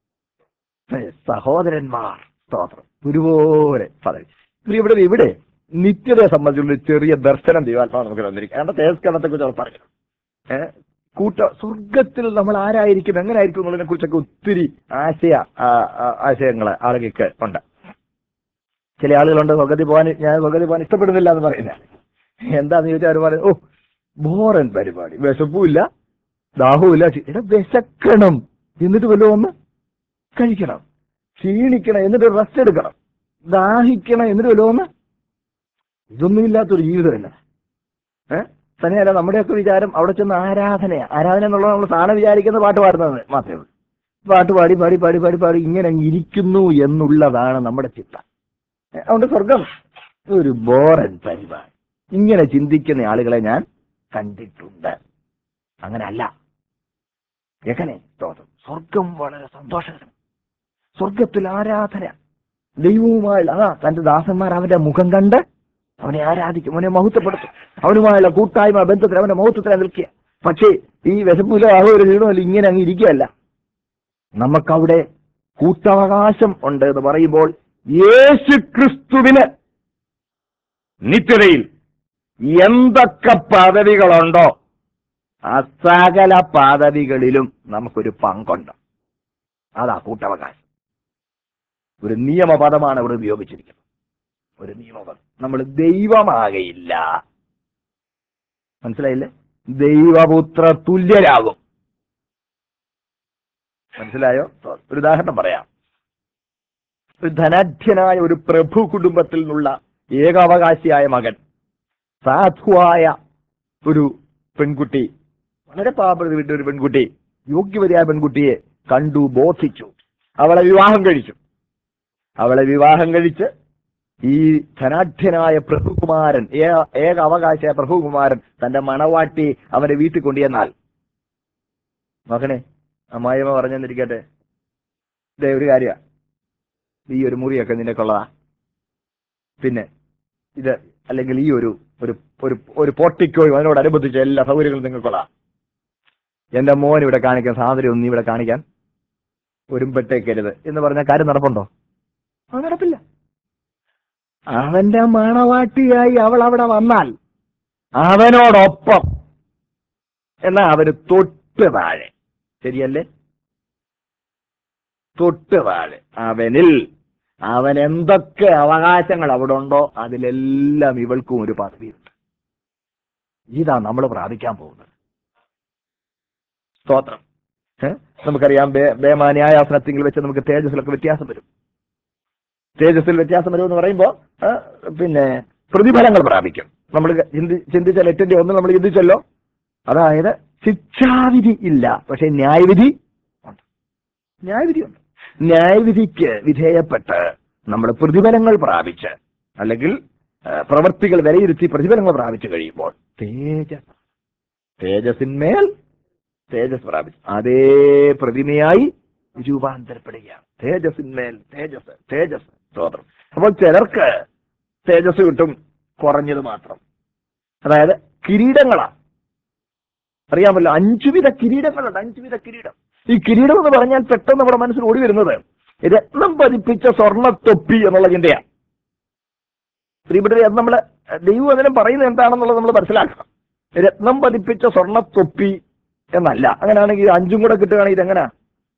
സഹോദരന്മാർ സ്തോത്രം ഒരുപോലെ പദവി ഇവിടെ ഇവിടെ നിത്യതയെ സംബന്ധിച്ചുള്ള ഒരു ചെറിയ ദർശനം ദൈവാത്മാവ് നമുക്ക് തന്നിരിക്കും കാരണം തേസ്കരണത്തെ കുറിച്ച് അവർ പറഞ്ഞു ഏഹ് കൂട്ട സ്വർഗത്തിൽ നമ്മൾ ആരായിരിക്കും എങ്ങനെയായിരിക്കും എന്നുള്ളതിനെ കുറിച്ചൊക്കെ ഒത്തിരി ആശയ ആ, ആ, ആശയങ്ങൾ ആളുകൾക്ക് ഉണ്ട് ചില ആളുകളുണ്ട് സ്വർഗത്തിൽ പോകാൻ ഞാൻ സ്വർഗത്തിൽ പോകാൻ ഇഷ്ടപ്പെടുന്നില്ല എന്ന് പറയുന്നത് എന്താന്ന് ചോദിച്ചാൽ അവർ പറയും ഓ ബോറൻ പരിപാടി വിശപ്പുമില്ല ദാഹവുമില്ല എടാ വിശക്കണം എന്നിട്ട് വല്ലതും ഒന്ന് കഴിക്കണം ക്ഷീണിക്കണം എന്നിട്ട് റെസ്റ്റ് എടുക്കണം ദാഹിക്കണം എന്നിട്ട് വല്ലതും ഒന്ന് ഇതൊന്നുമില്ലാത്തൊരു ജീവിതമല്ല ഏഹ് തന്നെയല്ല നമ്മുടെയൊക്കെ വിചാരം അവിടെ ചെന്ന് ആരാധനയാ ആരാധന എന്നുള്ളത് നമ്മൾ സാധനം വിചാരിക്കുന്ന പാട്ട് പാടുന്നത് മാത്രമേ ഉള്ളൂ പാട്ട് പാടി പാടി പാടി പാടി പാടി ഇങ്ങനെ അങ്ങ് ഇരിക്കുന്നു എന്നുള്ളതാണ് നമ്മുടെ ചിന്ത ഏ, അതുകൊണ്ട് സ്വർഗം ഒരു ബോറൻ പരിപാടി ഇങ്ങനെ ചിന്തിക്കുന്ന ആളുകളെ ഞാൻ കണ്ടിട്ടുണ്ട് അങ്ങനെ അല്ല എങ്ങനെ സ്തോത്രം സ്വർഗം വളരെ സന്തോഷകരം സ്വർഗത്തിൽ ആരാധന ദൈവവുമായി അതാ തന്റെ ദാസന്മാർ അവന്റെ മുഖം കണ്ട് അവനെ ആരാധിക്കും അവനെ മഹത്വപ്പെടുത്തും അവനുമായുള്ള കൂട്ടായ്മ ബന്ധത്തിൽ അവന്റെ മഹത്വത്തിനെ നിൽക്കുക പക്ഷേ ഈ വിശപ്പിലോ ആകോ ഒരു വീണമല്ല ഇങ്ങനെ അങ്ങ് ഇരിക്കുകയല്ല നമുക്കവിടെ കൂട്ടവകാശം ഉണ്ട് എന്ന് പറയുമ്പോൾ യേശു ക്രിസ്തുവിന് നിത്യതയിൽ എന്തൊക്കെ പദവികളുണ്ടോ അസകല പദവികളിലും നമുക്കൊരു പങ്കുണ്ട് അതാ കൂട്ടവകാശം ഒരു നിയമപദമാണ് ഇവിടെ ഉപയോഗിച്ചിരിക്കുന്നത് ഒരു നിയമപദം നമ്മൾ ദൈവമാകയില്ല മനസ്സിലായില്ലേ ദൈവപുത്ര തുല്യരാകും മനസ്സിലായോ ഒരു ഉദാഹരണം പറയാം ഒരു ധനാഢ്യനായ ഒരു പ്രഭു കുടുംബത്തിൽ നിന്നുള്ള ഏകാവകാശിയായ മകൻ സാധുവായ ഒരു പെൺകുട്ടി വളരെ പാപം വിട്ട ഒരു പെൺകുട്ടി യോഗ്യവതിയായ പെൺകുട്ടിയെ കണ്ടു ബോധിച്ചു അവളെ വിവാഹം കഴിച്ചു അവളെ വിവാഹം കഴിച്ച് ഈ ധനാഢ്യനായ പ്രഭുകുമാരൻ ഏ- ഏക അവകാശിയായ പ്രഭുകുമാരൻ തന്റെ മണവാട്ടി അവന്റെ വീട്ടിൽ കൊണ്ടുചെന്നാൽ മകനെ അമ്മായിയമ്മ പറഞ്ഞെന്നിരിക്കട്ടെ ഇതേ ഒരു കാര്യ ഈ ഒരു മുറിയൊക്കെ നിനക്കുള്ളതാ പിന്നെ ഇത് അല്ലെങ്കിൽ ഈ ഒരു ഒരു ഒരു ഒരു പോർട്ടിക്കോയും അതിനോടനുബന്ധിച്ച എല്ലാ സൗകര്യങ്ങളും നിങ്ങൾക്കുള്ള എന്റെ മോൻ ഇവിടെ കാണിക്കാൻ സാധനം ഒന്നും ഇവിടെ കാണിക്കാൻ ഒരുമ്പെട്ടേക്കരുത് എന്ന് പറഞ്ഞ കാര്യം നടപ്പുണ്ടോ അത് നടപ്പില്ല അവന്റെ മണവാട്ടിയായി അവൾ അവിടെ വന്നാൽ അവനോടൊപ്പം എന്നാ അവന് തൊട്ട് താഴെ ശരിയല്ലേ തൊട്ട് താഴെ അവനിൽ അവൻ എന്തൊക്കെ അവകാശങ്ങൾ അവിടെ ഉണ്ടോ അതിലെല്ലാം ഇവൾക്കും ഒരു പദവിയുണ്ട് ഇതാ നമ്മൾ പ്രാപിക്കാൻ പോകുന്നത് സ്തോത്രം ഏ? നമുക്കറിയാം ബേ- ബേമാ ന്യായാസനത്തിൽ വെച്ച് നമുക്ക് തേജസ്സിലൊക്കെ വ്യത്യാസം വരും തേജസ്സിൽ വ്യത്യാസം വരും എന്ന് പറയുമ്പോൾ ആ, പിന്നെ പ്രതിഫലങ്ങൾ പ്രാപിക്കും നമ്മൾ ചിന്തി ചിന്തിച്ചാൽ എട്ടിന്റെ ഒന്ന് നമ്മൾ ചിന്തിച്ചല്ലോ അതായത് ശിക്ഷാവിധി ഇല്ല പക്ഷെ ന്യായവിധി ഉണ്ട് ന്യായവിധിയുണ്ട് ന്യായവിധിക്ക് വിധേയപ്പെട്ട് നമ്മൾ പ്രതിഫലങ്ങൾ പ്രാപിച്ച് അല്ലെങ്കിൽ ആ, പ്രവൃത്തികൾ വിലയിരുത്തി പ്രതിഫലങ്ങൾ പ്രാപിച്ചു കഴിയുമ്പോൾ തേജസ് തേജസ്സിന്മേൽ തേജസ് പ്രാപിച്ചു അതേ പ്രതിമയായി രൂപാന്തരപ്പെടുകയാണ് തേജസ്സിന്മേൽ തേജസ് തേജസ് സ്തോത്രം അപ്പോൾ ചിലർക്ക് തേജസ് കിട്ടും കുറഞ്ഞത് മാത്രം അതായത് കിരീടങ്ങളാ അറിയാമല്ലോ അഞ്ചുവിധ കിരീടങ്ങളുണ്ട് അഞ്ചുവിധ കിരീടം ഈ കിരീടം എന്ന് പറഞ്ഞാൽ പെട്ടെന്ന് നമ്മുടെ മനസ്സിൽ ഓടി വരുന്നത് രത്നം പതിപ്പിച്ച സ്വർണ്ണത്തൊപ്പി എന്നുള്ള ചിന്തയാണ് പ്രിയപ്പെട്ടത് അത് നമ്മള് ദൈവം അതിനും പറയുന്നത് എന്താണെന്നുള്ളത് നമ്മൾ മനസ്സിലാക്കണം രത്നം പതിപ്പിച്ച സ്വർണ്ണത്തൊപ്പി എന്നല്ല അങ്ങനെയാണെങ്കിൽ അഞ്ചും കൂടെ കിട്ടുകയാണെങ്കിൽ ഇതെങ്ങനാ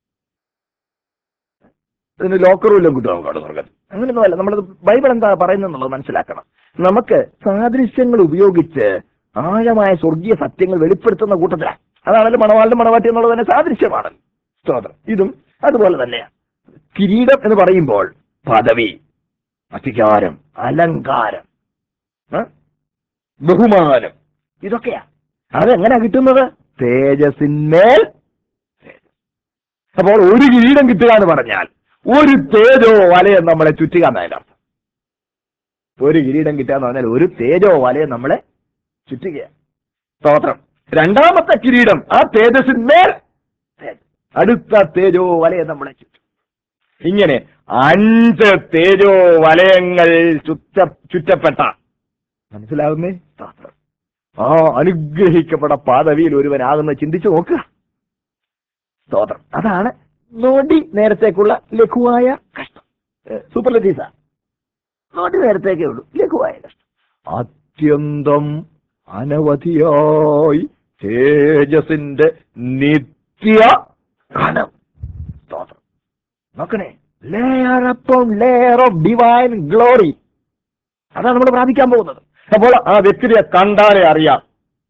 ഇതിന് ലോക്കറും എല്ലാം കിട്ടും നമുക്ക് അവിടെ സ്വർഗത്തിൽ അങ്ങനെയൊന്നുമല്ല നമ്മളത് ബൈബിൾ എന്താ പറയുന്നത് മനസ്സിലാക്കണം നമുക്ക് സാദൃശ്യങ്ങൾ ഉപയോഗിച്ച് ആഴമായ സ്വർഗീയ സത്യങ്ങൾ വെളിപ്പെടുത്തുന്ന കൂട്ടത്തിലാണ് അതാണല്ലോ മണവാളിന്റെ മണവാട്ടി എന്നുള്ളത് തന്നെ സാദൃശ്യമാണ് സ്തോത്രം ഇതും അതുപോലെ തന്നെയാണ് കിരീടം എന്ന് പറയുമ്പോൾ പദവി അധികാരം അലങ്കാരം ഏ? ബഹുമാനം ഇതൊക്കെയാ അതെങ്ങനെയാ കിട്ടുന്നത് തേജസ്സിന്മേൽ തേജസ്. അപ്പോൾ ഒരു കിരീടം കിട്ടുക എന്ന് പറഞ്ഞാൽ ഒരു തേജോ വലയം നമ്മളെ ചുറ്റുക എന്നതിന്റെ അർത്ഥം ഒരു കിരീടം കിട്ടുക എന്ന് പറഞ്ഞാൽ ഒരു തേജോ വലയം നമ്മളെ ചുറ്റുകയാണ് സ്തോത്രം രണ്ടാമത്തെ കിരീടം ആ തേജസ്സിന്മേൽ തേജസ്. അടുത്ത തേജോ വലയം നമ്മളെ ചുറ്റും ഇങ്ങനെ അഞ്ച് തേജോ വലയങ്ങൾ ചുറ്റ ചുറ്റപ്പെട്ട മനസ്സിലാവുന്നേ സ്തോത്രം ആ അനുഗ്രഹിക്കപ്പെട്ട പാദവിയിൽ ഒരുവനാകുന്ന ചിന്തിച്ചു നോക്കുക സ്തോത്രം അതാണ് നോടി നേരത്തേക്കുള്ള ലഘുവായ കഷ്ടം സൂപ്പർലറ്റീസ നോടി നേരത്തേക്കേ ഉള്ളൂ ലഘുവായ കഷ്ടം അത്യന്തം അനവധിയായി തേജസിന്റെ നിത്യ കനം സ്തോത്രം നോക്കണേ layer upon layer of divine glory അതാണ് നമ്മൾ പ്രാപിക്കാൻ പോകുന്നത് അപ്പോൾ ആ വ്യക്തിയെ കണ്ടാലേ അറിയാം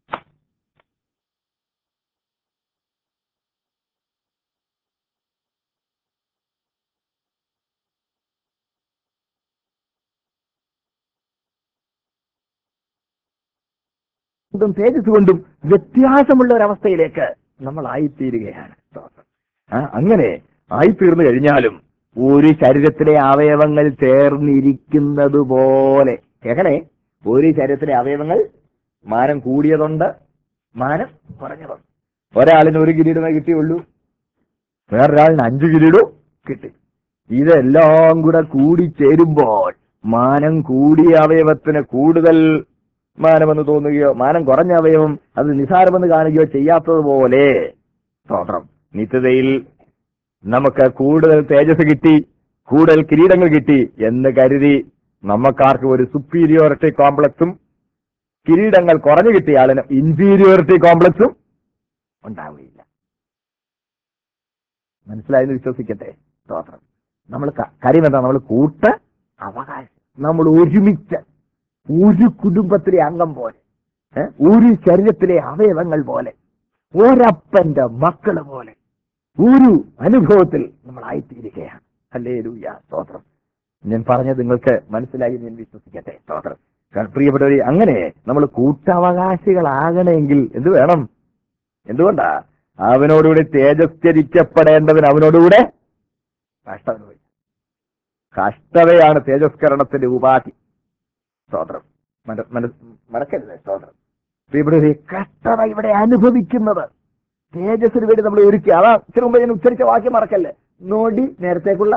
കൊണ്ടും തേജസ് കൊണ്ടും വ്യത്യാസമുള്ള ഒരവസ്ഥയിലേക്ക് നമ്മൾ ആയിത്തീരുകയാണ് ആ, അങ്ങനെ ആയിത്തീർന്നു കഴിഞ്ഞാലും ഒരു ശരീരത്തിലെ അവയവങ്ങൾ ചേർന്നിരിക്കുന്നത് പോലെ എങ്ങനെ ഒരു ശരീരത്തിലെ അവയവങ്ങൾ മാനം കൂടിയതുണ്ട് മാനം കുറഞ്ഞതുണ്ട് ഒരാളിന് ഒരു കിരീടമേ കിട്ടിയുള്ളൂ വേറൊരാളിന് അഞ്ച് കിരീടവും കിട്ടി ഇതെല്ലാം കൂടെ കൂടി ചേരുമ്പോൾ മാനം കൂടിയ അവയവത്തിന് കൂടുതൽ മാനമെന്ന് തോന്നുകയോ മാനം കുറഞ്ഞ അവയവം അത് നിസാരമെന്ന് കാണുകയോ ചെയ്യാത്തതുപോലെ സ്തോത്രം നിത്യതയിൽ നമുക്ക് കൂടുതൽ തേജസ് കിട്ടി കൂടുതൽ കിരീടങ്ങൾ കിട്ടി എന്ന് കരുതി നമുക്കാർക്ക് ഒരു സുപ്പീരിയോറിറ്റി കോംപ്ലക്സും കിരീടങ്ങൾ കുറഞ്ഞു കിട്ടിയ ആളിന് ഇൻഫീരിയോറിറ്റി കോംപ്ലക്സും ഉണ്ടാവുകയില്ല മനസ്സിലായെന്ന് വിശ്വസിക്കട്ടെ സ്തോത്രം നമ്മൾ ക- കാര്യം എന്താ നമ്മൾ കൂട്ട് അവകാശം നമ്മൾ ഒരുമിച്ച് ഒരു കുടുംബത്തിലെ അംഗം പോലെ ഏ? ഒരു ശരീരത്തിലെ അവയവങ്ങൾ പോലെ ഒരപ്പന്റെ മക്കള് പോലെ ഒരു അനുഭവത്തിൽ നമ്മൾ ആയിത്തീരുകയാണ് അല്ലേ ലൂയ സ്തോത്രം ഞാൻ പറഞ്ഞത് നിങ്ങൾക്ക് മനസ്സിലായി എന്ന് ഞാൻ വിശ്വസിക്കട്ടെ സ്തോത്രം കാരണം പ്രിയപ്പെട്ടവരെ അങ്ങനെ നമ്മൾ കൂട്ടവകാശികളാകണമെങ്കിൽ എന്ത് വേണം എന്തുകൊണ്ടാ അവനോടുകൂടി തേജസ്കരിക്കപ്പെടേണ്ടതിന് അവനോടുകൂടെ കഷ്ടത അനുഭവിക്കണം. കഷ്ടതയാണ് തേജസ്കരണത്തിന്റെ ഉപാധി സ്തോത്രം മന- മന- മറക്കരുത് സ്തോത്രം പ്രിയപ്പെട്ടവരെ കഷ്ടത ഇവിടെ അനുഭവിക്കുന്നത് തേജസ്സിന് വേണ്ടി നമ്മൾ ഒരുക്കി അതാ ഇച്ചിരി മുമ്പ് ഞാൻ ഉച്ചരിച്ച വാക്യം മറക്കല്ലേ നോടി നേരത്തേക്കുള്ള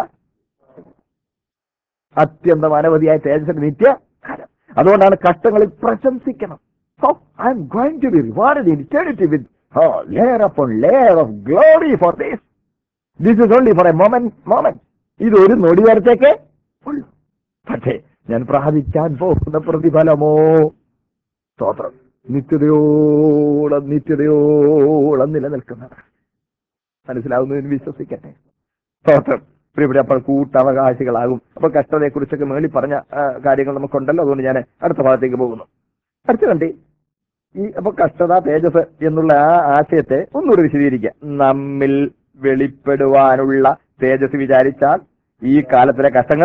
അത്യന്തം അനവധിയായ തേജസ്സിന്റെ നിത്യ കാലം അതുകൊണ്ടാണ് കഷ്ടങ്ങളിൽ പ്രശംസിക്കണം I'm going to be reward in eternity with layer upon layer of glory for this this is only for a moment moment ഇത് ഒരു നൊടി നേരത്തേക്ക് ഉള്ളൂ പക്ഷേ ഞാൻ പ്രാപിക്കാൻ പോകുന്ന പ്രതിഫലമോ സ്തോത്രം നിത്യതയോളം നിത്യതയോളം നിലനിൽക്കുന്നതാണ് മനസ്സിലാവുന്നു എന്ന് വിശ്വസിക്കട്ടെ സ്തോത്രം പ്രിയപ്പെട്ട അപ്പോൾ കൂട്ടവകാശികളാകും അപ്പോൾ കഷ്ടതയെ കുറിച്ചൊക്കെ മേളി പറഞ്ഞ ആ, കാര്യങ്ങൾ നമുക്കുണ്ടല്ലോ അതുകൊണ്ട് ഞാൻ അടുത്ത ഭാഗത്തേക്ക് പോകുന്നു അടുത്ത കണ്ടി ഈ അപ്പൊ കഷ്ടത തേജസ് എന്നുള്ള ആ ആശയത്തെ ഒന്നുകൂടി വിശദീകരിക്കാം നമ്മിൽ വെളിപ്പെടുവാനുള്ള തേജസ് വിചാരിച്ചാൽ ഈ കാലത്തിലെ കഷ്ടങ്ങൾ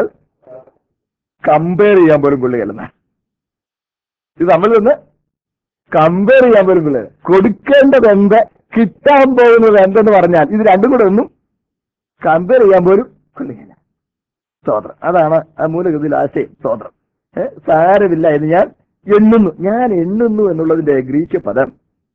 കമ്പയർ ചെയ്യാൻ പോലും കൊള്ളുകയല്ലെന്ന ഇത് നമ്മളിൽ നിന്ന് കമ്പയർ ചെയ്യാൻ പോലും കൊള്ളുക കൊടുക്കേണ്ടത് എന്ത് കിട്ടാൻ പോകുന്നത് എന്തെന്ന് പറഞ്ഞാൽ ഇത് രണ്ടും കൂടെ ഒന്നും കമ്പയർ ചെയ്യാൻ പോലും കൊള്ളുകയില്ല സ്തോത്രം അതാണ് ആ മൂലഗതിയിൽ ആശയം സ്തോത്രം ഏ, സാരമില്ല എന്ന് ഞാൻ എണ്ണുന്നു ഞാൻ എണ്ണുന്നു എന്നുള്ളതിന്റെ ഗ്രീക്ക് പദം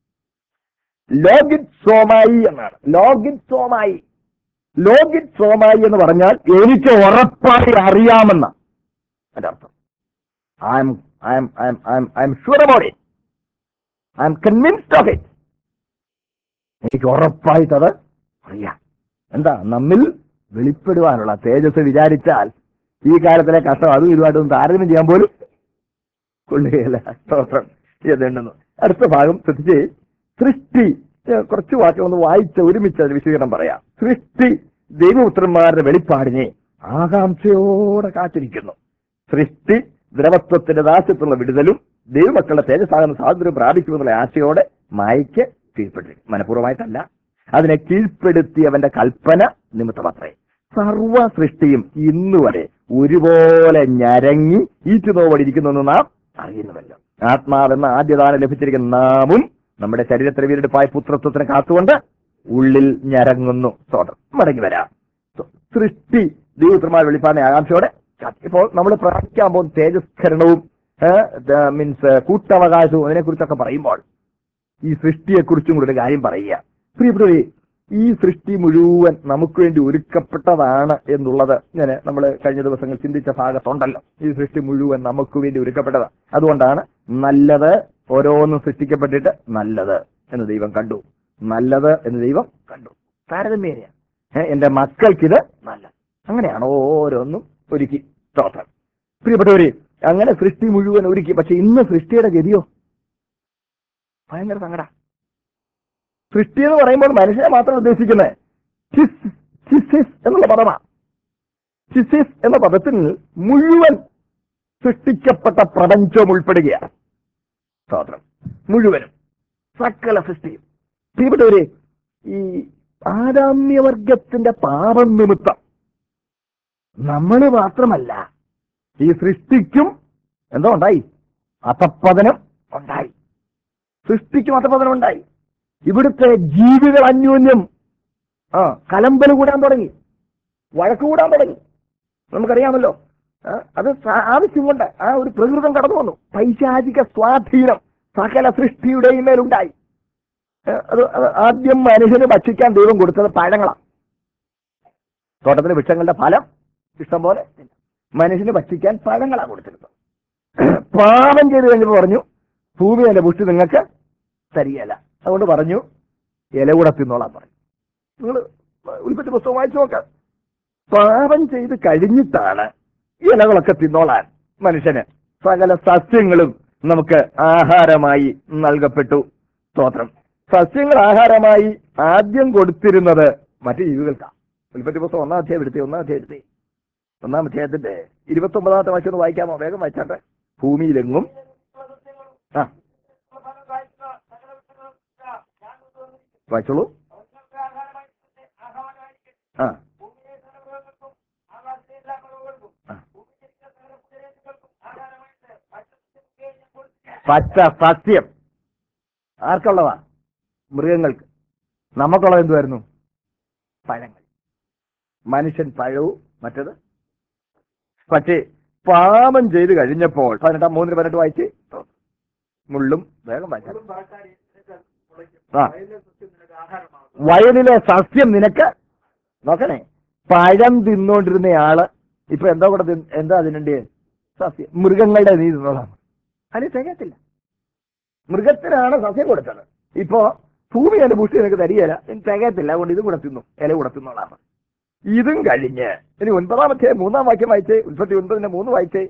ലോഗിത് സോമായി എന്നാണ് ലോഗിത് സോമായി ലോഗിത് സോമായി എന്ന് പറഞ്ഞാൽ എനിക്ക് ഉറപ്പായി അറിയാമെന്ന അതിന്റെ അർത്ഥം I'm I'm I'm I'm I'm sure about it I'm convinced of it എനിക്ക് ഉറപ്പായിട്ടത് അറിയാം എന്താ നമ്മിൽ വെളിപ്പെടുവാനുള്ള തേജസ് വിചാരിച്ചാൽ ഈ കാലത്തിലെ കഷ്ടം അതും ഇതുമായിട്ടൊന്നും താരതമ്യം ചെയ്യാൻ പോലും കൊള്ളുകയില്ല സ്തോത്രം എന്നുണ്ടെന്നു അടുത്ത ഭാഗം ശ്രദ്ധിച്ച് സൃഷ്ടി ഏഹ് കുറച്ച് വാക്യം ഒന്ന് വായിച്ച ഒരുമിച്ച് അതിന് വിശദീകരണം പറയാം സൃഷ്ടി ദൈവപുത്രന്മാരുടെ വെളിപ്പാടിനെ ആകാംക്ഷയോടെ കാത്തിരിക്കുന്നു സൃഷ്ടി ദ്രവത്വത്തിന്റെ ദാസ്യത്തുള്ള വിടുതലും ദൈവമക്കളുടെ തേജസ്സാകുന്ന സ്വാതന്ത്ര്യം പ്രാപിക്കുമെന്നുള്ള ആശയോടെ മായ്ക്ക് കീഴ്പ്പെട്ടിരിക്കും മനഃപൂർവ്വമായിട്ടല്ല അതിനെ കീഴ്പ്പെടുത്തിയവന്റെ കൽപ്പന നിമിത്തമത്രേ സർവ സൃഷ്ടിയും ഇന്നുവരെ ഒരുപോലെ ഞരങ്ങി ഈറ്റുനോവടിയിരിക്കുന്നെന്ന് നാം അറിയുന്നുവല്ലോ ആത്മാവെന്ന ആദ്യദാനം ലഭിച്ചിരിക്കുന്ന നാമും നമ്മുടെ ശരീരത്തിന് വീരെടുപ്പായ പുത്രത്വത്തിന് കാത്തുകൊണ്ട് ഉള്ളിൽ ഞരങ്ങുന്നു സ്വതം മടങ്ങി വരാം സോ, സൃഷ്ടി ദൈവത്തിന്മാർ വെളിപ്പാടിനെ ആകാംക്ഷയോടെ കാത്ത്. ഇപ്പോൾ നമ്മൾ പ്രാർത്ഥിക്കാൻ പോകുന്ന തേജസ്കരണവും മീൻസ് കൂട്ടവകാശവും അതിനെക്കുറിച്ചൊക്കെ പറയുമ്പോൾ ഈ സൃഷ്ടിയെക്കുറിച്ചും കൂടെ ഒരു കാര്യം പറയുക പ്രിയപ്പെട്ടവരെ ഈ സൃഷ്ടി മുഴുവൻ നമുക്ക് വേണ്ടി ഒരുക്കപ്പെട്ടതാണ് എന്നുള്ളത് ഞാൻ നമ്മൾ കഴിഞ്ഞ ദിവസങ്ങൾ ചിന്തിച്ച ഭാഗത്തുണ്ടല്ലോ ഈ സൃഷ്ടി മുഴുവൻ നമുക്ക് വേണ്ടി ഒരുക്കപ്പെട്ടതാണ് അതുകൊണ്ടാണ് നല്ലത് ഓരോന്നും സൃഷ്ടിക്കപ്പെട്ടിട്ട് നല്ലത് എന്ന് ദൈവം കണ്ടു നല്ലത് എന്ന് ദൈവം കണ്ടു താരതമ്യേന ഏഹ് എന്റെ മക്കൾക്കിത് നല്ലത് അങ്ങനെയാണ് ഓരോന്നും ഒരുക്കി സ്തോത്രം പ്രിയപ്പെട്ടവരെ അങ്ങനെ സൃഷ്ടി മുഴുവൻ ഒരുക്കി പക്ഷെ ഇന്ന് സൃഷ്ടിയുടെ ഗതിയോ ഭയങ്കര സങ്കട സൃഷ്ടി എന്ന് പറയുമ്പോൾ മനുഷ്യനെ മാത്രം ഉദ്ദേശിക്കുന്നത് ചിസ് ചിസിസ് എന്നുള്ള പദമാണ് ചിസിസ് എന്ന പദത്തിൽ മുഴുവൻ സൃഷ്ടിക്കപ്പെട്ട പ്രപഞ്ചം ഉൾപ്പെടുകയാണ് സ്തോത്രം മുഴുവനും സകല സൃഷ്ടിയും പ്രിയപ്പെട്ടവരെ ഈ ആരാമ്യവർഗത്തിന്റെ പാപം നിമിത്തം നമ്മൾ മാത്രമല്ല ഈ സൃഷ്ടിക്കും എന്തോ ഉണ്ടായി അധപ്പതനം ഉണ്ടായി സൃഷ്ടിക്കും അധപ്പതനം ഉണ്ടായി ഇവിടുത്തെ ജീവികൾ അന്യോന്യം ആ കലമ്പൽ കൂടാൻ തുടങ്ങി വഴക്ക് കൂടാൻ തുടങ്ങി നമുക്കറിയാമല്ലോ ആ, അത് സ- ആവശ്യം കൊണ്ട് ആ ഒരു പ്രകൃതം കടന്നു വന്നു പൈശാചിക സ്വാധീനം സകല സൃഷ്ടിയുടെയും മേലുണ്ടായി ഏ, അത് അത് ആദ്യം മനുഷ്യന് ഭക്ഷിക്കാൻ ദൈവം കൊടുത്തത് പഴങ്ങളാണ് തോട്ടത്തിലെ വൃക്ഷങ്ങളുടെ ഫലം ഇഷ്ടം പോലെ മനുഷ്യന് ഭക്ഷിക്കാൻ പഴങ്ങളാണ് കൊടുത്തിരുന്നത് പാപം ചെയ്ത് കഴിഞ്ഞപ്പോൾ പറഞ്ഞു ഭൂമി എന്റെ പുഷ്ടി നിങ്ങൾക്ക് തരികയല്ല അതുകൊണ്ട് പറഞ്ഞു ഇല കൂടെ തിന്നോളാൻ പറഞ്ഞു നിങ്ങൾ ഉൽപ്പത്തി പുസ്തകം വായിച്ചു നോക്കാം പാപം ചെയ്ത് കഴിഞ്ഞിട്ടാണ് ഇലകളൊക്കെ തിന്നോളാൻ മനുഷ്യന് സകല സസ്യങ്ങളും നമുക്ക് ആഹാരമായി നൽകപ്പെട്ടു സ്തോത്രം സസ്യങ്ങൾ ആഹാരമായി ആദ്യം കൊടുത്തിരുന്നത് മറ്റു ജീവികൾക്കാണ് ഉൽപ്പത്തി പുസ്തകം ഒന്നാം അധ്യായം എടുത്തേ ഒന്നാം അധ്യായം എടുത്തേ ഒന്നാം അധ്യായത്തിന്റെ ഇരുപത്തി ഒമ്പതാമത്തെ വാക്യം ഒന്ന് വായിക്കാമോ വേഗം വായിച്ചാട്ടെ ഭൂമിയിലെങ്ങും ആ വായിച്ചോളൂ ആ ആ. പച്ച സസ്യം ആർക്കുള്ളതാ മൃഗങ്ങൾക്ക് നമുക്കുള്ളത് എന്തുവായിരുന്നു പഴങ്ങൾ മനുഷ്യൻ പഴവും മറ്റത് പക്ഷേ പാപം ചെയ്ത് കഴിഞ്ഞപ്പോൾ പതിനെട്ടാം മൂന്നിന് പതിനെട്ട് വായിച്ച് മുള്ളും വേഗം വായിച്ചു ആ വയലിലെ സസ്യം നിനക്ക് നോക്കണേ പഴം തിന്നോണ്ടിരുന്നയാള് ഇപ്പൊ എന്താ കൂടെ തിന്ന്- എന്താ അതിനുണ്ട് സസ്യം മൃഗങ്ങളുടെ നീ തിന്നോളാം അതിന് തികയത്തില്ല മൃഗത്തിനാണ് സസ്യം കൊടുത്തത് ഇപ്പോ ഭൂമി എന്റെ പുഷ്ടി നിനക്ക് തരികയില്ല എനിക്ക് തികയത്തില്ല അതുകൊണ്ട് ഇതും കൂടെ തിന്നു ഇല കൂടെ തിന്നോളാം ഇതും കഴിഞ്ഞ് ഇനി ഒൻപതാമത്തെ മൂന്നാം വാക്യം വായിച്ചേ ഉൽപ്പത്തി ഒൻപതിന്റെ മൂന്ന് വായിച്ചേ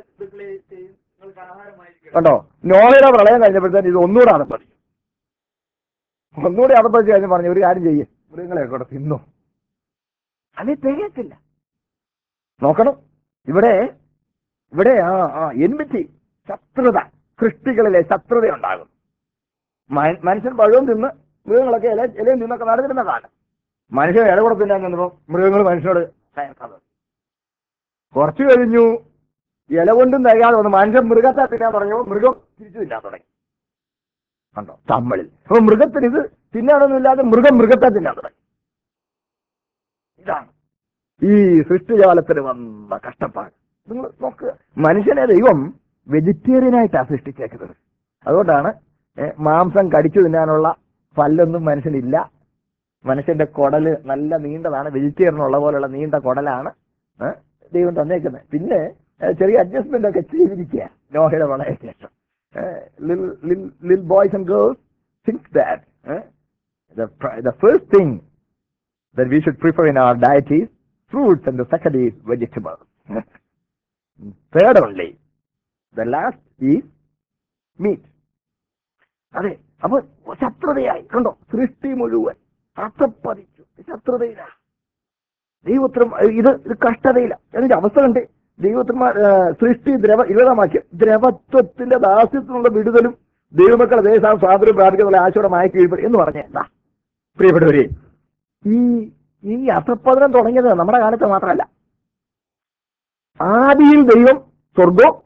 കണ്ടോ നോളയുടെ പ്രളയം കഴിഞ്ഞപ്പോഴത്തേന് ഇത് ഒന്നുകൂടെ അടപ്പതിച്ചു ഒന്നുകൂടെ അടപ്പതിച്ച് കഴിഞ്ഞ് പറഞ്ഞു ഒരു കാര്യം ചെയ്യേ മൃഗങ്ങളെ കൂടെ തിന്നു അത് തികയത്തില്ല നോക്കണം ഇവിടെ ഇവിടെ ആ ആ എന്മിറ്റി ശത്രുത സൃഷ്ടികളിലെ ശത്രുത ഉണ്ടാകും മ- മനുഷ്യൻ പഴവും തിന്ന് മൃഗങ്ങളൊക്കെ ഇല ഇലയും തിന്നൊക്കെ നടന്നിരുന്ന കാലം മനുഷ്യൻ ഇല കൂടെ തിന്നാൻ നിന്നപ്പോ മൃഗങ്ങൾ മനുഷ്യനോട് ഭയങ്കര കുറച്ചു കഴിഞ്ഞു ഇല കൊണ്ടും തികയാതെ വന്ന് മനുഷ്യൻ മൃഗത്തെ തിന്നാൻ തുടങ്ങിയപ്പോൾ മൃഗം തിരിച്ചു തിന്നാൻ തുടങ്ങി കണ്ടോ തമ്മളിൽ അപ്പൊ മൃഗത്തിന് ഇത് തിന്നാനൊന്നുമില്ലാതെ മൃഗം മൃഗത്തെ തിന്നാൻ തുടങ്ങി ഇതാണ് ഈ സൃഷ്ടിജാലത്തിന് വന്ന കഷ്ടപ്പാട് നിങ്ങൾ നോക്കുക മനുഷ്യനെ ദൈവം വെജിറ്റേറിയനായിട്ടാണ് സൃഷ്ടിച്ചേക്കുന്നത് അതുകൊണ്ടാണ് ഏ, മാംസം കടിച്ചു തിന്നാനുള്ള പല്ലൊന്നും മനുഷ്യനില്ല മനുഷ്യന്റെ കുടല് നല്ല നീണ്ടതാണ് വെജിറ്റേറിയൻ ഉള്ള പോലുള്ള നീണ്ട കുടലാണ് ഏ, ദൈവം തന്നേക്കുന്നത് പിന്നെ ഏ, ചെറിയ അഡ്ജസ്റ്റ്മെന്റ് ഒക്കെ ചെയ്തിരിക്കുക നോഹയുടെ വളരെ ശേഷം lil boys and girls think that the first thing that we should prefer in our diet is fruits and the second is vegetables. Third only, the last is meat. അതെ അപ്പൊ ശത്രുതയായി കണ്ടോ സൃഷ്ടി മുഴുവൻ അത്തപ്പതിച്ചു ശത്രുതയില ദൈവത്തിനും ഇത് ഇത് കഷ്ടതയില്ല അതിന്റെ അവസ്ഥ കണ്ട് ദൈവത്തിന്മാർ സൃഷ്ടി ദ്രവ ഇരുപതാമാക്കി ദ്രവത്വത്തിന്റെ ദാസ്യത്തിനുള്ള വിടുതലും ദൈവമക്കളെ ദേശം സ്വാതന്ത്ര്യം പ്രാപിക്കുന്ന ആശയോടെ മയക്കി കീഴ്പ്പെടും എന്ന് പറഞ്ഞ എന്താ പ്രിയപ്പെട്ടവരെ ഈ ഈ അധപ്പതനം തുടങ്ങിയത് നമ്മുടെ കാലത്ത് മാത്രമല്ല ആദിയിൽ ദൈവം സ്വർഗവും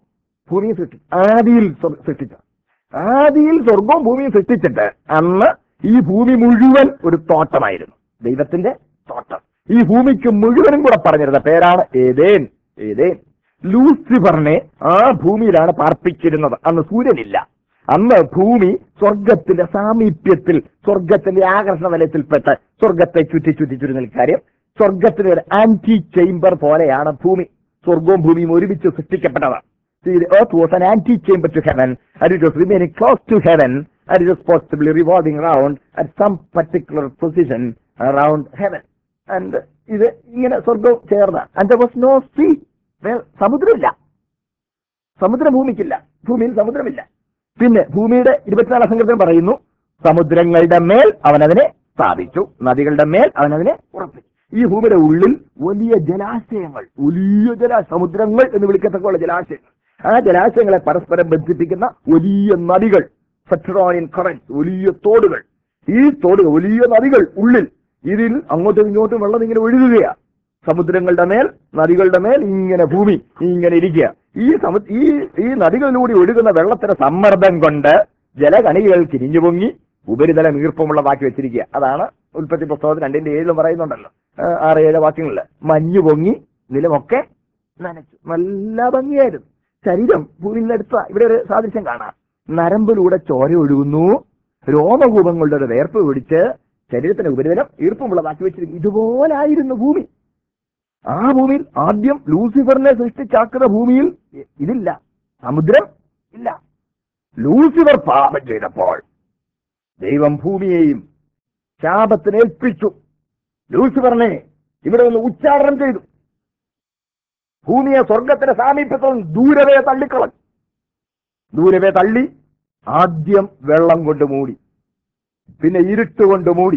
ഭൂമിയെ സൃഷ്ടിച്ചു ആദിയിൽ സ്വ- സൃഷ്ടിച്ചു ആദിയിൽ സ്വർഗവും ഭൂമിയും സൃഷ്ടിച്ചിട്ട് അന്ന് ഈ ഭൂമി മുഴുവൻ ഒരു തോട്ടമായിരുന്നു ദൈവത്തിന്റെ തോട്ടം ഈ ഭൂമിക്ക് മുഴുവനും കൂടെ പറഞ്ഞിരുന്ന പേരാണ് ഏതേൻ ഏതേൻ ലൂസിഫറിനെ ആ ഭൂമിയിലാണ് പാർപ്പിച്ചിരുന്നത് അന്ന് സൂര്യനില്ല അന്ന് ഭൂമി സ്വർഗത്തിന്റെ സാമീപ്യത്തിൽ സ്വർഗത്തിന്റെ ആകർഷണ വലയത്തിൽപ്പെട്ട് സ്വർഗത്തെ ചുറ്റി ചുറ്റിച്ചിരുന്ന കാര്യം സ്വർഗത്തിന്റെ ഒരു ആന്റി ചേംബർ പോലെയാണ് ഭൂമി സ്വർഗവും ഭൂമിയും ഒരുമിച്ച് സൃഷ്ടിക്കപ്പെട്ടത് See, the earth was an anti-chamber to heaven, and it was remaining close to heaven, and it was possibly revolving around at some particular position around heaven. And ഇത് ഇങ്ങനെ സ്വർഗവും ചേർന്ന and there was no sea. Well, സമുദ്രമില്ല സമുദ്രം ഭൂമിക്കില്ല ഭൂമിയിൽ സമുദ്രമില്ല പിന്നെ ഭൂമിയുടെ ഇരുപത്തിനാലാം സങ്കല്പം പറയുന്നു സമുദ്രങ്ങളുടെ മേൽ അവൻ അതിനെ സ്ഥാപിച്ചു നദികളുടെ മേൽ അവൻ അതിനെ ഉറപ്പിച്ചു ഈ ഭൂമിയുടെ ഉള്ളിൽ വലിയ ജലാശയങ്ങൾ വലിയ ജലാ സമുദ്രങ്ങൾ എന്ന് വിളിക്കത്തക്കുള്ള ജലാശയങ്ങൾ ആ ജലാശയങ്ങളെ പരസ്പരം ബന്ധിപ്പിക്കുന്ന വലിയ നദികൾ സെട്രോണിയൻ കറന്റ് വലിയ തോടുകൾ ഈ തോടുകൾ വലിയ നദികൾ ഉള്ളിൽ ഇതിൽ അങ്ങോട്ടും ഇങ്ങോട്ടും വെള്ളം ഇങ്ങനെ ഒഴുകുകയാണ് സമുദ്രങ്ങളുടെ മേൽ നദികളുടെ മേൽ ഇങ്ങനെ ഭൂമി ഇങ്ങനെ ഇരിക്കുക ഈ സമു ഈ ഈ നദികളിലൂടെ ഒഴുകുന്ന വെള്ളത്തിന്റെ സമ്മർദ്ദം കൊണ്ട് ജലകണികകൾ കിരിഞ്ഞു പൊങ്ങി ഉപരിതലം ഈർപ്പമുള്ളതാക്കി വെച്ചിരിക്കുക അതാണ് ഉൽപ്പത്തി പുസ്തകത്തിൽ രണ്ടിന്റെ ഏഴിലും പറയുന്നുണ്ടല്ലോ ആ, ആറ് ഏഴ് വാക്യങ്ങളില് മഞ്ഞു പൊങ്ങി നിലമൊക്കെ നനച്ചു നല്ല ഭംഗിയായിരുന്നു ശരീരം ഭൂമിയിൽ നിന്ന് എടുത്ത ഇവിടെ ഒരു സാദൃശ്യം കാണാം നരമ്പിലൂടെ ചോര ഒഴുകുന്നു രോമകൂപങ്ങളുടെ ഒരു വേർപ്പ് പിടിച്ച് ശരീരത്തിന്റെ ഉപരിതലം ഈർപ്പമുള്ളതാക്കി വെച്ചിരിക്കും ഇതുപോലായിരുന്നു ഭൂമി ആ ഭൂമിയിൽ ആദ്യം ലൂസിഫറിനെ സൃഷ്ടിച്ചാക്കുന്ന ഭൂമിയിൽ ഇ- ഇതില്ല സമുദ്രം ഇല്ല ലൂസിഫർ പാപം ചെയ്തപ്പോൾ ദൈവം ഭൂമിയെയും ശാപത്തിന് ഏൽപ്പിച്ചു ലൂസിഫറിനെ ഇവിടെ നിന്ന് ഉച്ചാരണം ചെയ്തു ഭൂമിയെ സ്വർഗത്തിന്റെ സാമീപ്യത്തിൽ നിന്ന് ദൂരവേ തള്ളിക്കളഞ്ഞു ദൂരവേ തള്ളി ആദ്യം വെള്ളം കൊണ്ട് മൂടി പിന്നെ ഇരുട്ട് കൊണ്ട് മൂടി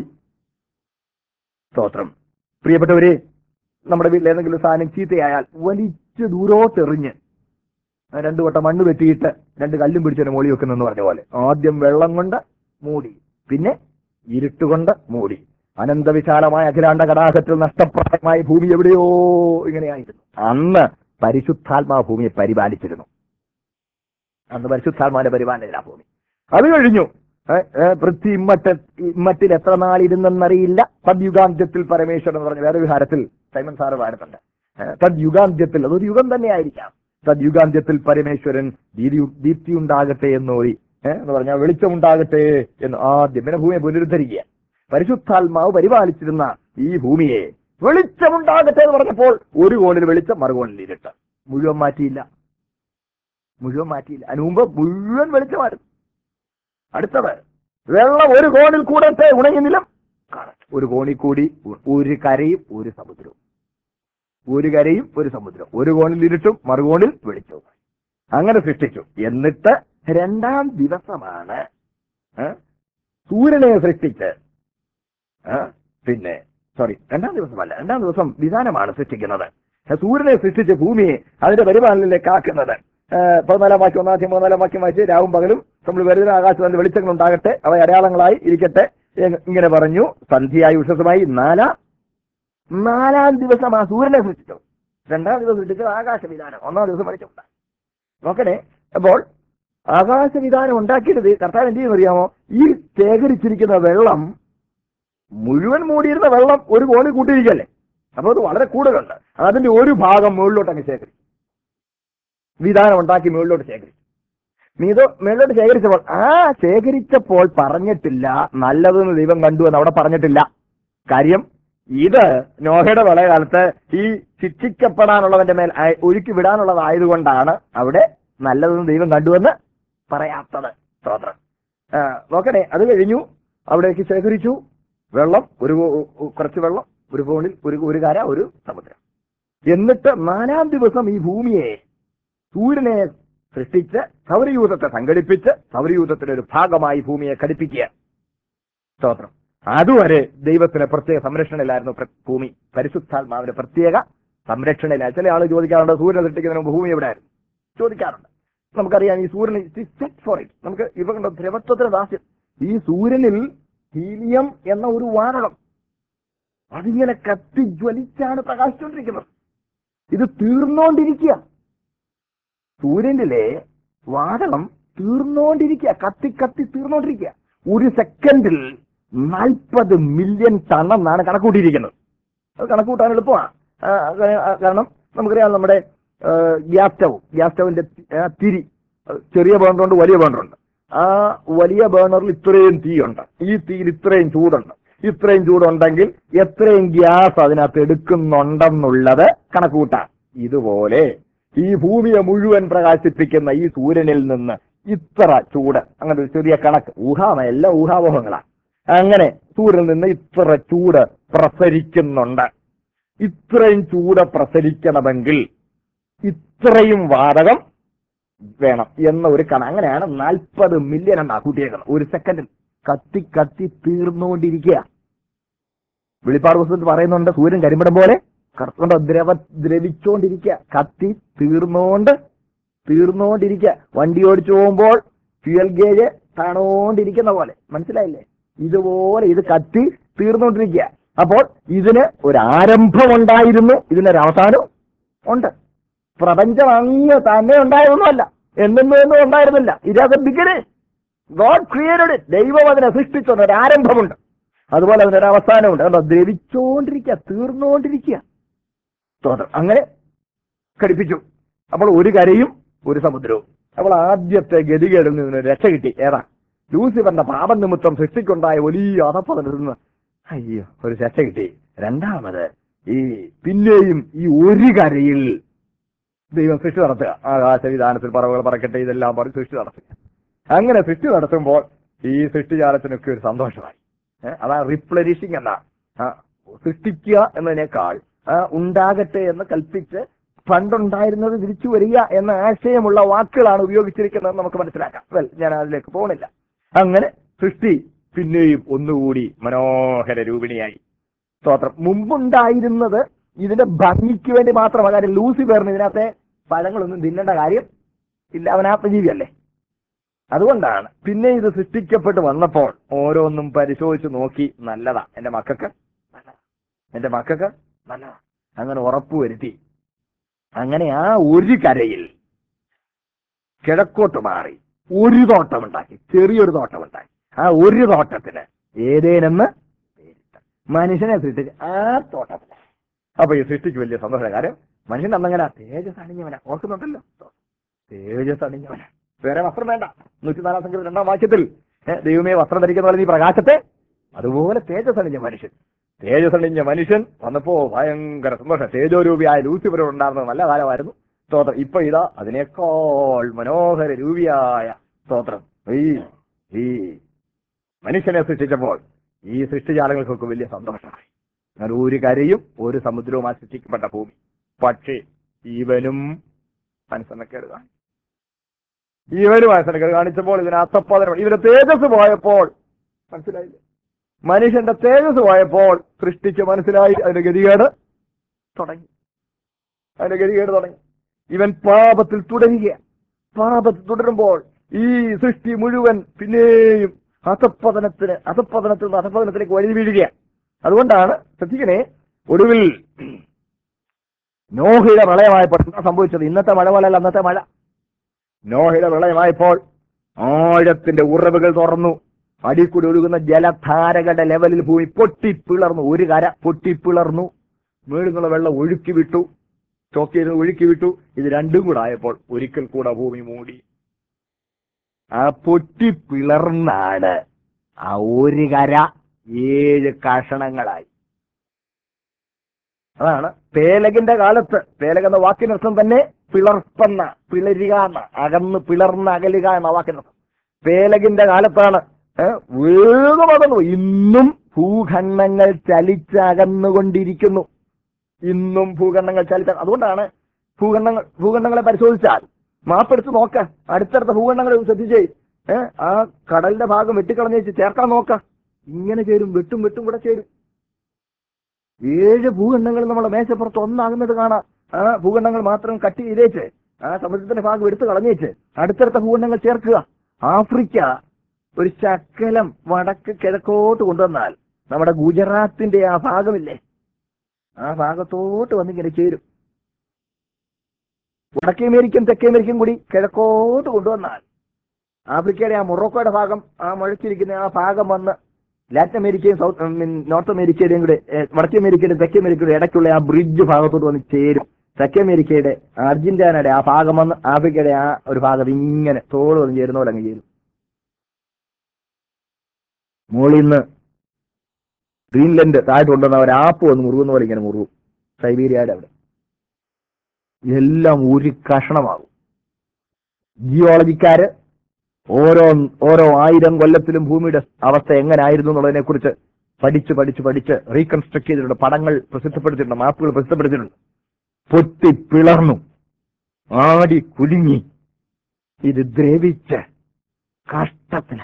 സ്തോത്രം പ്രിയപ്പെട്ടവരെ നമ്മുടെ വീട്ടിൽ ഏതെങ്കിലും സാധനം ചീത്തയായാൽ വലിച്ചു ദൂരോട്ടെറിഞ്ഞ് രണ്ടു വട്ടം മണ്ണ് വെട്ടിയിട്ട് രണ്ട് കല്ലും പിടിച്ചതിന് മോളി വെക്കുന്നെന്ന് പറഞ്ഞ പോലെ ആദ്യം വെള്ളം കൊണ്ട് മൂടി പിന്നെ ഇരുട്ടുകൊണ്ട് മൂടി അനന്തവിശാലമായ അഖിലാണ്ട കടാകത്തിൽ നഷ്ടപ്രായമായ ഭൂമി എവിടെയോ ഇങ്ങനെയായിരുന്നു അന്ന് പരിശുദ്ധാത്മാ ഭൂമിയെ പരിപാലിച്ചിരുന്നു അന്ന് പരിശുദ്ധാത്മാവിന്റെ പരിപാലനയിലാ ഭൂമി അത് കഴിഞ്ഞു ഏ, ഏ, പൃഥ്വി ഇമ്മട്ട് ഇമ്മട്ടിൽ എത്ര നാളിരുന്നെന്നറിയില്ല തദ്യുഗാന്ത്യത്തിൽ പരമേശ്വരൻ എന്ന് പറഞ്ഞ വേറെ വിഹാരത്തിൽ സൈമൻ സാറ് പാടുന്നുണ്ട് ഏ, തദ്യുഗാന്ത്യത്തിൽ അതൊരു യുഗം തന്നെയായിരിക്കാം തദ്യുഗാന്ത്യത്തിൽ പരമേശ്വരൻ ദീതി- ദീപ്തി ഉണ്ടാകട്ടെ എന്നോരി ഏഹ് എന്ന് പറഞ്ഞാൽ വെളിച്ചമുണ്ടാകട്ടെ എന്ന് ആദ്യം പിന്നെ ഭൂമിയെ പുനരുദ്ധരിക്കുക പരിശുദ്ധാത്മാവ് പരിപാലിച്ചിരുന്ന ഈ ഭൂമിയെ വെളിച്ചമുണ്ടാകട്ടെ എന്ന് പറഞ്ഞപ്പോൾ ഒരു കോണിൽ വെളിച്ചം മറുകോണിൽ ഇരുട്ട് മുഴുവൻ മാറ്റിയില്ല മുഴുവൻ മാറ്റിയില്ല അതിന് മുമ്പ് മുഴുവൻ വെളിച്ചമായിരുന്നു അടുത്തത് വെള്ളം ഒരു കോണിൽ കൂടട്ടെ ഉണങ്ങി നിലം കാണട്ടെ ഒരു കോണിൽ കൂടി ഒ- ഒരു കരയും ഒരു സമുദ്രവും ഒരു കരയും ഒരു സമുദ്രം ഒരു കോണിൽ ഇരുട്ടും മറുകോണിൽ വെളിച്ചവും അങ്ങനെ സൃഷ്ടിച്ചു എന്നിട്ട് രണ്ടാം ദിവസമാണ് ഏ, സൂര്യനെ സൃഷ്ടിച്ച് ഏ, പിന്നെ സോറി രണ്ടാം ദിവസമല്ല രണ്ടാം ദിവസം വിധാനമാണ് സൃഷ്ടിക്കുന്നത് ഏ, സൂര്യനെ സൃഷ്ടിച്ച് ഭൂമിയെ അതിന്റെ പരിപാലനയിലേക്ക് ആക്കുന്നത് ഏ, പതിനാലാം വാക്യം ഒന്നാം മൂന്നാലാം വാക്യം വായിച്ച് രാവും പകലും നമ്മൾ വരുന്ന ആകാശത്ത് അതിന്റെ വെളിച്ചങ്ങൾ ഉണ്ടാകട്ടെ അവ അടയാളങ്ങളായി ഇരിക്കട്ടെ എന്ന് ഇങ്ങനെ പറഞ്ഞു സന്ധ്യയായി ഉഷസമായി നാലാം നാലാം ദിവസം ആ സൂര്യനെ സൃഷ്ടിച്ചു രണ്ടാം ദിവസം സൃഷ്ടിച്ചത് ആകാശവിധാനം ഒന്നാം ദിവസം വെളിച്ചമുണ്ടായി നോക്കണേ അപ്പോൾ ആകാശവിധാനം ഉണ്ടാക്കിയത് കർത്താവ് എന്ത് ചെയ്യുന്ന അറിയാമോ ഈ ശേഖരിച്ചിരിക്കുന്ന വെള്ളം മുഴുവൻ മൂടിയിരുന്ന വെള്ളം ഒരു കോണി കൂട്ടിയിരിക്കല്ലേ അപ്പൊ അത് വളരെ കൂടുതലുണ്ട് അതിന്റെ ഒരു ഭാഗം മുകളിലോട്ട് അങ്ങ് ശേഖരിച്ചു വിധാനം ഉണ്ടാക്കി മുകളിലോട്ട് ശേഖരിച്ചു നീ ഇത് മുകളിലോട്ട് ശേഖരിച്ചപ്പോൾ ആ ശേഖരിച്ചപ്പോൾ പറഞ്ഞിട്ടില്ല നല്ലതെന്ന് ദൈവം കണ്ടു എന്ന് അവിടെ പറഞ്ഞിട്ടില്ല കാര്യം ഇത് നോഹയുടെ വളകാലത്ത് ഈ ശിക്ഷിക്കപ്പെടാനുള്ളവന്റെ മേൽ അയ- ഒഴുക്കി വിടാനുള്ളതായതുകൊണ്ടാണ് അവിടെ നല്ലതെന്ന് ദൈവം കണ്ടുവെന്ന് പറയാത്തത് സ്തോത്രം ആ, നോക്കണേ അത് കഴിഞ്ഞു അവിടേക്ക് ശേഖരിച്ചു വെള്ളം ഒരു കോ- കുറച്ച് വെള്ളം ഒരു കോണിൽ ഒരു ഒരു കര ഒരു സമുദ്രം എന്നിട്ട് നാലാം ദിവസം ഈ ഭൂമിയെ സൂര്യനെ സൃഷ്ടിച്ച് സൗരയൂഥത്തെ സംഘടിപ്പിച്ച് സൗരയൂഥത്തിന്റെ ഒരു ഭാഗമായി ഭൂമിയെ ഘടിപ്പിക്കുക സ്തോത്രം അതുവരെ ദൈവത്തിന് പ്രത്യേക സംരക്ഷണയിലായിരുന്നു പ്ര- ഭൂമി പരിശുദ്ധാത്മാവിന്റെ പ്രത്യേക സംരക്ഷണയിലായി ചില ആൾ ചോദിക്കാറുണ്ട് സൂര്യനെ സൃഷ്ടിക്കുന്നതിന് മുമ്പ് ഭൂമി എവിടെയായിരുന്നു ചോദിക്കാറുണ്ട് നമുക്കറിയാം ഈ സൂര്യൻ സെറ്റ് ഫോർ ഇറ്റ് നമുക്ക് ഇവ കണ്ട ദ്രവത്വത്തിന് ദാസ്യം ഈ സൂര്യനിൽ ഹീലിയം എന്ന ഒരു വാതകം അതിങ്ങനെ കത്തി ജ്വലിച്ചാണ് പ്രകാശിച്ചുകൊണ്ടിരിക്കുന്നത് ഇത് തീർന്നുകൊണ്ടിരിക്കുക സൂര്യനിലെ വാതകം തീർന്നുകൊണ്ടിരിക്കുക കത്തി കത്തി തീർന്നുകൊണ്ടിരിക്കുക ഒരു സെക്കൻഡിൽ നാൽപ്പത് മില്യൺ ടൺ എന്നാണ് കണക്കൂട്ടിയിരിക്കുന്നത് അത് കണക്കൂട്ടാൻ എളുപ്പമാണ് ആ, ആ, കാരണം നമുക്കറിയാം നമ്മുടെ ഗ്യാസ് സ്റ്റവ് ഗ്യാസ് സ്റ്റവിന്റെ ആ, തിരി അത് ചെറിയ ബേണറുണ്ട് വലിയ ബേണറുണ്ട് ആ വലിയ ബേണറിൽ ഇത്രയും തീയുണ്ട് ഈ തീയിൽ ഇത്രയും ചൂടുണ്ട് ഇത്രയും ചൂടുണ്ടെങ്കിൽ എത്രയും ഗ്യാസ് അതിനകത്ത് എടുക്കുന്നുണ്ടെന്നുള്ളത് കണക്കൂട്ടാം ഇതുപോലെ ഈ ഭൂമിയെ മുഴുവൻ പ്രകാശിപ്പിക്കുന്ന ഈ സൂര്യനിൽ നിന്ന് ഇത്ര ചൂട് അങ്ങനെ ഒരു ചെറിയ കണക്ക് ഊഹാമ എല്ലാം ഊഹാപോഹങ്ങളാണ് അങ്ങനെ സൂര്യനിൽ നിന്ന് ഇത്ര ചൂട് പ്രസരിക്കുന്നുണ്ട് ഇത്രയും ചൂട് പ്രസരിക്കണമെങ്കിൽ ഇത്രയും വാതകം വേണം എന്ന ഒരു കണ അങ്ങനെയാണ് നാൽപ്പത് മില്യൺ എന്നാ കൂട്ടിയേക്കുന്നത് ഒരു സെക്കൻഡിൽ കത്തി കത്തി തീർന്നുകൊണ്ടിരിക്കുക വെളിപ്പാട് പുസ്തകത്തിൽ പറയുന്നുണ്ട് സൂര്യൻ കരിമ്പടം പോലെ കറുത്തോണ്ട് ദ്രവ ദ്രവിച്ചുകൊണ്ടിരിക്കുക കത്തി തീർന്നുകൊണ്ട് തീർന്നുകൊണ്ടിരിക്കുക വണ്ടി ഓടിച്ചു പോകുമ്പോൾ ഫ്യൂൽ ഗേജ് താണുകൊണ്ടിരിക്കുന്ന പോലെ മനസ്സിലായില്ലേ ഇതുപോലെ ഇത് കത്തി തീർന്നുകൊണ്ടിരിക്കുക അപ്പോൾ ഇതിന് ഒരു ആരംഭം ഉണ്ടായിരുന്നു ഇതിനൊരു അവസാനം ഉണ്ട് പ്രപഞ്ചം അങ്ങ് തന്നെ ഉണ്ടായതൊന്നുമല്ല എന്നെന്നും എന്നും ഉണ്ടായിരുന്നില്ല ഇത് ബിഗിന് ഗോഡ് ക്രിയേറ്റഡ് ദൈവം അതിനെ സൃഷ്ടിച്ചുണ്ട് ഒരു ആരംഭമുണ്ട് അതുപോലെ അതിനൊരു അവസാനമുണ്ട് കണ്ടോ ദ്രവിച്ചുകൊണ്ടിരിക്കുക തീർന്നുകൊണ്ടിരിക്കുക സ്തോത്രം അങ്ങനെ ഘടിപ്പിച്ചു അപ്പോൾ ഒരു കരയും ഒരു സമുദ്രവും അപ്പോൾ ആദ്യത്തെ ഗതികേടിൽ നിന്ന് രക്ഷ കിട്ടി ഏതാ ലൂസിഫറിന്റെ പാപം നിമിത്തം സൃഷ്ടിക്കുണ്ടായ വലിയ അധപ്പതിൽ നിന്ന് അയ്യോ ഒരു രക്ഷ കിട്ടി രണ്ടാമത് ഈ പിന്നെയും ഈ ഒരു കരയിൽ ദൈവം സൃഷ്ടി നടത്തുക ആകാശവിധാനത്തിൽ പറവുകൾ പറക്കട്ടെ ഇതെല്ലാം പറഞ്ഞ് സൃഷ്ടി നടത്തുക അങ്ങനെ സൃഷ്ടി നടത്തുമ്പോൾ ഈ സൃഷ്ടിജാലത്തിനൊക്കെ ഒരു സന്തോഷമായി ഏ, അതാ റിപ്ലരിഷിങ് എന്ന ആ, സൃഷ്ടിക്കുക എന്നതിനേക്കാൾ ആ, ഉണ്ടാകട്ടെ എന്ന് കൽപ്പിച്ച് പണ്ടുണ്ടായിരുന്നത് തിരിച്ചു വരിക എന്ന ആശയമുള്ള വാക്കുകളാണ് ഉപയോഗിച്ചിരിക്കുന്നത് നമുക്ക് മനസ്സിലാക്കാം വെൽ ഞാൻ അതിലേക്ക് പോകണില്ല അങ്ങനെ സൃഷ്ടി പിന്നെയും ഒന്നുകൂടി മനോഹര രൂപിണിയായി സ്തോത്രം മുമ്പുണ്ടായിരുന്നത് ഇതിന്റെ ഭംഗിക്ക് വേണ്ടി മാത്രമാണ് കാര്യം ലൂസിഫറിന് ഇതിനകത്തെ പഴങ്ങളൊന്നും തിന്നേണ്ട കാര്യം ഇല്ല അവൻ ആത്മജീവിയല്ലേ അതുകൊണ്ടാണ് പിന്നെ ഇത് സൃഷ്ടിക്കപ്പെട്ട് വന്നപ്പോൾ ഓരോന്നും പരിശോധിച്ച് നോക്കി നല്ലതാ എന്റെ മക്കൾക്ക് നല്ലതാ എന്റെ മക്കൾക്ക് നല്ലതാ അങ്ങനെ ഉറപ്പുവരുത്തി അങ്ങനെ ആ ഒരു കരയിൽ കിഴക്കോട്ട് മാറി ഒരു തോട്ടമുണ്ടാക്കി ചെറിയൊരു തോട്ടമുണ്ടാക്കി ആ ഒരു തോട്ടത്തിന് ഏതേനെന്ന് പേരിട്ടു മനുഷ്യനെ സൃഷ്ടിച്ച് ആ തോട്ടത്തിൽ അപ്പൊ ഈ സൃഷ്ടിക്ക് വലിയ സന്തോഷ കാര്യം മനുഷ്യൻ അന്നങ്ങനെ തേജസ് അണിഞ്ഞവനാ ഓർക്കുന്നുണ്ടല്ലോ തേജസ് അണിഞ്ഞവനാ വേറെ വസ്ത്രം വേണ്ട നൂറ്റിനാലാം സംഖ്യ രണ്ടാം വാക്യത്തിൽ ഏ, ദൈവമേ വസ്ത്രം ധരിക്കുന്ന പോലെ നീ പ്രകാശത്തെ അതുപോലെ തേജസ് അണിഞ്ഞ മനുഷ്യൻ തേജസ് അണിഞ്ഞ മനുഷ്യൻ വന്നപ്പോ ഭയങ്കര സന്തോഷം തേജോരൂപിയായ ലൂസിഫർ ഉണ്ടായിരുന്നത് നല്ല കാലമായിരുന്നു സ്തോത്രം ഇപ്പൊ ഇതാ അതിനേക്കാൾ മനോഹര രൂപിയായ സ്തോത്രം ഈ ഈ മനുഷ്യനെ സൃഷ്ടിച്ചപ്പോൾ ഈ സൃഷ്ടിജാലങ്ങൾക്കൊക്കെ വലിയ സന്തോഷമായി അങ്ങനെ ഒരു കരയും ഒരു സമുദ്രവുമായി സൃഷ്ടിക്കപ്പെട്ട ഭൂമി പക്ഷേ ഇവനും മനസ്സനക്കേട് കാണിച്ചു ഇവനും മനസ്സനക്കേട് കാണിച്ചപ്പോൾ ഇതിന് അത്തപ്പാതനം ഇവന്റെ തേജസ് പോയപ്പോൾ മനസ്സിലായില്ലേ മനുഷ്യന്റെ തേജസ് പോയപ്പോൾ സൃഷ്ടിച്ച് മനസ്സിലായി അതിന്റെ ഗതികേട് തുടങ്ങി അതിന്റെ ഗതികേട് തുടങ്ങി ഇവൻ പാപത്തിൽ തുടരുക പാപത്തിൽ തുടരുമ്പോൾ ഈ സൃഷ്ടി മുഴുവൻ പിന്നെയും അധപ്പതനത്തിന് അധപ്പതനത്തിൽ നിന്ന് അധപ്പതനത്തിലേക്ക് വഴി വീഴുക അതുകൊണ്ടാണ് ശ്രദ്ധിക്കണേ ഒടുവിൽ നോഹയുടെ പ്രളയമായപ്പോൾ എന്താ സംഭവിച്ചത് ഇന്നത്തെ മഴ പോലെയല്ല അന്നത്തെ മഴ നോഹയുടെ പ്രളയമായപ്പോൾ ആഴത്തിന്റെ ഉറവുകൾ തുറന്നു അടിക്കൂടി ഒഴുകുന്ന ജലധാരകളുടെ ലെവലിൽ ഭൂമി പൊട്ടിപ്പിളർന്നു ഒരു കര പൊട്ടിപ്പിളർന്നു മേളുന്നുള്ള വെള്ളം ഒഴുക്കി വിട്ടു ചോക്കയിൽ ഒഴുക്കി വിട്ടു ഇത് രണ്ടും കൂടെ ആയപ്പോൾ ഒരിക്കൽ കൂടെ ഭൂമി മൂടി ആ പൊട്ടിപ്പിളർന്നാണ് ആ ഒരു കര ഏഴ് കഷണങ്ങളായി അതാണ് പേലകിന്റെ കാലത്ത് പേലക് എന്ന വാക്കിനർത്ഥം തന്നെ പിളർപ്പെന്ന പിളരുക എന്ന അകന്ന് പിളർന്ന് അകലുക എന്ന വാക്കിനർത്ഥം പേലകിന്റെ കാലത്താണ് ഏ, വേഗം അകന്നു ഇന്നും ഭൂഖണ്ഡങ്ങൾ ചലിച്ചകന്നുകൊണ്ടിരിക്കുന്നു ഇന്നും ഭൂഖണ്ഡങ്ങൾ ചലിച്ച അതുകൊണ്ടാണ് ഭൂഖണ്ഡങ്ങൾ ഭൂഖണ്ഡങ്ങളെ പരിശോധിച്ചാൽ മാപ്പെടുത്ത് നോക്ക അടുത്തടുത്ത ഭൂഖണ്ഡങ്ങൾ ശ്രദ്ധിച്ചേ ഏ, ആ കടലിന്റെ ഭാഗം വെട്ടിക്കളഞ്ഞേച്ച് ചേർക്കാൻ നോക്ക ഇങ്ങനെ ചേരും വെട്ടും വെട്ടും കൂടെ ചേരും ഏഴ് ഭൂഖണ്ഡങ്ങൾ നമ്മുടെ മേശപ്പുറത്ത് ഒന്നാകുന്നത് കാണാം ആ ഭൂഖണ്ഡങ്ങൾ മാത്രം കട്ടി ചെയ്തേച്ച് ആ സമുദ്രത്തിന്റെ ഭാഗം എടുത്തു കളഞ്ഞേച്ച് അടുത്തടുത്ത ഭൂഖണ്ഡങ്ങൾ ചേർക്കുക ആഫ്രിക്ക ഒരു ശക്കലം വടക്ക് കിഴക്കോട്ട് കൊണ്ടുവന്നാൽ നമ്മുടെ ഗുജറാത്തിന്റെ ആ ഭാഗമില്ലേ ആ ഭാഗത്തോട്ട് വന്നിങ്ങനെ ചേരും വടക്കേ അമേരിക്കൻ തെക്കേ അമേരിക്കൻ കൂടി കിഴക്കോട്ട് കൊണ്ടുവന്നാൽ ആഫ്രിക്കയുടെ ആ മൊറോക്കോയുടെ ഭാഗം ആ മുഴച്ചിരിക്കുന്ന ആ ഭാഗം വന്ന് ലാറ്റിൻ അമേരിക്കയും സൗത്ത് ഉം, നോർത്ത് അമേരിക്കയുടെയും കൂടെ ഏ, വടക്കേ അമേരിക്കയുടെയും തെക്കേ അമേരിക്കയുടെ ഇടയ്ക്കുള്ള ആ ബ്രിഡ്ജ് ഭാഗത്തോട്ട് വന്ന് ചേരും തെക്കേ അമേരിക്കയുടെ അർജന്റീനയുടെ ആ ഭാഗം വന്ന് ആഫ്രിക്കയുടെ ആ ഒരു ഭാഗത്ത് ഇങ്ങനെ തോട് വന്ന് ചേരുന്ന പോലെ അങ്ങ് ചേരും മുകളിൽ നിന്ന് ഗ്രീൻലൻഡ് താഴോട്ട് കൊണ്ടുവന്ന ഒരു ആപ്പ് വന്ന് മുറുകുന്ന പോലെ ഇങ്ങനെ മുറുകും സൈബീരിയയുടെ അവിടെ എല്ലാം ഒരു കഷണമാകും ജിയോളജിക്കാര് ഓരോ ഓരോ ആയിരം കൊല്ലത്തിലും ഭൂമിയുടെ അവസ്ഥ എങ്ങനായിരുന്നു എന്നുള്ളതിനെ കുറിച്ച് പഠിച്ച് പഠിച്ച് പഠിച്ച് റീകൺസ്ട്രക്ട് ചെയ്തിട്ടുണ്ട് പടങ്ങൾ പ്രസിദ്ധപ്പെടുത്തിയിട്ടുണ്ട് മാപ്പുകൾ പ്രസിദ്ധപ്പെടുത്തിയിട്ടുണ്ട് പൊട്ടി പിളർന്നു ആടി കുലുങ്ങി ഇത് ദ്രവിച്ച് കഷ്ടത്തില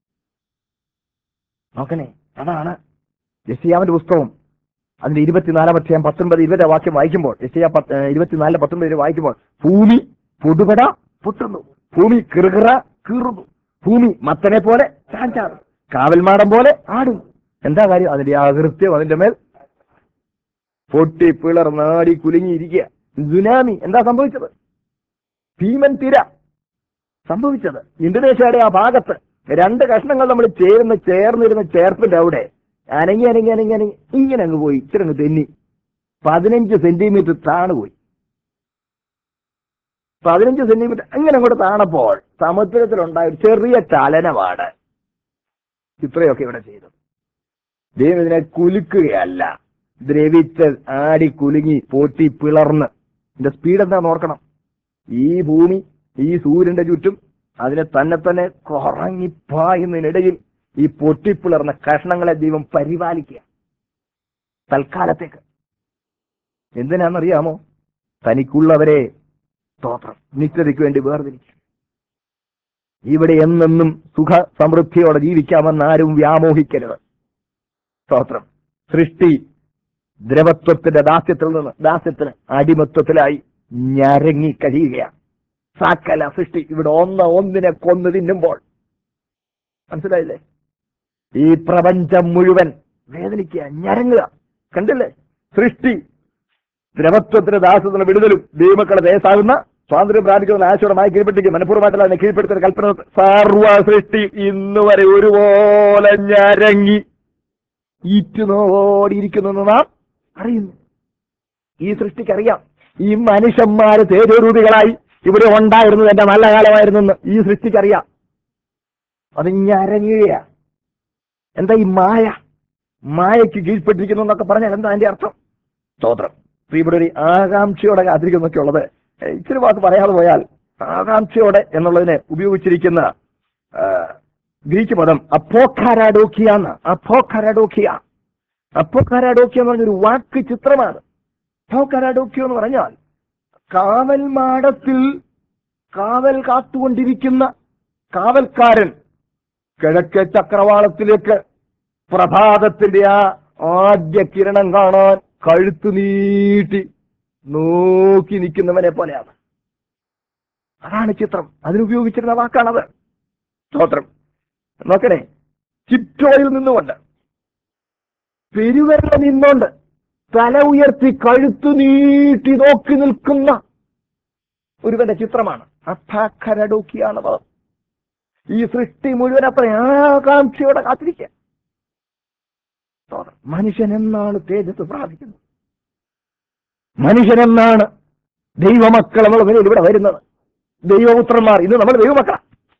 നോക്കണേ അതാണ് യസിയാവിന്റെ പുസ്തകം അതിന്റെ ഇരുപത്തിനാലാം അധ്യായം പത്തൊൻപത് ഇരുപത് വാക്യം വായിക്കുമ്പോൾ യസിയ ഇരുപത്തിനാലിലെ പത്തൊൻപത് വരെ വായിക്കുമ്പോൾ ഭൂമി പൊടുപട പൊട്ടുന്നു ഭൂമി കിറുകിറ കീറുന്നു ഭൂമി മത്തനെ പോലെ ചാഞ്ചാറും കാവൽമാടം പോലെ ആടുന്നു എന്താ കാര്യം അതിന്റെ ആ കൃത്യം അതിന്റെ മേൽ പൊട്ടി പിളർ നാടി കുലുങ്ങിയിരിക്കുക സുനാമി എന്താ സംഭവിച്ചത് ഭീമൻ തിര സംഭവിച്ചത് ഇന്തോനേഷ്യയുടെ ആ ഭാഗത്ത് രണ്ട് കഷ്ണങ്ങൾ നമ്മൾ ചേർന്ന് ചേർന്നിരുന്ന ചേർപ്പിന്റെ അവിടെ അനങ്ങി അനങ്ങി അനങ്ങി അനങ്ങി ഇങ്ങനെ അങ്ങ് പോയി ഇച്ചിരി അങ്ങ് തെന്നി പതിനഞ്ച് സെന്റിമീറ്റർ താണ് പോയി പതിനഞ്ച് സെന്റിമീറ്റർ അങ്ങനെ അങ്ങോട്ട് താണപ്പോൾ സമുദ്രത്തിലുണ്ടായ ഒരു ചെറിയ ചലനമാണ് ഇത്രയൊക്കെ ഇവിടെ ചെയ്തത് ദൈവം ഇതിനെ കുലുക്കുകയല്ല ദ്രവിച്ച് ആടി കുലുങ്ങി പൊട്ടി പിളർന്ന് ഇതിന്റെ സ്പീഡ് എന്താന്ന് ഓർക്കണം ഈ ഭൂമി ഈ സൂര്യന്റെ ചുറ്റും അതിനെ തന്നെ തന്നെ കുറങ്ങിപ്പായുന്നതിനിടയിൽ ഈ പൊട്ടിപ്പിളർന്ന കഷ്ണങ്ങളെ ദൈവം പരിപാലിക്കുക തൽക്കാലത്തേക്ക് എന്തിനാണെന്നറിയാമോ തനിക്കുള്ളവരെ സ്തോത്രം നിത്യതയ്ക്ക് വേണ്ടി വേർതിരിക്കും ഇവിടെ എന്നെന്നും സുഖ സമൃദ്ധിയോടെ ജീവിക്കാമെന്ന് ആരും വ്യാമോഹിക്കരുത് സ്തോത്രം സൃഷ്ടി ദ്രവത്വത്തിന്റെ ദാസ്യത്തിൽ നിന്ന് ദാസ്യത്തിന് അടിമത്വത്തിലായി ഞരങ്ങി കഴിയുകയാണ് സകല സൃഷ്ടി ഇവിടെ ഒന്ന് ഒന്നിനെ കൊന്നു തിന്നുമ്പോൾ മനസ്സിലായില്ലേ ഈ പ്രപഞ്ചം മുഴുവൻ വേദനിക്കുക ഞരങ്ങുക കണ്ടില്ലേ സൃഷ്ടി ദ്രവത്വത്തിന് ദാസത്തിന് വിടുതലും ദൈവമക്കളെ ദേശാകുന്ന സ്വാതന്ത്ര്യം പ്രാപിക്കുന്ന ആശയോടമായി കീഴ്പ്പെട്ടിരിക്കും മനഃപൂർവ്വമായിട്ടുള്ള അതിനെ കീഴ്പ്പെടുത്തുന്ന കൽപ്പന സർവ സൃഷ്ടി ഇന്ന് വരെ ഒരുപോലെ ഞരങ്ങി ഈറ്റുനോടിയിരിക്കുന്നു എന്ന് നാം അറിയുന്നു ഈ സൃഷ്ടിക്കറിയാം ഈ മനുഷ്യന്മാര് തേജോരൂപികളായി ഇവിടെ ഉണ്ടായിരുന്നത് എന്റെ നല്ല കാലമായിരുന്നെന്ന് ഈ സൃഷ്ടിക്കറിയാം അത് ഞരങ്ങുകയാ എന്താ ഈ മായ മായയ്ക്ക് കീഴ്പ്പെട്ടിരിക്കുന്നു എന്നൊക്കെ പറഞ്ഞാൽ എന്താ അതിന്റെ അർത്ഥം സ്തോത്രം ഇപ്പൊ ഇവിടെ ഒരു ആകാംക്ഷയോടെ കാത്തിരിക്കുന്നൊക്കെ ഉള്ളത് ഏ, ഇച്ചിരി വാക്ക് പറയാതെ പോയാൽ ആകാംക്ഷയോടെ എന്നുള്ളതിനെ ഉപയോഗിച്ചിരിക്കുന്ന ആ, ഗ്രീക്ക് പദം അപ്പോഖാരാഡോക്കിയ എന്ന് അപ്പോഖാരാഡോക്കിയ അപ്പോഖാരാഡോക്കിയ എന്ന് പറഞ്ഞൊരു വാക്ക് ചിത്രമാണ് അപ്പോഖാരാഡോക്കിയ എന്ന് പറഞ്ഞാൽ കാവൽ മാടത്തിൽ കാവൽ കാത്തുകൊണ്ടിരിക്കുന്ന കാവൽക്കാരൻ കിഴക്കേ ചക്രവാളത്തിലേക്ക് പ്രഭാതത്തിന്റെ ആ ആദ്യ കിരണം കാണാൻ കഴുത്തു നീട്ടി നോക്കി നിൽക്കുന്നവനെ പോലെയാണ് അതാണ് ചിത്രം അതിനുപയോഗിച്ചിരുന്ന വാക്കാണത് സ്തോത്രം നോക്കണേ ചിറ്റോയിൽ നിന്നുകൊണ്ട് പെരുവരല നിന്നുകൊണ്ട് തല ഉയർത്തി കഴുത്തു നീട്ടി നോക്കി നിൽക്കുന്ന ഒരുവന്റെ ചിത്രമാണ് അഥാഖരടൂക്കിയാണ് പദം ഈ സൃഷ്ടി മുഴുവൻ അത്ര ആകാംക്ഷയോടെ കാത്തിരിക്കുക സ്തോത്രം. മനുഷ്യൻ എന്നാണ് തേജസ് പ്രാപിക്കുന്നത് മനുഷ്യൻ എന്നാണ് ദൈവമക്കൾ എന്നുള്ള നിലയിൽ ഇവിടെ വരുന്നത് ദൈവപുത്രന്മാർ ഇന്ന് നമ്മൾ ദൈവമക്കളാണ്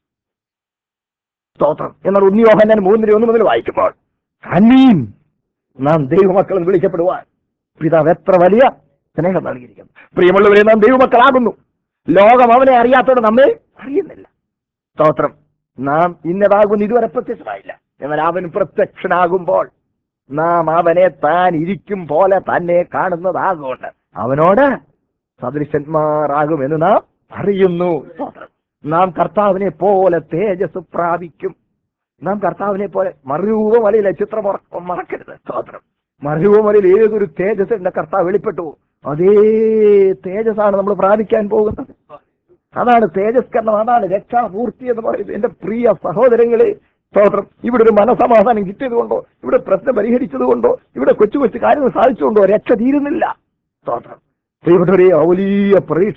സ്തോത്രം എന്നാൽ ഉണ്ണിയോഹന്നാൻ മൂന്നിന് ഒന്ന് മുതൽ വായിക്കുമ്പോൾ അന്നീൻ നാം ദൈവമക്കൾ എന്ന് വിളിക്കപ്പെടുവാൻ പിതാവ് എത്ര വലിയ സ്നേഹം നൽകിയിരിക്കുന്നു പ്രിയമുള്ളവരെ നാം ദൈവമക്കളാകുന്നു ലോകം അവനെ അറിയാത്തോടെ നമ്മെ അറിയുന്നില്ല സ്തോത്രം നാം ഇന്നതാകുന്ന ഇതുവരെ പ്രത്യക്ഷമായില്ല എന്നാൽ അവൻ പ്രത്യക്ഷനാകുമ്പോൾ നാം അവനെ താൻ ഇരിക്കും പോലെ തന്നെ കാണുന്നതാകൊണ്ട് അവനോട് സദൃശന്മാരാകുമെന്ന് നാം അറിയുന്നു സ്തോത്രം. നാം കർത്താവിനെ പോലെ തേജസ് പ്രാപിക്കും നാം കർത്താവിനെ പോലെ മറുരൂപമലയിലെ ചിത്രം ഉറ- മറക്കരുത് സ്തോത്രം മറുരൂപമലയിൽ ഏതൊരു തേജസ് എന്റെ കർത്താവ് വെളിപ്പെട്ടു അതേ തേജസ്സാണ് നമ്മൾ പ്രാപിക്കാൻ പോകുന്നത് അതാണ് തേജസ്കരണം അതാണ് രക്ഷാപൂർത്തി എന്ന് പറയുന്നത് എന്റെ പ്രിയ സഹോദരങ്ങളെ സ്തോത്രം ഇവിടെ ഒരു മനസമാധാനം കിട്ടിയതുകൊണ്ടോ ഇവിടെ പ്രശ്നം പരിഹരിച്ചതുകൊണ്ടോ ഇവിടെ കൊച്ചു കൊച്ചു കാര്യങ്ങൾ സാധിച്ചുകൊണ്ടോ രക്ഷ തീരുന്നില്ല സ്തോത്രം പ്രിയപ്പെട്ടവരെ വലിയ പ്രതീക്ഷയാണ്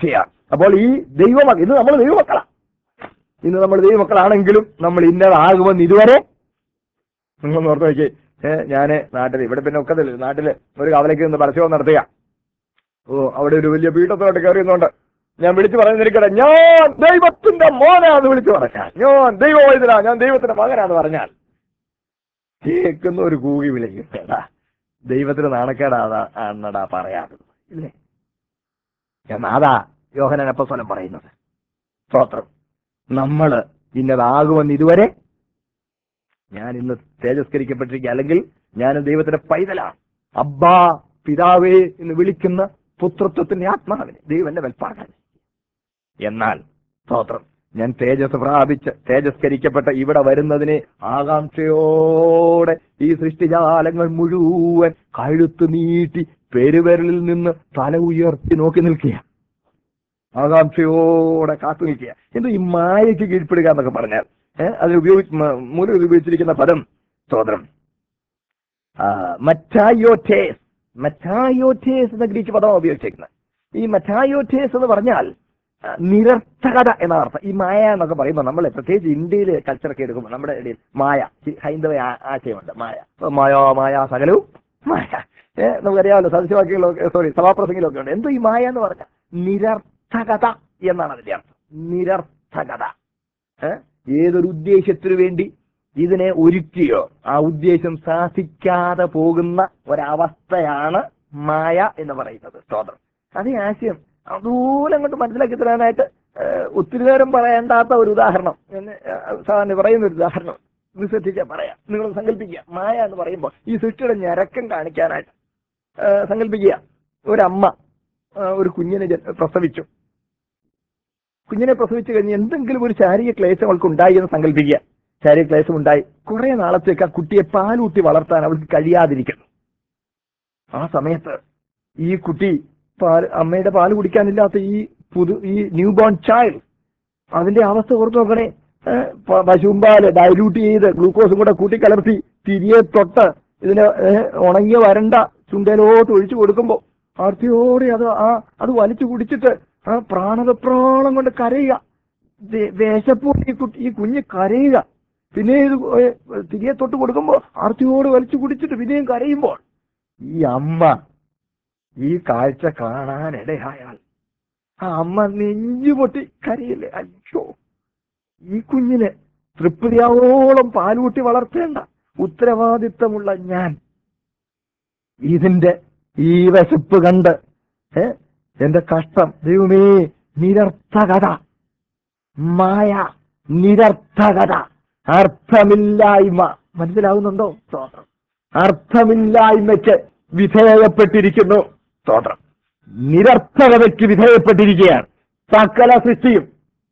അപ്പോൾ ഈ ദൈവമ ഇന്ന് നമ്മൾ ദൈവമക്കളാ ഇന്ന് നമ്മൾ ദൈവമക്കളാണെങ്കിലും നമ്മൾ ഇന്നതാകുമെന്ന് ഇതുവരെ നിങ്ങൾ ഓർത്ത് നോക്കി ഏഹ് ഞാന് നാട്ടിൽ ഇവിടെ പിന്നെ ഒക്കത്തില്ല നാട്ടില് ഒരു കവലയ്ക്ക് നിന്ന് പരസ്യം നടത്തുക ഓ അവിടെ ഒരു വലിയ പീഠത്തോട്ട് കയറിയുന്നുണ്ട് ഞാൻ വിളിച്ചു പറഞ്ഞിരിക്കട്ടെ ഞാൻ ദൈവത്തിന്റെ മോനാന്ന് വിളിച്ചു പറഞ്ഞാൽ ഞാൻ ദൈവവൈദ്യനാ ഞാൻ ദൈവത്തിന്റെ മകനാന്ന് പറഞ്ഞാൽ കേൾക്കുന്ന ഒരു കൂകി വിളിക്കട്ടാ ദൈവത്തിന് നാണക്കേടാ ആണെടാ പറയാറുള്ളത് ഇല്ലേ എന്നാ അതാ യോഹനൻ അപ്പസ്വലം പറയുന്നത് സ്തോത്രം നമ്മള് ഇന്നതാകുമെന്ന് ഇതുവരെ ഞാൻ ഇന്ന് തേജസ്കരിക്കപ്പെട്ടിരിക്കുക അല്ലെങ്കിൽ ഞാൻ ദൈവത്തിന്റെ പൈതലാണ് അബ്ബാ പിതാവേ എന്ന് വിളിക്കുന്ന പുത്രത്വത്തിന്റെ ആത്മാവിനെ ദൈവന്റെ വെൽപ്പാകാൻ എന്നാൽ സ്തോത്രം ഞാൻ തേജസ് പ്രാപിച്ച് തേജസ്കരിക്കപ്പെട്ട ഇവിടെ വരുന്നതിനെ ആകാംക്ഷയോടെ ഈ സൃഷ്ടിജാലങ്ങൾ മുഴുവൻ കഴുത്ത് നീട്ടി പെരുവിരലിൽ നിന്ന് തല ഉയർത്തി നോക്കി നിൽക്കുക ആകാംക്ഷയോടെ കാത്തു നിൽക്കുക എന്ത് ഈ മായയ്ക്ക് കീഴ്പ്പെടുക എന്നൊക്കെ പറഞ്ഞാൽ ഏഹ് അതിൽ ഉപയോഗിച്ച് മൂലം ഉപയോഗിച്ചിരിക്കുന്ന പദം സ്തോത്രം മറ്റായോറ്റേസ് മറ്റായോറ്റേസ് എന്ന ഗ്രീക്ക് പദമാണ് ഉപയോഗിച്ചിരിക്കുന്നത് ഈ മറ്റായോറ്റേസ് എന്ന് പറഞ്ഞാൽ ആ, നിരർത്ഥകത എന്ന അർത്ഥം ഈ മായ എന്നൊക്കെ പറയുമ്പോൾ നമ്മൾ പ്രത്യേകിച്ച് ഇന്ത്യയിൽ കൾച്ചറൊക്കെ എടുക്കുമ്പോൾ നമ്മുടെ ഇടയിൽ മായ ഈ ഹൈന്ദവ ആ- ആശയമുണ്ട് മായ അപ്പൊ മായോ മായ സകലവും മായ ഏഹ് നമുക്കറിയാമല്ലോ സദസ്യവാക്യങ്ങളൊക്കെ സോറി സഭാപ്രസംഗിലൊക്കെ ഉണ്ട് എന്തോ ഈ മായ എന്ന് പറഞ്ഞാൽ നിരർത്ഥകത എന്നാണ് അതിന്റെ അർത്ഥം നിരർത്ഥകത ഏഹ് ഏതൊരു ഉദ്ദേശത്തിനു വേണ്ടി ഇതിനെ ഒരുക്കിയോ ആ ഉദ്ദേശം സാധിക്കാതെ പോകുന്ന ഒരവസ്ഥയാണ് മായ എന്ന് പറയുന്നത് സ്തോത്രം അതേ ആശയം അതുപോലെ അങ്ങോട്ട് മനസ്സിലാക്കി തരാനായിട്ട് ഏഹ്, ഒത്തിരി നേരം പറയേണ്ടാത്ത ഒരു ഉദാഹരണം എന്ന് ഏഹ്, സാധാരണ പറയുന്ന ഒരു ഉദാഹരണം ഇത് ശ്രദ്ധിച്ചാൽ പറയാം നിങ്ങൾ സങ്കല്പിക്കുക മായ എന്ന് പറയുമ്പോൾ ഈ സൃഷ്ടിയുടെ ഞരക്കം കാണിക്കാനായിട്ട് ഏഹ്, സങ്കല്പിക്കുക ഒരമ്മ ഏഹ്, ഒരു കുഞ്ഞിനെ ജന- പ്രസവിച്ചു കുഞ്ഞിനെ പ്രസവിച്ചു കഴിഞ്ഞ് എന്തെങ്കിലും ഒരു ശാരീരിക ക്ലേശം അവൾക്ക് ഉണ്ടായി എന്ന് സങ്കല്പിക്കുക ശാരീരിക ക്ലേശം ഉണ്ടായി കുറെ നാളത്തേക്ക് ആ കുട്ടിയെ പാലൂട്ടി വളർത്താൻ അവൾക്ക് കഴിയാതിരിക്കുന്നു ആ സമയത്ത് ഈ കുട്ടി പാൽ അമ്മയുടെ പാല് കുടിക്കാനില്ലാത്ത ഈ പുതു ഈ ന്യൂ ബോൺ ചൈൽഡ് അതിന്റെ അവസ്ഥ ഓർത്ത് നോക്കണേ ഏഹ് പ- പശുവും പാല് ഡൈല്യൂട്ട് ചെയ്ത് ഗ്ലൂക്കോസും കൂടെ കൂട്ടിക്കലർത്തി തിരിയെ തൊട്ട് ഇതിന് ഏഹ് ഉണങ്ങിയ വരണ്ട ചുണ്ടയിലോട്ട് ഒഴിച്ചു കൊടുക്കുമ്പോ ആർത്തിയോടെ അത് ആ അത് വലിച്ചു കുടിച്ചിട്ട് ആ പ്രാണതപ്രാണം കൊണ്ട് കരയുക ദേ- വേശപ്പൂട്ട് ഈ കുട്ടി ഈ കുഞ്ഞ് കരയുക പിന്നെ ഇത് ഏഹ് തിരിയെ തൊട്ട് കൊടുക്കുമ്പോ ആർത്തിയോട് വലിച്ചു കുടിച്ചിട്ട് പിന്നെയും കരയുമ്പോൾ ഈ അമ്മ ഈ കാഴ്ച കാണാനിടയായാൽ ആ അമ്മ നെഞ്ചു പൊട്ടി കരയില്ലേ അയ്യോ ഈ കുഞ്ഞിന് തൃപ്തിയാവോളം പാലൂട്ടി വളർത്തേണ്ട ഉത്തരവാദിത്തമുള്ള ഞാൻ ഇതിന്റെ ഈ വിശപ്പ് കണ്ട് ഏ എന്റെ കഷ്ടം ദൈവമേ നിരർത്ഥകത മായ നിരർത്ഥകത അർത്ഥമില്ലായ്മ മനസ്സിലാവുന്നുണ്ടോ സ്തോത്രം അർത്ഥമില്ലായ്മയ്ക്ക് വിധേയപ്പെട്ടിരിക്കുന്നു സ്തോത്രം നിരർത്ഥകതയ്ക്ക് വിധേയപ്പെട്ടിരിക്കുകയാണ് സകല സൃഷ്ടിയും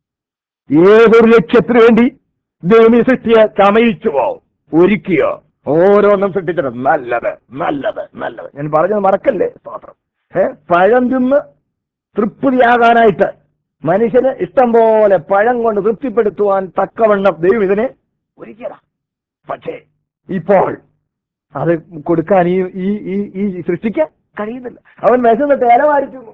ഏതൊരു ലക്ഷ്യത്തിനു വേണ്ടി ദൈവമീ സൃഷ്ടിയെ ചമയിച്ചുവോ ഒരുക്കിയോ ഓരോന്നും സൃഷ്ടിച്ചിട്ട് നല്ലത് നല്ലത് നല്ലത് ഞാൻ പറഞ്ഞത് മറക്കല്ലേ സ്തോത്രം ഏ പഴം തിന്ന് തൃപ്തിയാകാനായിട്ട് മനുഷ്യന് ഇഷ്ടം പോലെ പഴം കൊണ്ട് തൃപ്തിപ്പെടുത്തുവാൻ തക്കവണ്ണം ദൈവം ഇതിനെ ഒരുക്കിയതാ പക്ഷേ ഇപ്പോൾ അത് കൊടുക്കാൻ ഈ ഈ ഈ ഈ സൃഷ്ടിക്ക് കഴിയുന്നില്ല അവൻ വിശന്നിട്ട് ഇല വാരിക്കുന്നു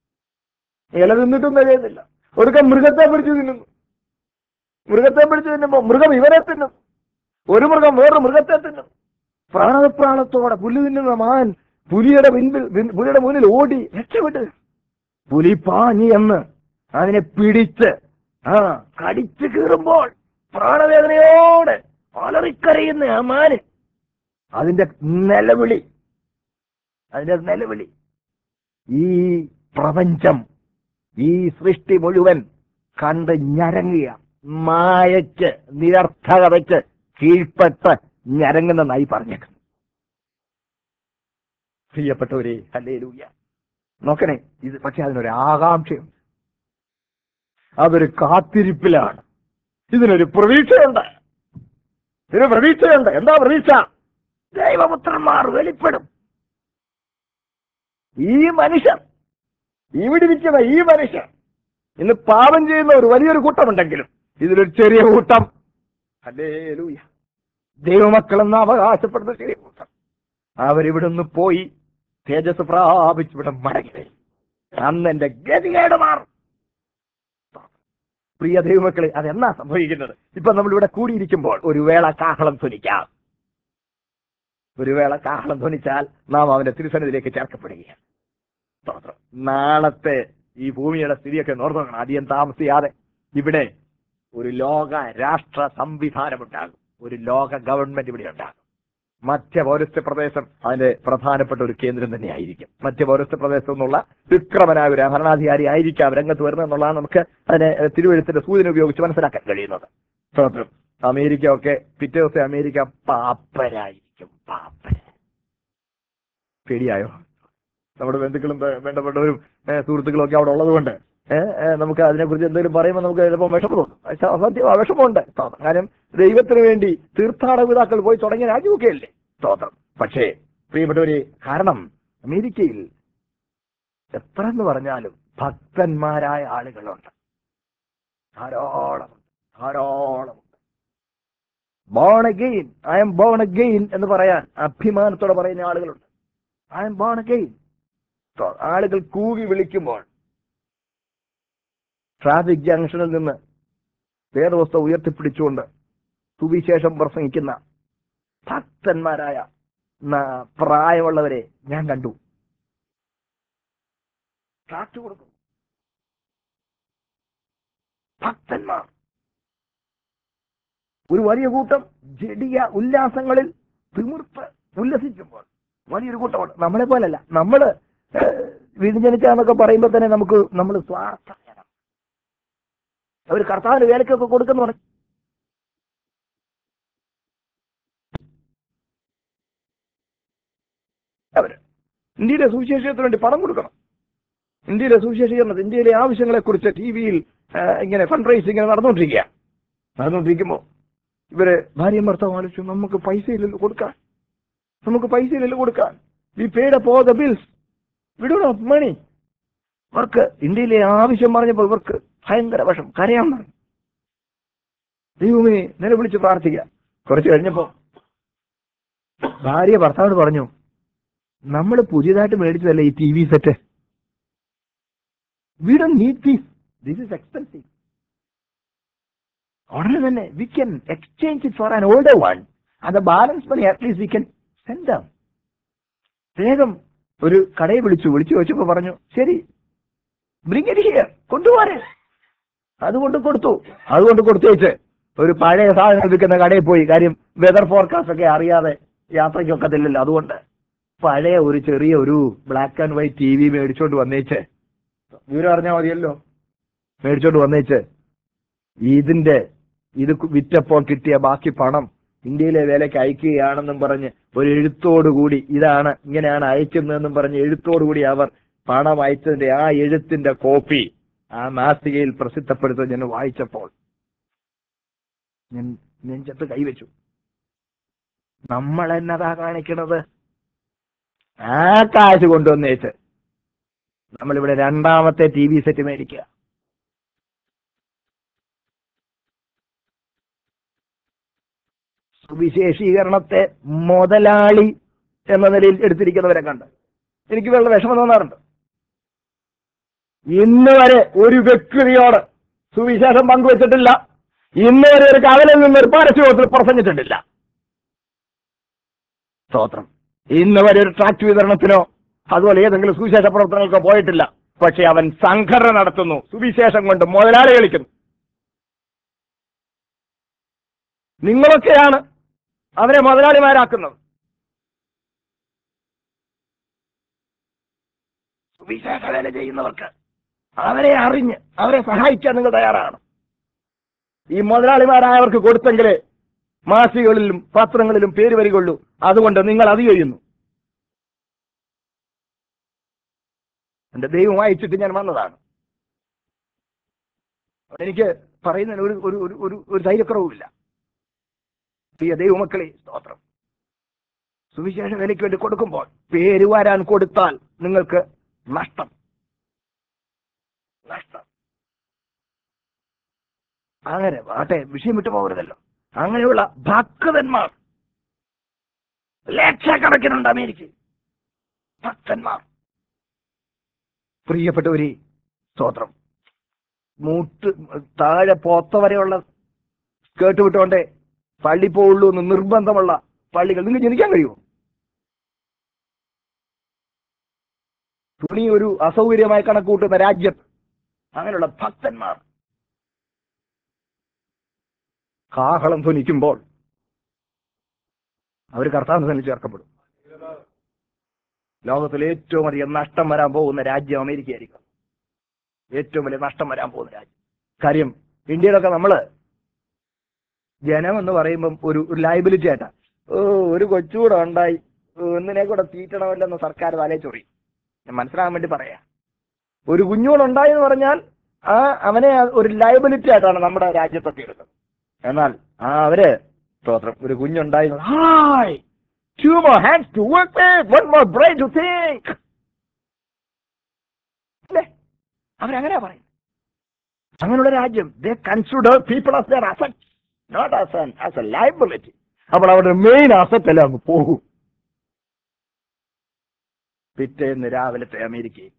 ഇല തിന്നിട്ടും കഴിയുന്നില്ല ഒടുക്കം മൃഗത്തെ പിടിച്ചു തിന്നുന്നു മൃഗത്തെ പിടിച്ചു തിന്നുമ്പോ മൃഗം ഇവനെ തിന്നും ഒരു മൃഗം വേറൊരു മൃഗത്തെ തിന്നും പ്രാണപ്രാണത്തോടെ പുല്ല് തിന്നുന്ന മാൻ പുലിയുടെ പിൻപിൽ പിൻ- പുലിയുടെ മുന്നിൽ ഓടി രക്ഷപ്പെട്ട് പുലി പാഞ്ഞി എന്ന് അതിനെ പിടിച്ച് ആ കടിച്ചു കീറുമ്പോൾ പ്രാണവേദനയോടെ അലറിക്കരയുന്ന ആ മാന് അതിന്റെ നിലവിളി അതിന്റെ നിലവിളി ഈ പ്രപഞ്ചം ഈ സൃഷ്ടി മുഴുവൻ കണ്ട് ഞരങ്ങിയ മായയ്ക്ക് നിരർത്ഥകതയ്ക്ക് കീഴ്പ്പെട്ട് ഞരങ്ങുന്നെന്നായി പറഞ്ഞേക്കുന്നു പ്രിയപ്പെട്ടവരെ ഹല്ലേലൂയ നോക്കണേ ഇത് പക്ഷെ അതിനൊരു ആകാംക്ഷയുണ്ട് അതൊരു കാത്തിരിപ്പിലാണ് ഇതിനൊരു പ്രതീക്ഷയുണ്ട് ഇതിന് പ്രതീക്ഷയുണ്ട് എന്താ പ്രതീക്ഷ ദൈവപുത്രന്മാർ വെളിപ്പെടും ഈ മനുഷ്യർ ഇവിടെ ഇരിക്കുന്ന ഈ മനുഷ്യർ ഇന്ന് പാപം ചെയ്യുന്ന ഒരു വലിയൊരു കൂട്ടമുണ്ടെങ്കിലും ഇതിലൊരു ചെറിയ കൂട്ടം അല്ലേ ലൂയ ദൈവമക്കളെന്ന് അവകാശപ്പെടുന്ന ചെറിയ കൂട്ടം അവരിവിടുന്ന് പോയി തേജസ് പ്രാപിച്ച് ഇവിടെ മടങ്ങി വരും അന്ന് എന്റെ ഗതികേട് മാറും പ്രിയ ദൈവമക്കളെ അതെന്നാ സംഭവിക്കുന്നത് ഇപ്പൊ നമ്മളിവിടെ കൂടിയിരിക്കുമ്പോൾ ഒരു വേള കാഹളം ധ്വനിക്കാം ഒരു വേള കാഹളം ധ്വനിച്ചാൽ നാം അവന്റെ തിരുസന്നിധിയിലേക്ക് ചേർക്കപ്പെടുകയാണ് സ്തോത്രം. നാളത്തെ ഈ ഭൂമിയുടെ സ്ഥിതിയൊക്കെ നോക്കണം അധികം താമസിയാതെ ഇവിടെ ഒരു ലോക രാഷ്ട്ര സംവിധാനമുണ്ടാകും ഒരു ലോക ഗവൺമെന്റ് ഇവിടെ ഉണ്ടാകും മധ്യ പൗരസ്ത്യ പ്രദേശം അതിന്റെ പ്രധാനപ്പെട്ട ഒരു കേന്ദ്രം തന്നെയായിരിക്കും മധ്യ പൗരസ്ത്യ പ്രദേശം എന്നുള്ള വിക്രമനായ ഒരു ഭരണാധികാരി ആയിരിക്കാം രംഗത്ത് വരുന്നത് എന്നുള്ളതാണ് നമുക്ക് അതിനെ ഏഹ്, തിരുവഴുത്തിന്റെ സൂചന ഉപയോഗിച്ച് മനസ്സിലാക്കാൻ കഴിയുന്നത് സ്തോത്രം അമേരിക്ക ഒക്കെ പിറ്റേ ദിവസം അമേരിക്ക പാപ്പരായിരിക്കും പാപ്പര പേടിയായോ നമ്മുടെ ബന്ധുക്കളും ബേ- വേണ്ടപ്പെട്ടവരും ഏഹ്, സുഹൃത്തുക്കളും ഒക്കെ അവിടെ ഉള്ളതുകൊണ്ട് ഏഹ്, ഏഹ്, നമുക്ക് അതിനെക്കുറിച്ച് എന്തെങ്കിലും പറയുമ്പോൾ നമുക്ക് ചിലപ്പോൾ വിഷമം തോന്നും പക്ഷെ സത്യം ആ വിഷമമുണ്ട് സ്തോത്രം. കാര്യം ദൈവത്തിന് വേണ്ടി തീർത്ഥാടക പിതാക്കൾ പോയി തുടങ്ങിയ രാജ്യമൊക്കെ അല്ലേ സ്തോത്രം പക്ഷേ പ്രിയപ്പെട്ടവര് കാരണം അമേരിക്കയിൽ എത്ര എന്ന് പറഞ്ഞാലും ഭക്തന്മാരായ ആളുകളുണ്ട് ധാരാളം ധാരാളം born again I'm born again എന്ന് പറയാൻ അഭിമാനത്തോടെ പറയുന്ന ആളുകളുണ്ട് ഐ എം ബോൺ അഗെയിൻ ആളുകൾ കൂവി വിളിക്കുമ്പോൾ ട്രാഫിക് ജംഗ്ഷനിൽ നിന്ന് വേദവസ്തു ഉയർത്തിപ്പിടിച്ചുകൊണ്ട് സുവിശേഷം പ്രസംഗിക്കുന്ന ഭക്തന്മാരായ ന- പ്രായമുള്ളവരെ ഞാൻ കണ്ടു ട്രാക്ട് കൊടുക്കും ഭക്തന്മാർ ഒരു വലിയ കൂട്ടം ജഡിയ ഉല്ലാസങ്ങളിൽ തിമിർത്ത് ഉല്ലസിക്കുമ്പോൾ വലിയൊരു കൂട്ടമുണ്ട് നമ്മളെ പോലല്ല നമ്മള് ഏഹ്, വ്യതിചലിച്ചാന്നൊക്കെ പറയുമ്പോൾ തന്നെ നമുക്ക് നമ്മൾ സ്വാർത്ഥരാണ് അവർ കർത്താവിന് വേലക്കൊക്കെ കൊടുക്കുന്നു പറഞ്ഞു അവര് ഇന്ത്യയിലെ സുവിശേഷത്തിന് വേണ്ടി പണം കൊടുക്കണം ഇന്ത്യയിലെ സുവിശേഷീകരണത്തിൽ ഇന്ത്യയിലെ ആവശ്യങ്ങളെ കുറിച്ച് ടി വിയിൽ ഇങ്ങനെ ഫണ്ട് റൈസ് ഇങ്ങനെ നടന്നുകൊണ്ടിരിക്കുക നടന്നുകൊണ്ടിരിക്കുമ്പോ ഇവര് ഭാര്യയും ഭർത്താവും ആലോചിച്ചു നമുക്ക് പൈസ ഇല്ലല്ലോ കൊടുക്കാൻ നമുക്ക് പൈസ ഇല്ലല്ലോ കൊടുക്കാൻ we paid up all the bills വിടണോ മണി ഇവർക്ക് ഇന്ത്യയിലെ ആവശ്യം പറഞ്ഞപ്പോൾ ഇവർക്ക് ഭയങ്കര വശം കരയാൻ പറഞ്ഞു ദൈവമേ നിലവിളിച്ച് പ്രാർത്ഥിക്കുക കുറച്ച് കഴിഞ്ഞപ്പോ ഭാര്യ ഭർത്താവോട് പറഞ്ഞു നമ്മൾ പുതിയതായിട്ട് മേടിച്ചതല്ലേ ഈ T V set we do need these this is expensive ഉടനെ തന്നെ we can exchange it for an older one അത് balance money at least we can send വേഗം ഒരു കടയെ വിളിച്ചു വിളിച്ചു വെച്ചപ്പോ പറഞ്ഞു ശരി ബ്രിങ് ഇറ്റ് ഹിയർ കൊണ്ടുപോരെ അതുകൊണ്ട് കൊടുത്തു അതുകൊണ്ട് കൊടുത്തേച്ച് ഒരു പഴയ സാധനങ്ങൾ വിൽക്കുന്ന കടയിൽ പോയി കാര്യം വെതർ ഫോർകാസ്റ്റ് ഒക്കെ അറിയാതെ യാത്രയ്ക്കൊക്കത്തില്ലല്ലോ അതുകൊണ്ട് പഴയ ഒരു ചെറിയ ഒരു black and white T V മേടിച്ചോണ്ട് വന്നേച്ച് വിവരം അറിഞ്ഞാൽ മതിയല്ലോ മേടിച്ചോണ്ട് വന്നേച്ച് ഇതിന്റെ ഇത് കു- വിറ്റപ്പോൾ കിട്ടിയ ബാക്കി പണം ഇന്ത്യയിലെ വേലയ്ക്ക് അയക്കുകയാണെന്നും പറഞ്ഞ് ഒരു എഴുത്തോടുകൂടി ഇതാണ് ഇങ്ങനെയാണ് അയക്കുന്നതെന്നും പറഞ്ഞ് എഴുത്തോടുകൂടി അവർ പണം അയച്ചതിന്റെ ആ എഴുത്തിന്റെ കോപ്പി ആ മാസികയിൽ പ്രസിദ്ധപ്പെടുത്തുന്നത് ഞാൻ വായിച്ചപ്പോൾ ഞാൻ നെഞ്ചത്ത് കൈവച്ചു നമ്മൾ എന്നതാ കാണിക്കണത് ആ കാശ് കൊണ്ടുവന്നേച്ച് നമ്മളിവിടെ രണ്ടാമത്തെ ടി വി സെറ്റ് മേടിക്കുക സുവിശേഷീകരണത്തെ മുതലാളി എന്ന നിലയിൽ എടുത്തിരിക്കുന്നവരെ കണ്ട് എനിക്ക് വളരെ വിഷമം തോന്നാറുണ്ട് ഇന്ന് വരെ ഒരു വ്യക്തിയോട് സുവിശേഷം പങ്കുവച്ചിട്ടില്ല ഇന്ന് വരെ ഒരു കവലിൽ നിന്ന് ഒരു പരസ്യത്തിൽ പ്രസംഗിച്ചിട്ടില്ല സ്തോത്രം ഇന്ന് വരെ ഒരു ട്രാക്ട് വിതരണത്തിനോ അതുപോലെ ഏതെങ്കിലും സുവിശേഷ പ്രവർത്തനങ്ങൾക്കോ പോയിട്ടില്ല പക്ഷെ അവൻ സംഘടന നടത്തുന്നു സുവിശേഷം കൊണ്ട് മുതലാളി കളിക്കുന്നു നിങ്ങളൊക്കെയാണ് അവരെ മുതലാളിമാരാക്കുന്നത് സുവിശേഷ വേല ചെയ്യുന്നവർക്ക് അവരെ അറിഞ്ഞ് അവരെ സഹായിക്കാൻ നിങ്ങൾ തയ്യാറാണ് ഈ മുതലാളിമാരായവർക്ക് കൊടുത്തെങ്കിലേ മാസികകളിലും പത്രങ്ങളിലും പേര് വരികയുള്ളൂ അതുകൊണ്ട് നിങ്ങൾ അത് ചെയ്യുന്നു എന്റെ ദൈവം വായിച്ചിട്ട് ഞാൻ വന്നതാണ് അവിടെ എനിക്ക് പറയുന്നതിന് ഒരു ഒരു ഒരു ഒരു ഒരു ധൈര്യക്കുറവുമില്ല പ്രിയ ദൈവമക്കളെ സ്തോത്രം സുവിശേഷ വിലയ്ക്ക് വേണ്ടി കൊടുക്കുമ്പോൾ പേര് വരാൻ കൊടുത്താൽ നിങ്ങൾക്ക് നഷ്ടം നഷ്ടം അങ്ങനെ ആട്ടെ വിഷയം വിട്ടു പോകരുതല്ലോ അങ്ങനെയുള്ള ഭക്തന്മാർ ലക്ഷക്കണക്കിനുണ്ട് അമേരിക്കയിൽ ഭക്തന്മാർ പ്രിയപ്പെട്ടവരെ സ്തോത്രം മൂട്ട് താഴെ പോത്ത വരെയുള്ള സ്കേർട്ട് വിട്ടുകൊണ്ടേ പള്ളി പോവുള്ളൂ എന്ന് നിർബന്ധമുള്ള പള്ളികൾ നിങ്ങൾക്ക് ജനിക്കാൻ കഴിയുമോ തുണി ഒരു അസൗകര്യമായി കണക്കൂട്ടുന്ന രാജ്യം അങ്ങനെയുള്ള ഭക്തന്മാർ കാഹളം ധ്വനിക്കുമ്പോൾ അവർ കർത്താവിന് തന്നെ ചേർക്കപ്പെടും ലോകത്തിൽ ഏറ്റവും അധികം നഷ്ടം വരാൻ പോകുന്ന രാജ്യം അമേരിക്കയായിരിക്കും ഏറ്റവും വലിയ നഷ്ടം വരാൻ പോകുന്ന രാജ്യം കാര്യം ഇന്ത്യയിലൊക്കെ നമ്മള് ജനം എന്ന് പറയുമ്പം ഒരു ഒരു ലൈബിലിറ്റി ആയിട്ടാ ഓ ഒരു കൊച്ചുകൂടെ ഉണ്ടായി ഒന്നിനെ കൂടെ തീറ്റണമല്ലെന്ന് സർക്കാർ തലേ ചൊറി ഞാൻ മനസ്സിലാകാൻ വേണ്ടി പറയാ ഒരു കുഞ്ഞുകൂടെ ഉണ്ടായി എന്ന് പറഞ്ഞാൽ ആ അവനെ ഒരു ലൈബിലിറ്റി ആയിട്ടാണ് നമ്മുടെ രാജ്യത്തൊക്കെ എടുക്കുന്നത് എന്നാൽ ആ അവര് സ്തോത്രം ഒരു കുഞ്ഞുണ്ടായി hi two more hands to work with, one more brain to think. അല്ലേ അവരങ്ങനെയാ പറയും അങ്ങനെയുള്ള രാജ്യം they consider people as their asset not as an as a liability അപ്പോൾ അവരുടെ മെയിൻ അസറ്റ് എല്ലാം അങ്ങ് പോകും പിറ്റേന്ന് രാവിലത്തെ അമേരിക്കയിൽ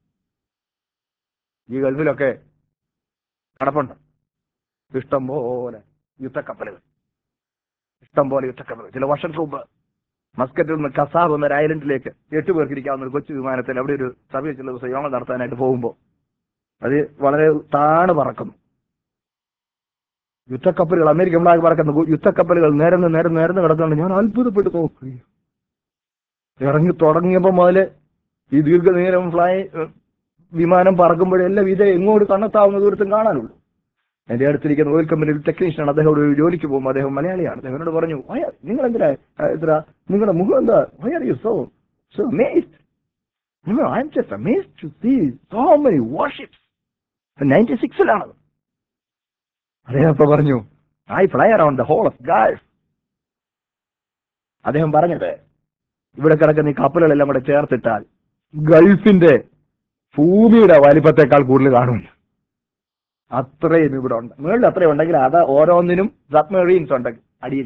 ഈ ഗൾഫിലൊക്കെ നടപ്പുണ്ട് ഇഷ്ടം പോലെ യുദ്ധക്കപ്പലുകൾ ഇഷ്ടം പോലെ യുദ്ധക്കപ്പലുകൾ ചില വർഷങ്ങൾക്ക് മുമ്പ് മസ്കറ്റിൽ നിന്ന് കസാബ് എന്നൊരു ഐലൻഡിലേക്ക് എട്ട് പേർക്ക് ഇരിക്കാവുന്ന ഒരു കൊച്ചു വിമാനത്തിൽ അവിടെ ഒരു സഭയിൽ ചില ദിവസം യോഗം നടത്താനായിട്ട് പോകുമ്പോൾ അത് വളരെ താണ് പറക്കുന്നു യുദ്ധക്കപ്പലുകൾ അമേരിക്ക ഉണ്ടാക്കി പറക്കുന്ന ഗു- യുദ്ധക്കപ്പലുകൾ നേരന്ന് നേരം നേരന്ന് കിടക്കുന്നുണ്ട് ഞാൻ അത്ഭുതപ്പെട്ട് നോക്കുകയും ഇറങ്ങി തുടങ്ങിയപ്പോൾ മുതല് ഈ ദീർഘനേരം ഫ്ലൈ ഏഹ്, വിമാനം പറക്കുമ്പോഴെല്ലാം ഇത് എങ്ങോട്ട് കണ്ണെത്താവുന്ന ദൂരത്തും കാണാനുള്ളൂ എന്റെ അടുത്തിരിക്കുന്ന ഓയിൽ കമ്പനിയിൽ ടെക്നീഷ്യനാണ് അദ്ദേഹം ഒരു ജോലിക്ക് പോകുമ്പോൾ അദ്ദേഹം മലയാളിയാണ് അദ്ദേഹം എന്നോട് പറഞ്ഞു "വയ, നിങ്ങൾ എന്തിനാ ആ, ഇത്ര നിങ്ങളുടെ മുഖം എന്താ why are you so so amazed No, I'm just amazed to see so many warships. Ninety സിക്സിലാണത് അദ്ദേഹം ഇപ്പൊ പറഞ്ഞു I fly around the whole of Gulf അദ്ദേഹം പറഞ്ഞത് ഇവിടെ കിടക്കുന്ന ഈ കപ്പലുകളെല്ലാം കൂടെ ചേർത്തിട്ടാൽ ഗൾഫിന്റെ ഭൂമിയുടെ വലിപ്പത്തെക്കാൾ കൂടുതൽ കാണും അത്രയും ഇവിടെ ഉണ്ട് മുകളിൽ അത്രയും ഉണ്ടെങ്കിൽ അത് ഓരോന്നിനും സബ്മറീൻസ് ഉണ്ട് അടിയിൽ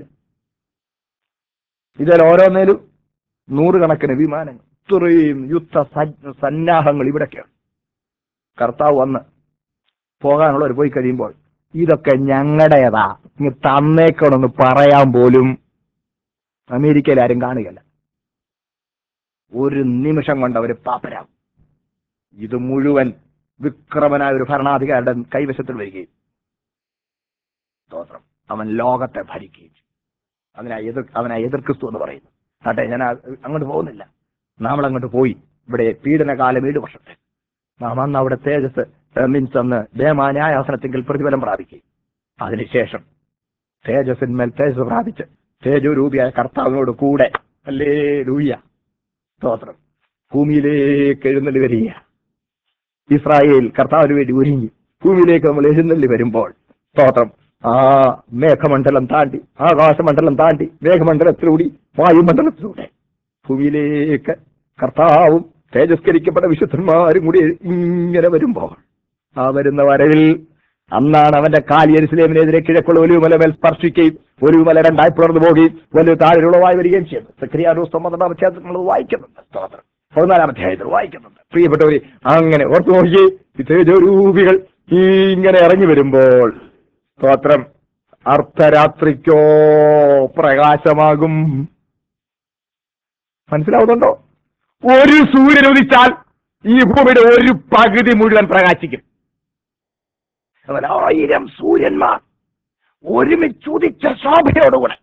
ഇതിൽ ഓരോന്നിലും നൂറുകണക്കിന് വിമാനങ്ങൾ ഇത്രയും യുദ്ധ സജ്ജ- സന്നാഹങ്ങൾ ഇവിടൊക്കെയാണ് കർത്താവ് വന്ന് പോകാനുള്ളവർ പോയി കഴിയുമ്പോൾ ഇതൊക്കെ ഞങ്ങളുടേതാ ഇങ്ങ് തന്നേക്കണമെന്ന് പറയാൻ പോലും അമേരിക്കയിൽ ആരും കാണുകയല്ല ഒരു നിമിഷം കൊണ്ട് അവർ പാപ്പരാകും ഇത് മുഴുവൻ വിക്രമനായ ഒരു ഭരണാധികാരിയുടെ കൈവശത്തിൽ വരികയും സ്തോത്രം അവൻ ലോകത്തെ ഭരിക്കുകയും ചെയ്യും. അതിനാ എതിർ അവനാ എതിർ ക്രിസ്തു എന്ന് പറയുന്നു ആട്ടെ ഞാൻ ആ- അങ്ങോട്ട് പോകുന്നില്ല നമ്മൾ അങ്ങോട്ട് പോയി ഇവിടെ പീഡനകാലം ഏഴ് വർഷത്തെ നാം അന്ന് അവിടെ തേജസ് മീൻസ് അന്ന് ദേമാന്യായാസനത്തെങ്കിൽ പ്രതിഫലം പ്രാപിക്കും അതിനുശേഷം തേജസ്സിന്മേൽ തേജസ് പ്രാപിച്ച് തേജോരൂപിയായ കർത്താവിനോട് കൂടെ അല്ലേ ലൂയ സ്തോത്രം ഭൂമിയിലേക്ക് എഴുന്നള്ളി വരിക ഇസ്രായേൽ കർത്താവിന് വേണ്ടി ഒരുങ്ങി ഭൂമിയിലേക്ക് നമ്മൾ എഴുന്നള്ളി വരുമ്പോൾ സ്തോത്രം ആ മേഘമണ്ഡലം താണ്ടി ആകാശമണ്ഡലം താണ്ടി മേഘമണ്ഡലത്തിലൂടി വായുമണ്ഡലത്തിലൂടെ ഭൂമിയിലേക്ക് കർത്താവും തേജസ്കരിക്കപ്പെട്ട വിശുദ്ധന്മാരും കൂടി ഇങ്ങനെ വരുമ്പോൾ ആ വരുന്ന വരവിൽ അന്നാണ് അവന്റെ കാലി എരുസലേമിനെതിരെ കിഴക്കുള്ള ഒലിവുമല മേൽ സ്പർശിക്കുകയും ഒലിവുമല രണ്ടായി പിളർന്നു പോവുകയും വലിയ താഴെയുള്ളവായി വരികയും ചെയ്യുന്നു സക്രിയാനോസ് പന്ത്രണ്ടാം അധ്യായത്തിൽ നമ്മൾ വായിക്കുന്നുണ്ട് സ്തോത്രം പതിനാലാം അധ്യായത്തിൽ വായിക്കുന്നുണ്ട് പ്രിയപ്പെട്ടവരെ അങ്ങനെ ഓർത്തു നോക്കി ഈ തേജോരൂപികൾ ഇങ്ങനെ ഇറങ്ങി വരുമ്പോൾ സ്തോത്രം അർദ്ധരാത്രിക്കോ പ്രകാശമാകും മനസ്സിലാവുന്നുണ്ടോ ഒരു സൂര്യൻ ഉദിച്ചാൽ ഈ ഭൂമിയുടെ ഒരു പകുതി മുഴുവൻ പ്രകാശിക്കും അതുപോലെ ആയിരം സൂര്യന്മാർ ഒരുമിച്ച് ഉദിച്ച ശോഭയോടുകൂടെ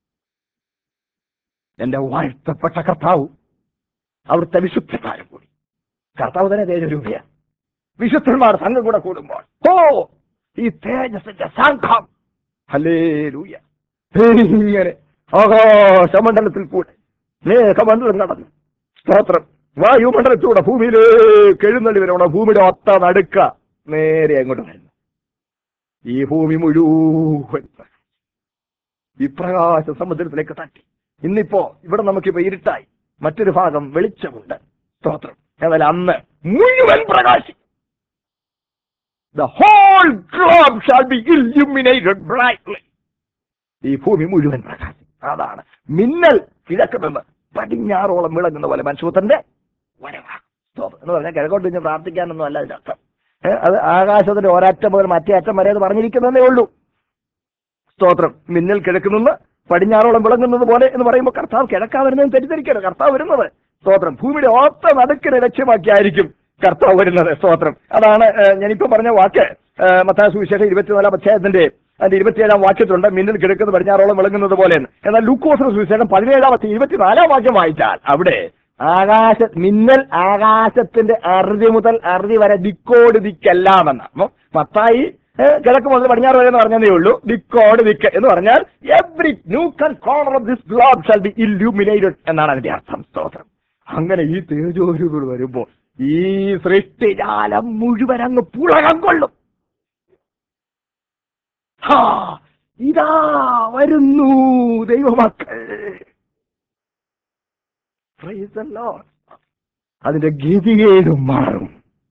എന്റെ വാഴ്ത്തപ്പെട്ട കർത്താവ് അവിടുത്തെ വിശുദ്ധന്മാരും കൂടി കർത്താവ് തന്നെ തേജരൂപിയ വിശുദ്ധന്മാർ സംഘം കൂടെ കൂടുമ്പോൾ ഓ ഈ തേജസ്സിന്റെ സംഘം ഹലേ ലൂയ ഇങ്ങനെ ആകാശമണ്ഡലത്തിൽ കൂടെ മേഘമണ്ഡലം നടന്നു സ്തോത്രം വായുമണ്ഡലത്തിലൂടെ ഭൂമിയിലേക്ക് എഴുന്നള്ളി വരണം ഭൂമിയുടെ ഒത്ത നടുക്ക നേരെ അങ്ങോട്ട് വരുന്നു ഈ ഭൂമി മുഴുവൻ ഈ പ്രകാശ സമുദ്രത്തിലേക്ക് തട്ടി ഇന്നിപ്പോ ഇവിടെ നമുക്കിപ്പോ ഇരുട്ടായി മറ്റൊരു ഭാഗം വെളിച്ചമുണ്ട് സ്തോത്രം എന്നാൽ അന്ന് മുഴുവൻ പ്രകാശിക്കും the whole globe shall be illuminated brightly ഈ ഭൂമി മുഴുവൻ പ്രകാശിക്കും അതാണ് മിന്നൽ കിഴക്ക് നിന്ന് പടിഞ്ഞാറോളം വിളങ്ങുന്ന പോലെ മനുഷ്യത്തിന്റെ വരവാണ് സ്തോത്രം എന്ന് പറഞ്ഞാൽ കിഴക്കോട്ട് ഇഞ്ഞ് പ്രാർത്ഥിക്കാനൊന്നും അല്ല ഇതിന്റെ അർത്ഥം ഏ, അത് ആകാശത്തിന്റെ ഒരറ്റം മുതൽ മറ്റേ അറ്റം വരെ എന്ന് പറഞ്ഞിരിക്കുന്നതേ ഉള്ളൂ സ്തോത്രം മിന്നൽ കിഴക്കുനിന്ന് പടിഞ്ഞാറോളം വിളങ്ങുന്നത് പോലെ എന്ന് പറയുമ്പോൾ കർത്താവ് കിഴക്കാ വരുന്നത് തെറ്റിദ്ധരിക്കരുത് കർത്താവ് വരുന്നത് സ്തോത്രം ഭൂമിയുടെ ഒത്ത നടുക്കിനെ ലക്ഷ്യമാക്കിയായിരിക്കും കർത്താവ് വരുന്നത് സ്തോത്രം അതാണ് ഏഹ്, ഞാനിപ്പോ പറഞ്ഞ വാക്ക് ഏഹ്, മത്തായി സുവിശേഷം ഇരുപത്തിനാലാം അധ്യായത്തിന്റെ അതിന്റെ ഇരുപത്തിയേഴാം വാക്യത്തിലുണ്ട് മിന്നൽ കിഴക്കുന്നത് പടിഞ്ഞാറോളം വിളങ്ങുന്നത് പോലെയെന്ന് എന്നാൽ ലൂക്കോസിന് സുവിശേഷം പതിനേഴാമത്തെ ഇരുപത്തിനാലാം വാക്യം വായിച്ചാൽ അവിടെ ആകാശ മിന്നൽ ആകാശത്തിന്റെ അറുതി മുതൽ അറുതി വരെ ദിക്കോട് ദിക്കെല്ലാമെന്ന് അപ്പൊ മത്തായി ഏഹ്, കിഴക്ക് മുതൽ പടിഞ്ഞാറ് വരെ എന്ന് പറഞ്ഞതേ ഉള്ളൂ ദിക്കോട് ദിക്ക് എന്ന് പറഞ്ഞാൽ എവറി ന്യൂ കൺ corner of this globe shall be illuminated എന്നാണ് അതിന്റെ അർത്ഥം സ്തോത്രം അങ്ങനെ ഈ തേജോരുകൾ വരുമ്പോ ഈ സൃഷ്ടിജാലം മുഴുവൻ അങ്ങ് പുളകം കൊള്ളും ഹാ, ഇതാ വരുന്നു ദൈവമക്കൾ Praise the Lord. അതിന്റെ ഗതികേടും മാറും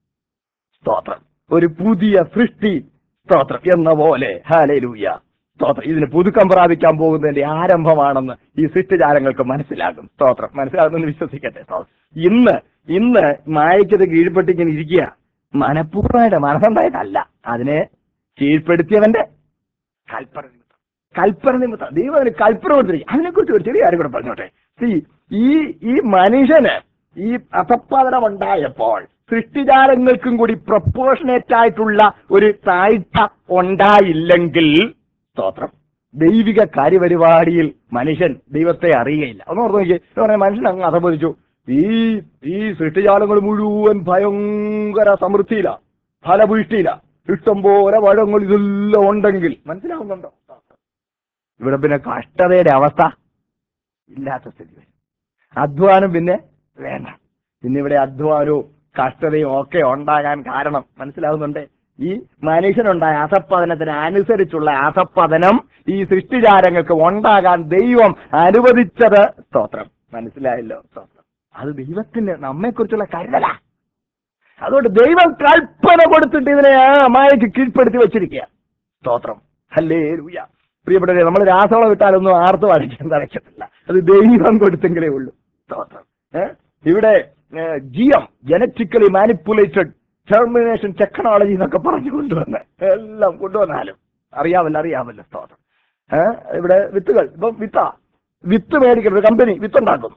സ്തോത്രം ഒരു പുതിയ സൃഷ്ടി സ്തോത്രം എന്ന പോലെ ഹാലൂയ സ്തോത്രം ഇതിന് പുതുക്കം പ്രാപിക്കാൻ പോകുന്നതിന്റെ ആരംഭമാണെന്ന് ഈ സൃഷ്ടിജാലങ്ങൾക്ക് മനസ്സിലാകും സ്തോത്രം മനസ്സിലാകുമെന്ന് വിശ്വസിക്കട്ടെ സ്തോത്രം. ഇന്ന് ഇന്ന് മായക്കത് കീഴ്പ്പെട്ടിങ്ങനെ ഇരിക്കുക മനഃപൂർവ്വമായിട്ട് മനസ്സുണ്ടായിട്ടല്ല അതിനെ കീഴ്പ്പെടുത്തിയവന്റെ കൽപ്പന നിമിത്തം കൽപ്പന നിമിത്തം ദൈവം അതിന് കൽപ്പന കൊടുത്തിരിക്കും അതിനെക്കുറിച്ച് ഒരു ചെറിയ കാര്യം കൂടെ പറഞ്ഞോട്ടെ See, ഈ ഈ മനുഷ്യന് ഈ അധപ്പതനം ഉണ്ടായപ്പോൾ സൃഷ്ടിജാലങ്ങൾക്കും കൂടി പ്രപ്പോർഷനേറ്റ് ആയിട്ടുള്ള ഒരു താഴ്ച ഉണ്ടായില്ലെങ്കിൽ സ്തോത്രം ദൈവിക കാര്യപരിപാടിയിൽ മനുഷ്യൻ ദൈവത്തെ അറിയുകയില്ല ഒന്ന് ഓർത്ത് നോക്കിയേ എന്ന് പറഞ്ഞാൽ മനുഷ്യൻ അങ്ങ് അധപതിച്ചു ഈ ഈ സൃഷ്ടിജാലങ്ങൾ മുഴുവൻ ഭയങ്കര സമൃദ്ധിയില ഫലപുഷ്ടിയില ഇഷ്ടംപോലെ പഴങ്ങൾ ഇതെല്ലാം ഉണ്ടെങ്കിൽ മനസ്സിലാവുന്നുണ്ടോ ഇവിടെ പിന്നെ കഷ്ടതയുടെ അവസ്ഥ ഇല്ലാത്ത സ്ഥിതി വരും അധ്വാനം പിന്നെ വേണ്ട പിന്നെ ഇവിടെ അധ്വാനവും കഷ്ടതയും ഒക്കെ ഉണ്ടാകാൻ കാരണം മനസ്സിലാവുന്നുണ്ട് ഈ മനുഷ്യനുണ്ടായ അധപ്പതനത്തിന് അനുസരിച്ചുള്ള അധപ്പതനം ഈ സൃഷ്ടിചാരങ്ങൾക്ക് ഉണ്ടാകാൻ ദൈവം അനുവദിച്ചത് സ്തോത്രം മനസ്സിലായല്ലോ സ്തോത്രം അത് ദൈവത്തിന് നമ്മെക്കുറിച്ചുള്ള കരുതലാ അതുകൊണ്ട് ദൈവം കൽപ്പന കൊടുത്തിട്ട് ഇതിനെ ആ അമായക്ക് കീഴ്പ്പെടുത്തി വെച്ചിരിക്കുക സ്തോത്രം അല്ലേ ലൂയ പ്രിയപ്പെട്ടവരെ നമ്മൾ രാസവളം ഇട്ടാലൊന്നും ആർത്ത് വരയ്ക്കാൻ തടയ്ക്കത്തില്ല അത് ദൈവം കൊടുത്തെങ്കിലേ ഉള്ളൂ സ്തോത്രം ഏ? ഇവിടെ GM genetically manipulated termination technology എന്നൊക്കെ പറഞ്ഞു കൊണ്ടുവന്ന് എല്ലാം കൊണ്ടുവന്നാലും അറിയാമല്ലോ അറിയാമല്ലോ സ്തോത്രം ഏ? ഇവിടെ വിത്തുകൾ ഇപ്പം വിത്താ വിത്ത് മേടിക്കുന്നത് കമ്പനി വിത്തുണ്ടാക്കുന്നു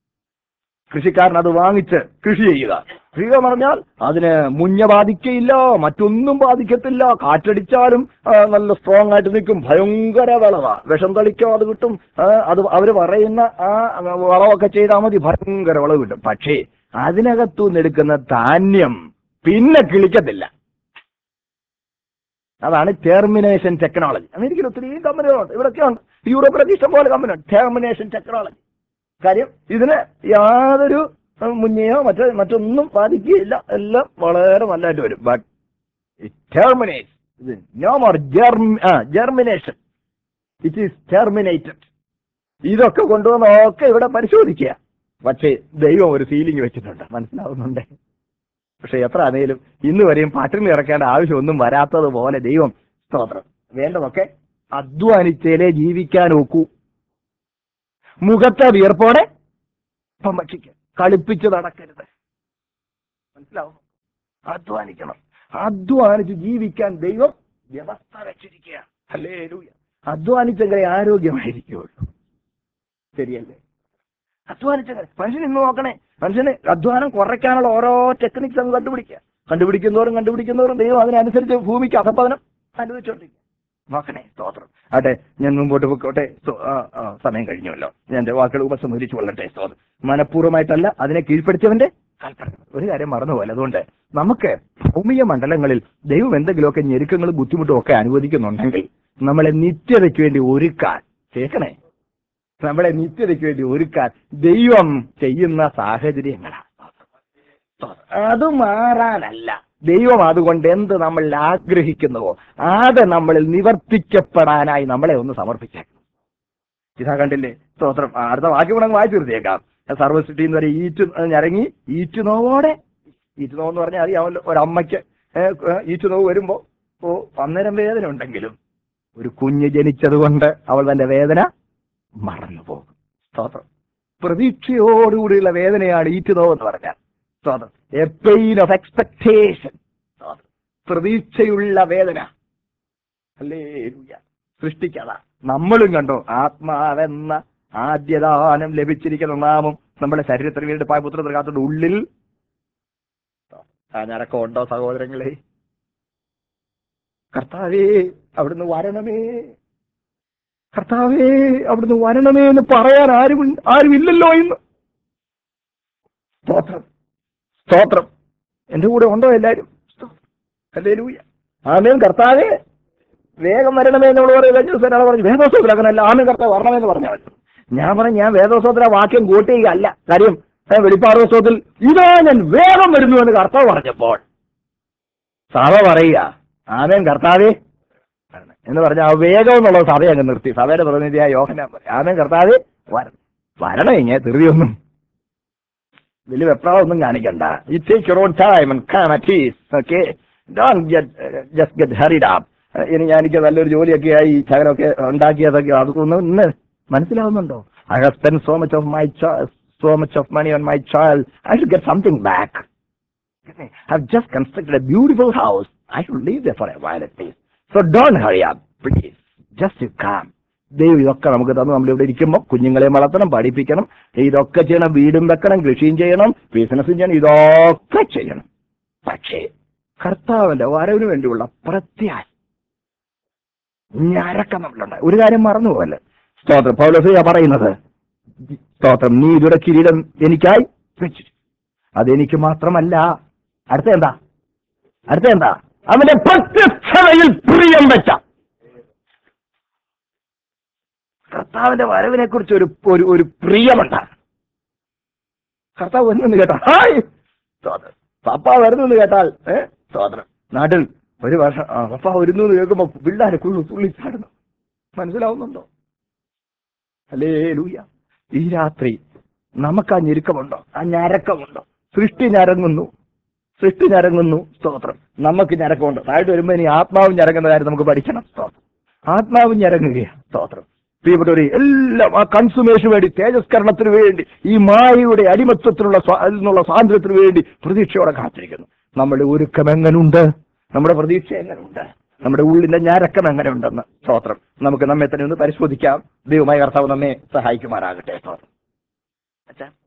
കൃഷിക്കാരൻ അത് വാങ്ങിച്ച് കൃഷി ചെയ്യുക കൃഷിക പറഞ്ഞാൽ അതിന് മുഞ്ഞ ബാധിക്കയില്ല മറ്റൊന്നും ബാധിക്കത്തില്ല കാറ്റടിച്ചാലും ആ, നല്ല സ്ട്രോങ് ആയിട്ട് നിൽക്കും ഭയങ്കര വിളവാ വിഷം തളിക്കാതെ കിട്ടും ആ, അത് അവര് പറയുന്ന ആ വളമൊക്കെ ചെയ്താൽ മതി ഭയങ്കര വിളവ് കിട്ടും പക്ഷേ അതിനകത്തുനിന്ന് എടുക്കുന്ന ധാന്യം പിന്നെ കിളിക്കത്തില്ല അതാണ് ടെർമിനേഷൻ ടെക്നോളജി അമേരിക്കയിൽ ഒത്തിരി കമ്പനികളുണ്ട് ഇവിടെയൊക്കെ ഉണ്ട് യൂറോപ്പിലൊക്കെ ഇഷ്ടംപോലെ കമ്പനിയുണ്ട് ടെർമിനേഷൻ ടെക്നോളജി കാര്യം ഇതിന് യാതൊരു അഹ്, മുന്നയോ മറ്റോ മറ്റൊന്നും ബാധിക്കുകയില്ല എല്ലാം വളരെ നല്ലതായിട്ട് വരും but terminate no more germination it is terminated ഇതൊക്കെ കൊണ്ടുവന്ന് ഒക്കെ ഇവിടെ പരിശോധിക്കുക പക്ഷേ ദൈവം ഒരു സീലിംഗ് വെച്ചിട്ടുണ്ട് മനസ്സിലാവുന്നുണ്ട് പക്ഷെ എത്ര ആണെങ്കിലും ഇന്ന് വരെയും പട്ടിണി ഇറക്കേണ്ട ആവശ്യമൊന്നും വരാത്തതുപോലെ ദൈവം സ്തോത്രം വേണ്ടതൊക്കെ അധ്വാനിച്ചേലേ ജീവിക്കാൻ ഒക്കൂ മുഖത്തെ വിയർപ്പോടെ ഇപ്പം ഭക്ഷിക്കുക കളിപ്പിച്ച് നടക്കരുത് മനസ്സിലാവും അധ്വാനിക്കണം അധ്വാനിച്ച് ജീവിക്കാൻ ദൈവം വ്യവസ്ഥ വെച്ചിരിക്കുക അല്ലേ അധ്വാനിച്ചെങ്കിലേ ആരോഗ്യമായിരിക്കുള്ളൂ ശരിയല്ലേ അധ്വാനിച്ചെങ്കിൽ മനുഷ്യൻ ഇന്ന് നോക്കണേ മനുഷ്യന് അധ്വാനം കുറയ്ക്കാനുള്ള ഓരോ ടെക്നിക്സ് അങ്ങ് കണ്ടുപിടിക്കുക കണ്ടുപിടിക്കുന്നവരും കണ്ടുപിടിക്കുന്നവരും ദൈവം അതിനനുസരിച്ച് ഭൂമിക്ക് അധപ്പതനം അനുവദിച്ചോണ്ടിരിക്കുക നോക്കണേ സ്തോത്രം ആട്ടെ ഞാൻ മുമ്പോട്ട് പോയിക്കോട്ടെ സ്തോ- ആ, ആ, സമയം കഴിഞ്ഞുവല്ലോ ഞാൻ എന്റെ വാക്കുകൾ ഉപസംഹരിച്ചു കൊള്ളട്ടെ സ്തോത്രം മനഃപൂർവ്വമായിട്ടല്ല അതിനെ കീഴ്പ്പെടുത്തിയവന്റെ കൽപ്പന ഒരു കാര്യം മറന്നുപോലെ അതുകൊണ്ട് നമുക്ക് ഭൗമിക മണ്ഡലങ്ങളിൽ ദൈവം എന്തെങ്കിലുമൊക്കെ ഞെരുക്കങ്ങളും ബുദ്ധിമുട്ടും ഒക്കെ അനുവദിക്കുന്നുണ്ടെങ്കിൽ നമ്മളെ നിത്യതയ്ക്ക് വേണ്ടി ഒരുക്കാൻ കേൾക്കണേ നമ്മളെ നിത്യതയ്ക്ക് വേണ്ടി ഒരുക്കാൻ ദൈവം ചെയ്യുന്ന സാഹചര്യങ്ങളാണ് അത് മാറാനല്ല ദൈവം അതുകൊണ്ട് എന്ത് നമ്മൾ ആഗ്രഹിക്കുന്നുവോ അത് നമ്മളിൽ നിവർത്തിക്കപ്പെടാനായി നമ്മളെ ഒന്ന് സമർപ്പിച്ചേക്കണം ഇതാ കണ്ടില്ലേ സ്തോത്രം ആ, അടുത്ത വാക്യം കൂടെ അങ്ങ് വായിച്ചു തീർത്തേക്കാം സർവസിറ്റി എന്ന് പറയും ഈറ്റ് ഞരങ്ങി ഈറ്റ് നോവോടെ ഈറ്റ് നോവെന്ന് പറഞ്ഞാൽ അറിയാമല്ലോ ഒരമ്മയ്ക്ക് ഏ, ഏ, ഈറ്റ് നോവ് വരുമ്പോ ഓ അന്നേരം വേദന ഉണ്ടെങ്കിലും ഒരു കുഞ്ഞ് ജനിച്ചത് കൊണ്ട് അവൾ തന്റെ വേദന മറന്നു പോകും സ്തോത്രം പ്രതീക്ഷയോടുകൂടിയുള്ള വേദനയാണ് ഈറ്റ് നോവ് എന്ന് പറഞ്ഞാൽ സ്തോത്രം എ പെയിൻ ഓഫ് എക്സ്പെക്ടേഷൻ പ്രതീക്ഷയുള്ള വേദന അല്ലേ സൃഷ്ടിക്കത നമ്മളും കണ്ടോ ആത്മാവെന്ന ആദ്യദാനം ലഭിച്ചിരിക്കുന്ന നാമം നമ്മുടെ ശരീരത്തിന് വേണ്ടി പായപുത്ര തൃകാത്തോട് ഉള്ളിൽ ആ ഞരക്കമുണ്ടോ സഹോദരങ്ങളെ കർത്താവേ അവിടുന്ന് വരണമേ കർത്താവേ അവിടുന്ന് വരണമേ എന്ന് പറയാൻ ആരും ആരുമില്ലല്ലോ ഇന്ന് സ്തോത്രം സ്തോത്രം എന്റെ കൂടെ ഉണ്ടോ എല്ലാരും ഹല്ലേലൂയ ആമേൻ കർത്താവേ വേഗം വരണമേ എന്ന് നമ്മൾ പറയും കഴിഞ്ഞ ദിവസം ഒരാൾ പറഞ്ഞു വേദോത്സവത്തിൽ അങ്ങനല്ല ആമേൻ കർത്താവ് വരണമെന്ന് പറഞ്ഞവൻ ഞാൻ പറഞ്ഞു ഞാൻ വേദോത്സവത്തിലെ വാക്യം കൂട്ടുകയല്ല കാര്യം ഏ, വെളിപ്പാടോത്സവത്തിൽ ഇതാ ഞാൻ വേഗം വരുന്നു എന്ന് കർത്താവ് പറഞ്ഞപ്പോൾ സഭ പറയുക ആമേൻ കർത്താവേ വരണം. എന്ന് പറഞ്ഞ ആ വേഗം എന്നുള്ള സഭയെ അങ്ങ് നിർത്തി സഭയുടെ പ്രതിനിധിയായ യോഹനാൻ പറയും ആമേൻ കർത്താവേ വരണം വരണം ഇങ്ങനെ ധൃതിയൊന്നും വലിയ വെപ്രാളൊന്നും കാണിക്കണ്ട ഈ take your own time and come at peace okay don't get just get hurried up ഇനി ഞാൻ എനിക്ക് നല്ലൊരു ജോലിയൊക്കെ ആയി ഈ ചകരമൊക്കെ ഉണ്ടാക്കിയതൊക്കെ അതൊക്കെ ഇന്ന് മനസ്സിലാവുന്നുണ്ടോ I have spend so much of my so much of money on my child I should get something back I've just constructed a beautiful house. I should leave there for a while at least. So don't hurry up, please. Just you come. ദൈവം ഇതൊക്കെ നമുക്ക് തന്നു നമ്മളിവിടെ ഇരിക്കുമ്പോൾ കുഞ്ഞുങ്ങളെ വളർത്തണം പഠിപ്പിക്കണം ഇതൊക്കെ ചെയ്യണം വീടും വെക്കണം കൃഷിയും ചെയ്യണം ബിസിനസ്സും ചെയ്യണം ഇതൊക്കെ ചെയ്യണം പക്ഷേ കർത്താവിന്റെ വരവിന് വേണ്ടിയുള്ള പ്രത്യാശ ഞരക്കം നമ്മളുണ്ട് ഒരു കാര്യം മറന്നുപോകല്ലേ സ്തോത്രം പൗലോസിയ പറയുന്നത് സ്തോത്രം നീ ഇതിയുടെ കിരീടം എനിക്കായി വെച്ചു അതെനിക്ക് മാത്രമല്ല അടുത്ത എന്താ അടുത്ത എന്താ അവന്റെ പ്രത്യക്ഷതയിൽ പ്രിയം വെച്ച കർത്താവിന്റെ വരവിനെ കുറിച്ച് ഒരു ഒരു ഒരു പ്രിയമുണ്ട് കർത്താവ് വരുന്നെന്ന് കേട്ടാ ഹായ് സ്തോത്രം പപ്പ വരുന്നെന്ന് കേട്ടാൽ ഏ സ്തോത്രം നാട്ടിൽ ഒരു വർഷം ആ പപ്പ വരുന്നു എന്ന് കേൾക്കുമ്പോ പിള്ളേരെ കുള്ളു തുള്ളി ചാടുന്നു മനസ്സിലാവുന്നുണ്ടോ അല്ലേ ലൂയ ഈ രാത്രി നമുക്ക് ആ ഞെരുക്കമുണ്ടോ ആ ഞരക്കമുണ്ടോ സൃഷ്ടി ഞരങ്ങുന്നു സൃഷ്ടി ഞരങ്ങുന്നു സ്തോത്രം നമുക്ക് ഞരക്കമുണ്ട് താഴോട്ട് വരുമ്പോ ഇനി ആത്മാവും ഞരങ്ങുന്ന കാര്യം നമുക്ക് പഠിക്കണം സ്തോത്രം ആത്മാവും ഞരങ്ങുകയാണ് സ്തോത്രം പ്രിയപ്പെട്ടവരെ എല്ലാം ആ കൺസുമേഷന് വേണ്ടി തേജസ്കരണത്തിന് വേണ്ടി ഈ മായയുടെ അടിമത്വത്തിനുള്ള സ്വാ- അതിൽ നിന്നുള്ള സ്വാതന്ത്ര്യത്തിന് വേണ്ടി പ്രതീക്ഷയോടെ കാത്തിരിക്കുന്നു നമ്മുടെ ഒരുക്കം എങ്ങനുണ്ട് നമ്മുടെ പ്രതീക്ഷ എങ്ങനുണ്ട് നമ്മുടെ ഉള്ളിന്റെ ഞാരക്കം എങ്ങനെ ഉണ്ടെന്ന് സ്തോത്രം നമുക്ക് നമ്മെ തന്നെ ഒന്ന് പരിശോധിക്കാം ദൈവമായ കർത്താവ് നമ്മെ സഹായിക്കുമാറാകട്ടെ സ്തോത്രം അച്ഛാ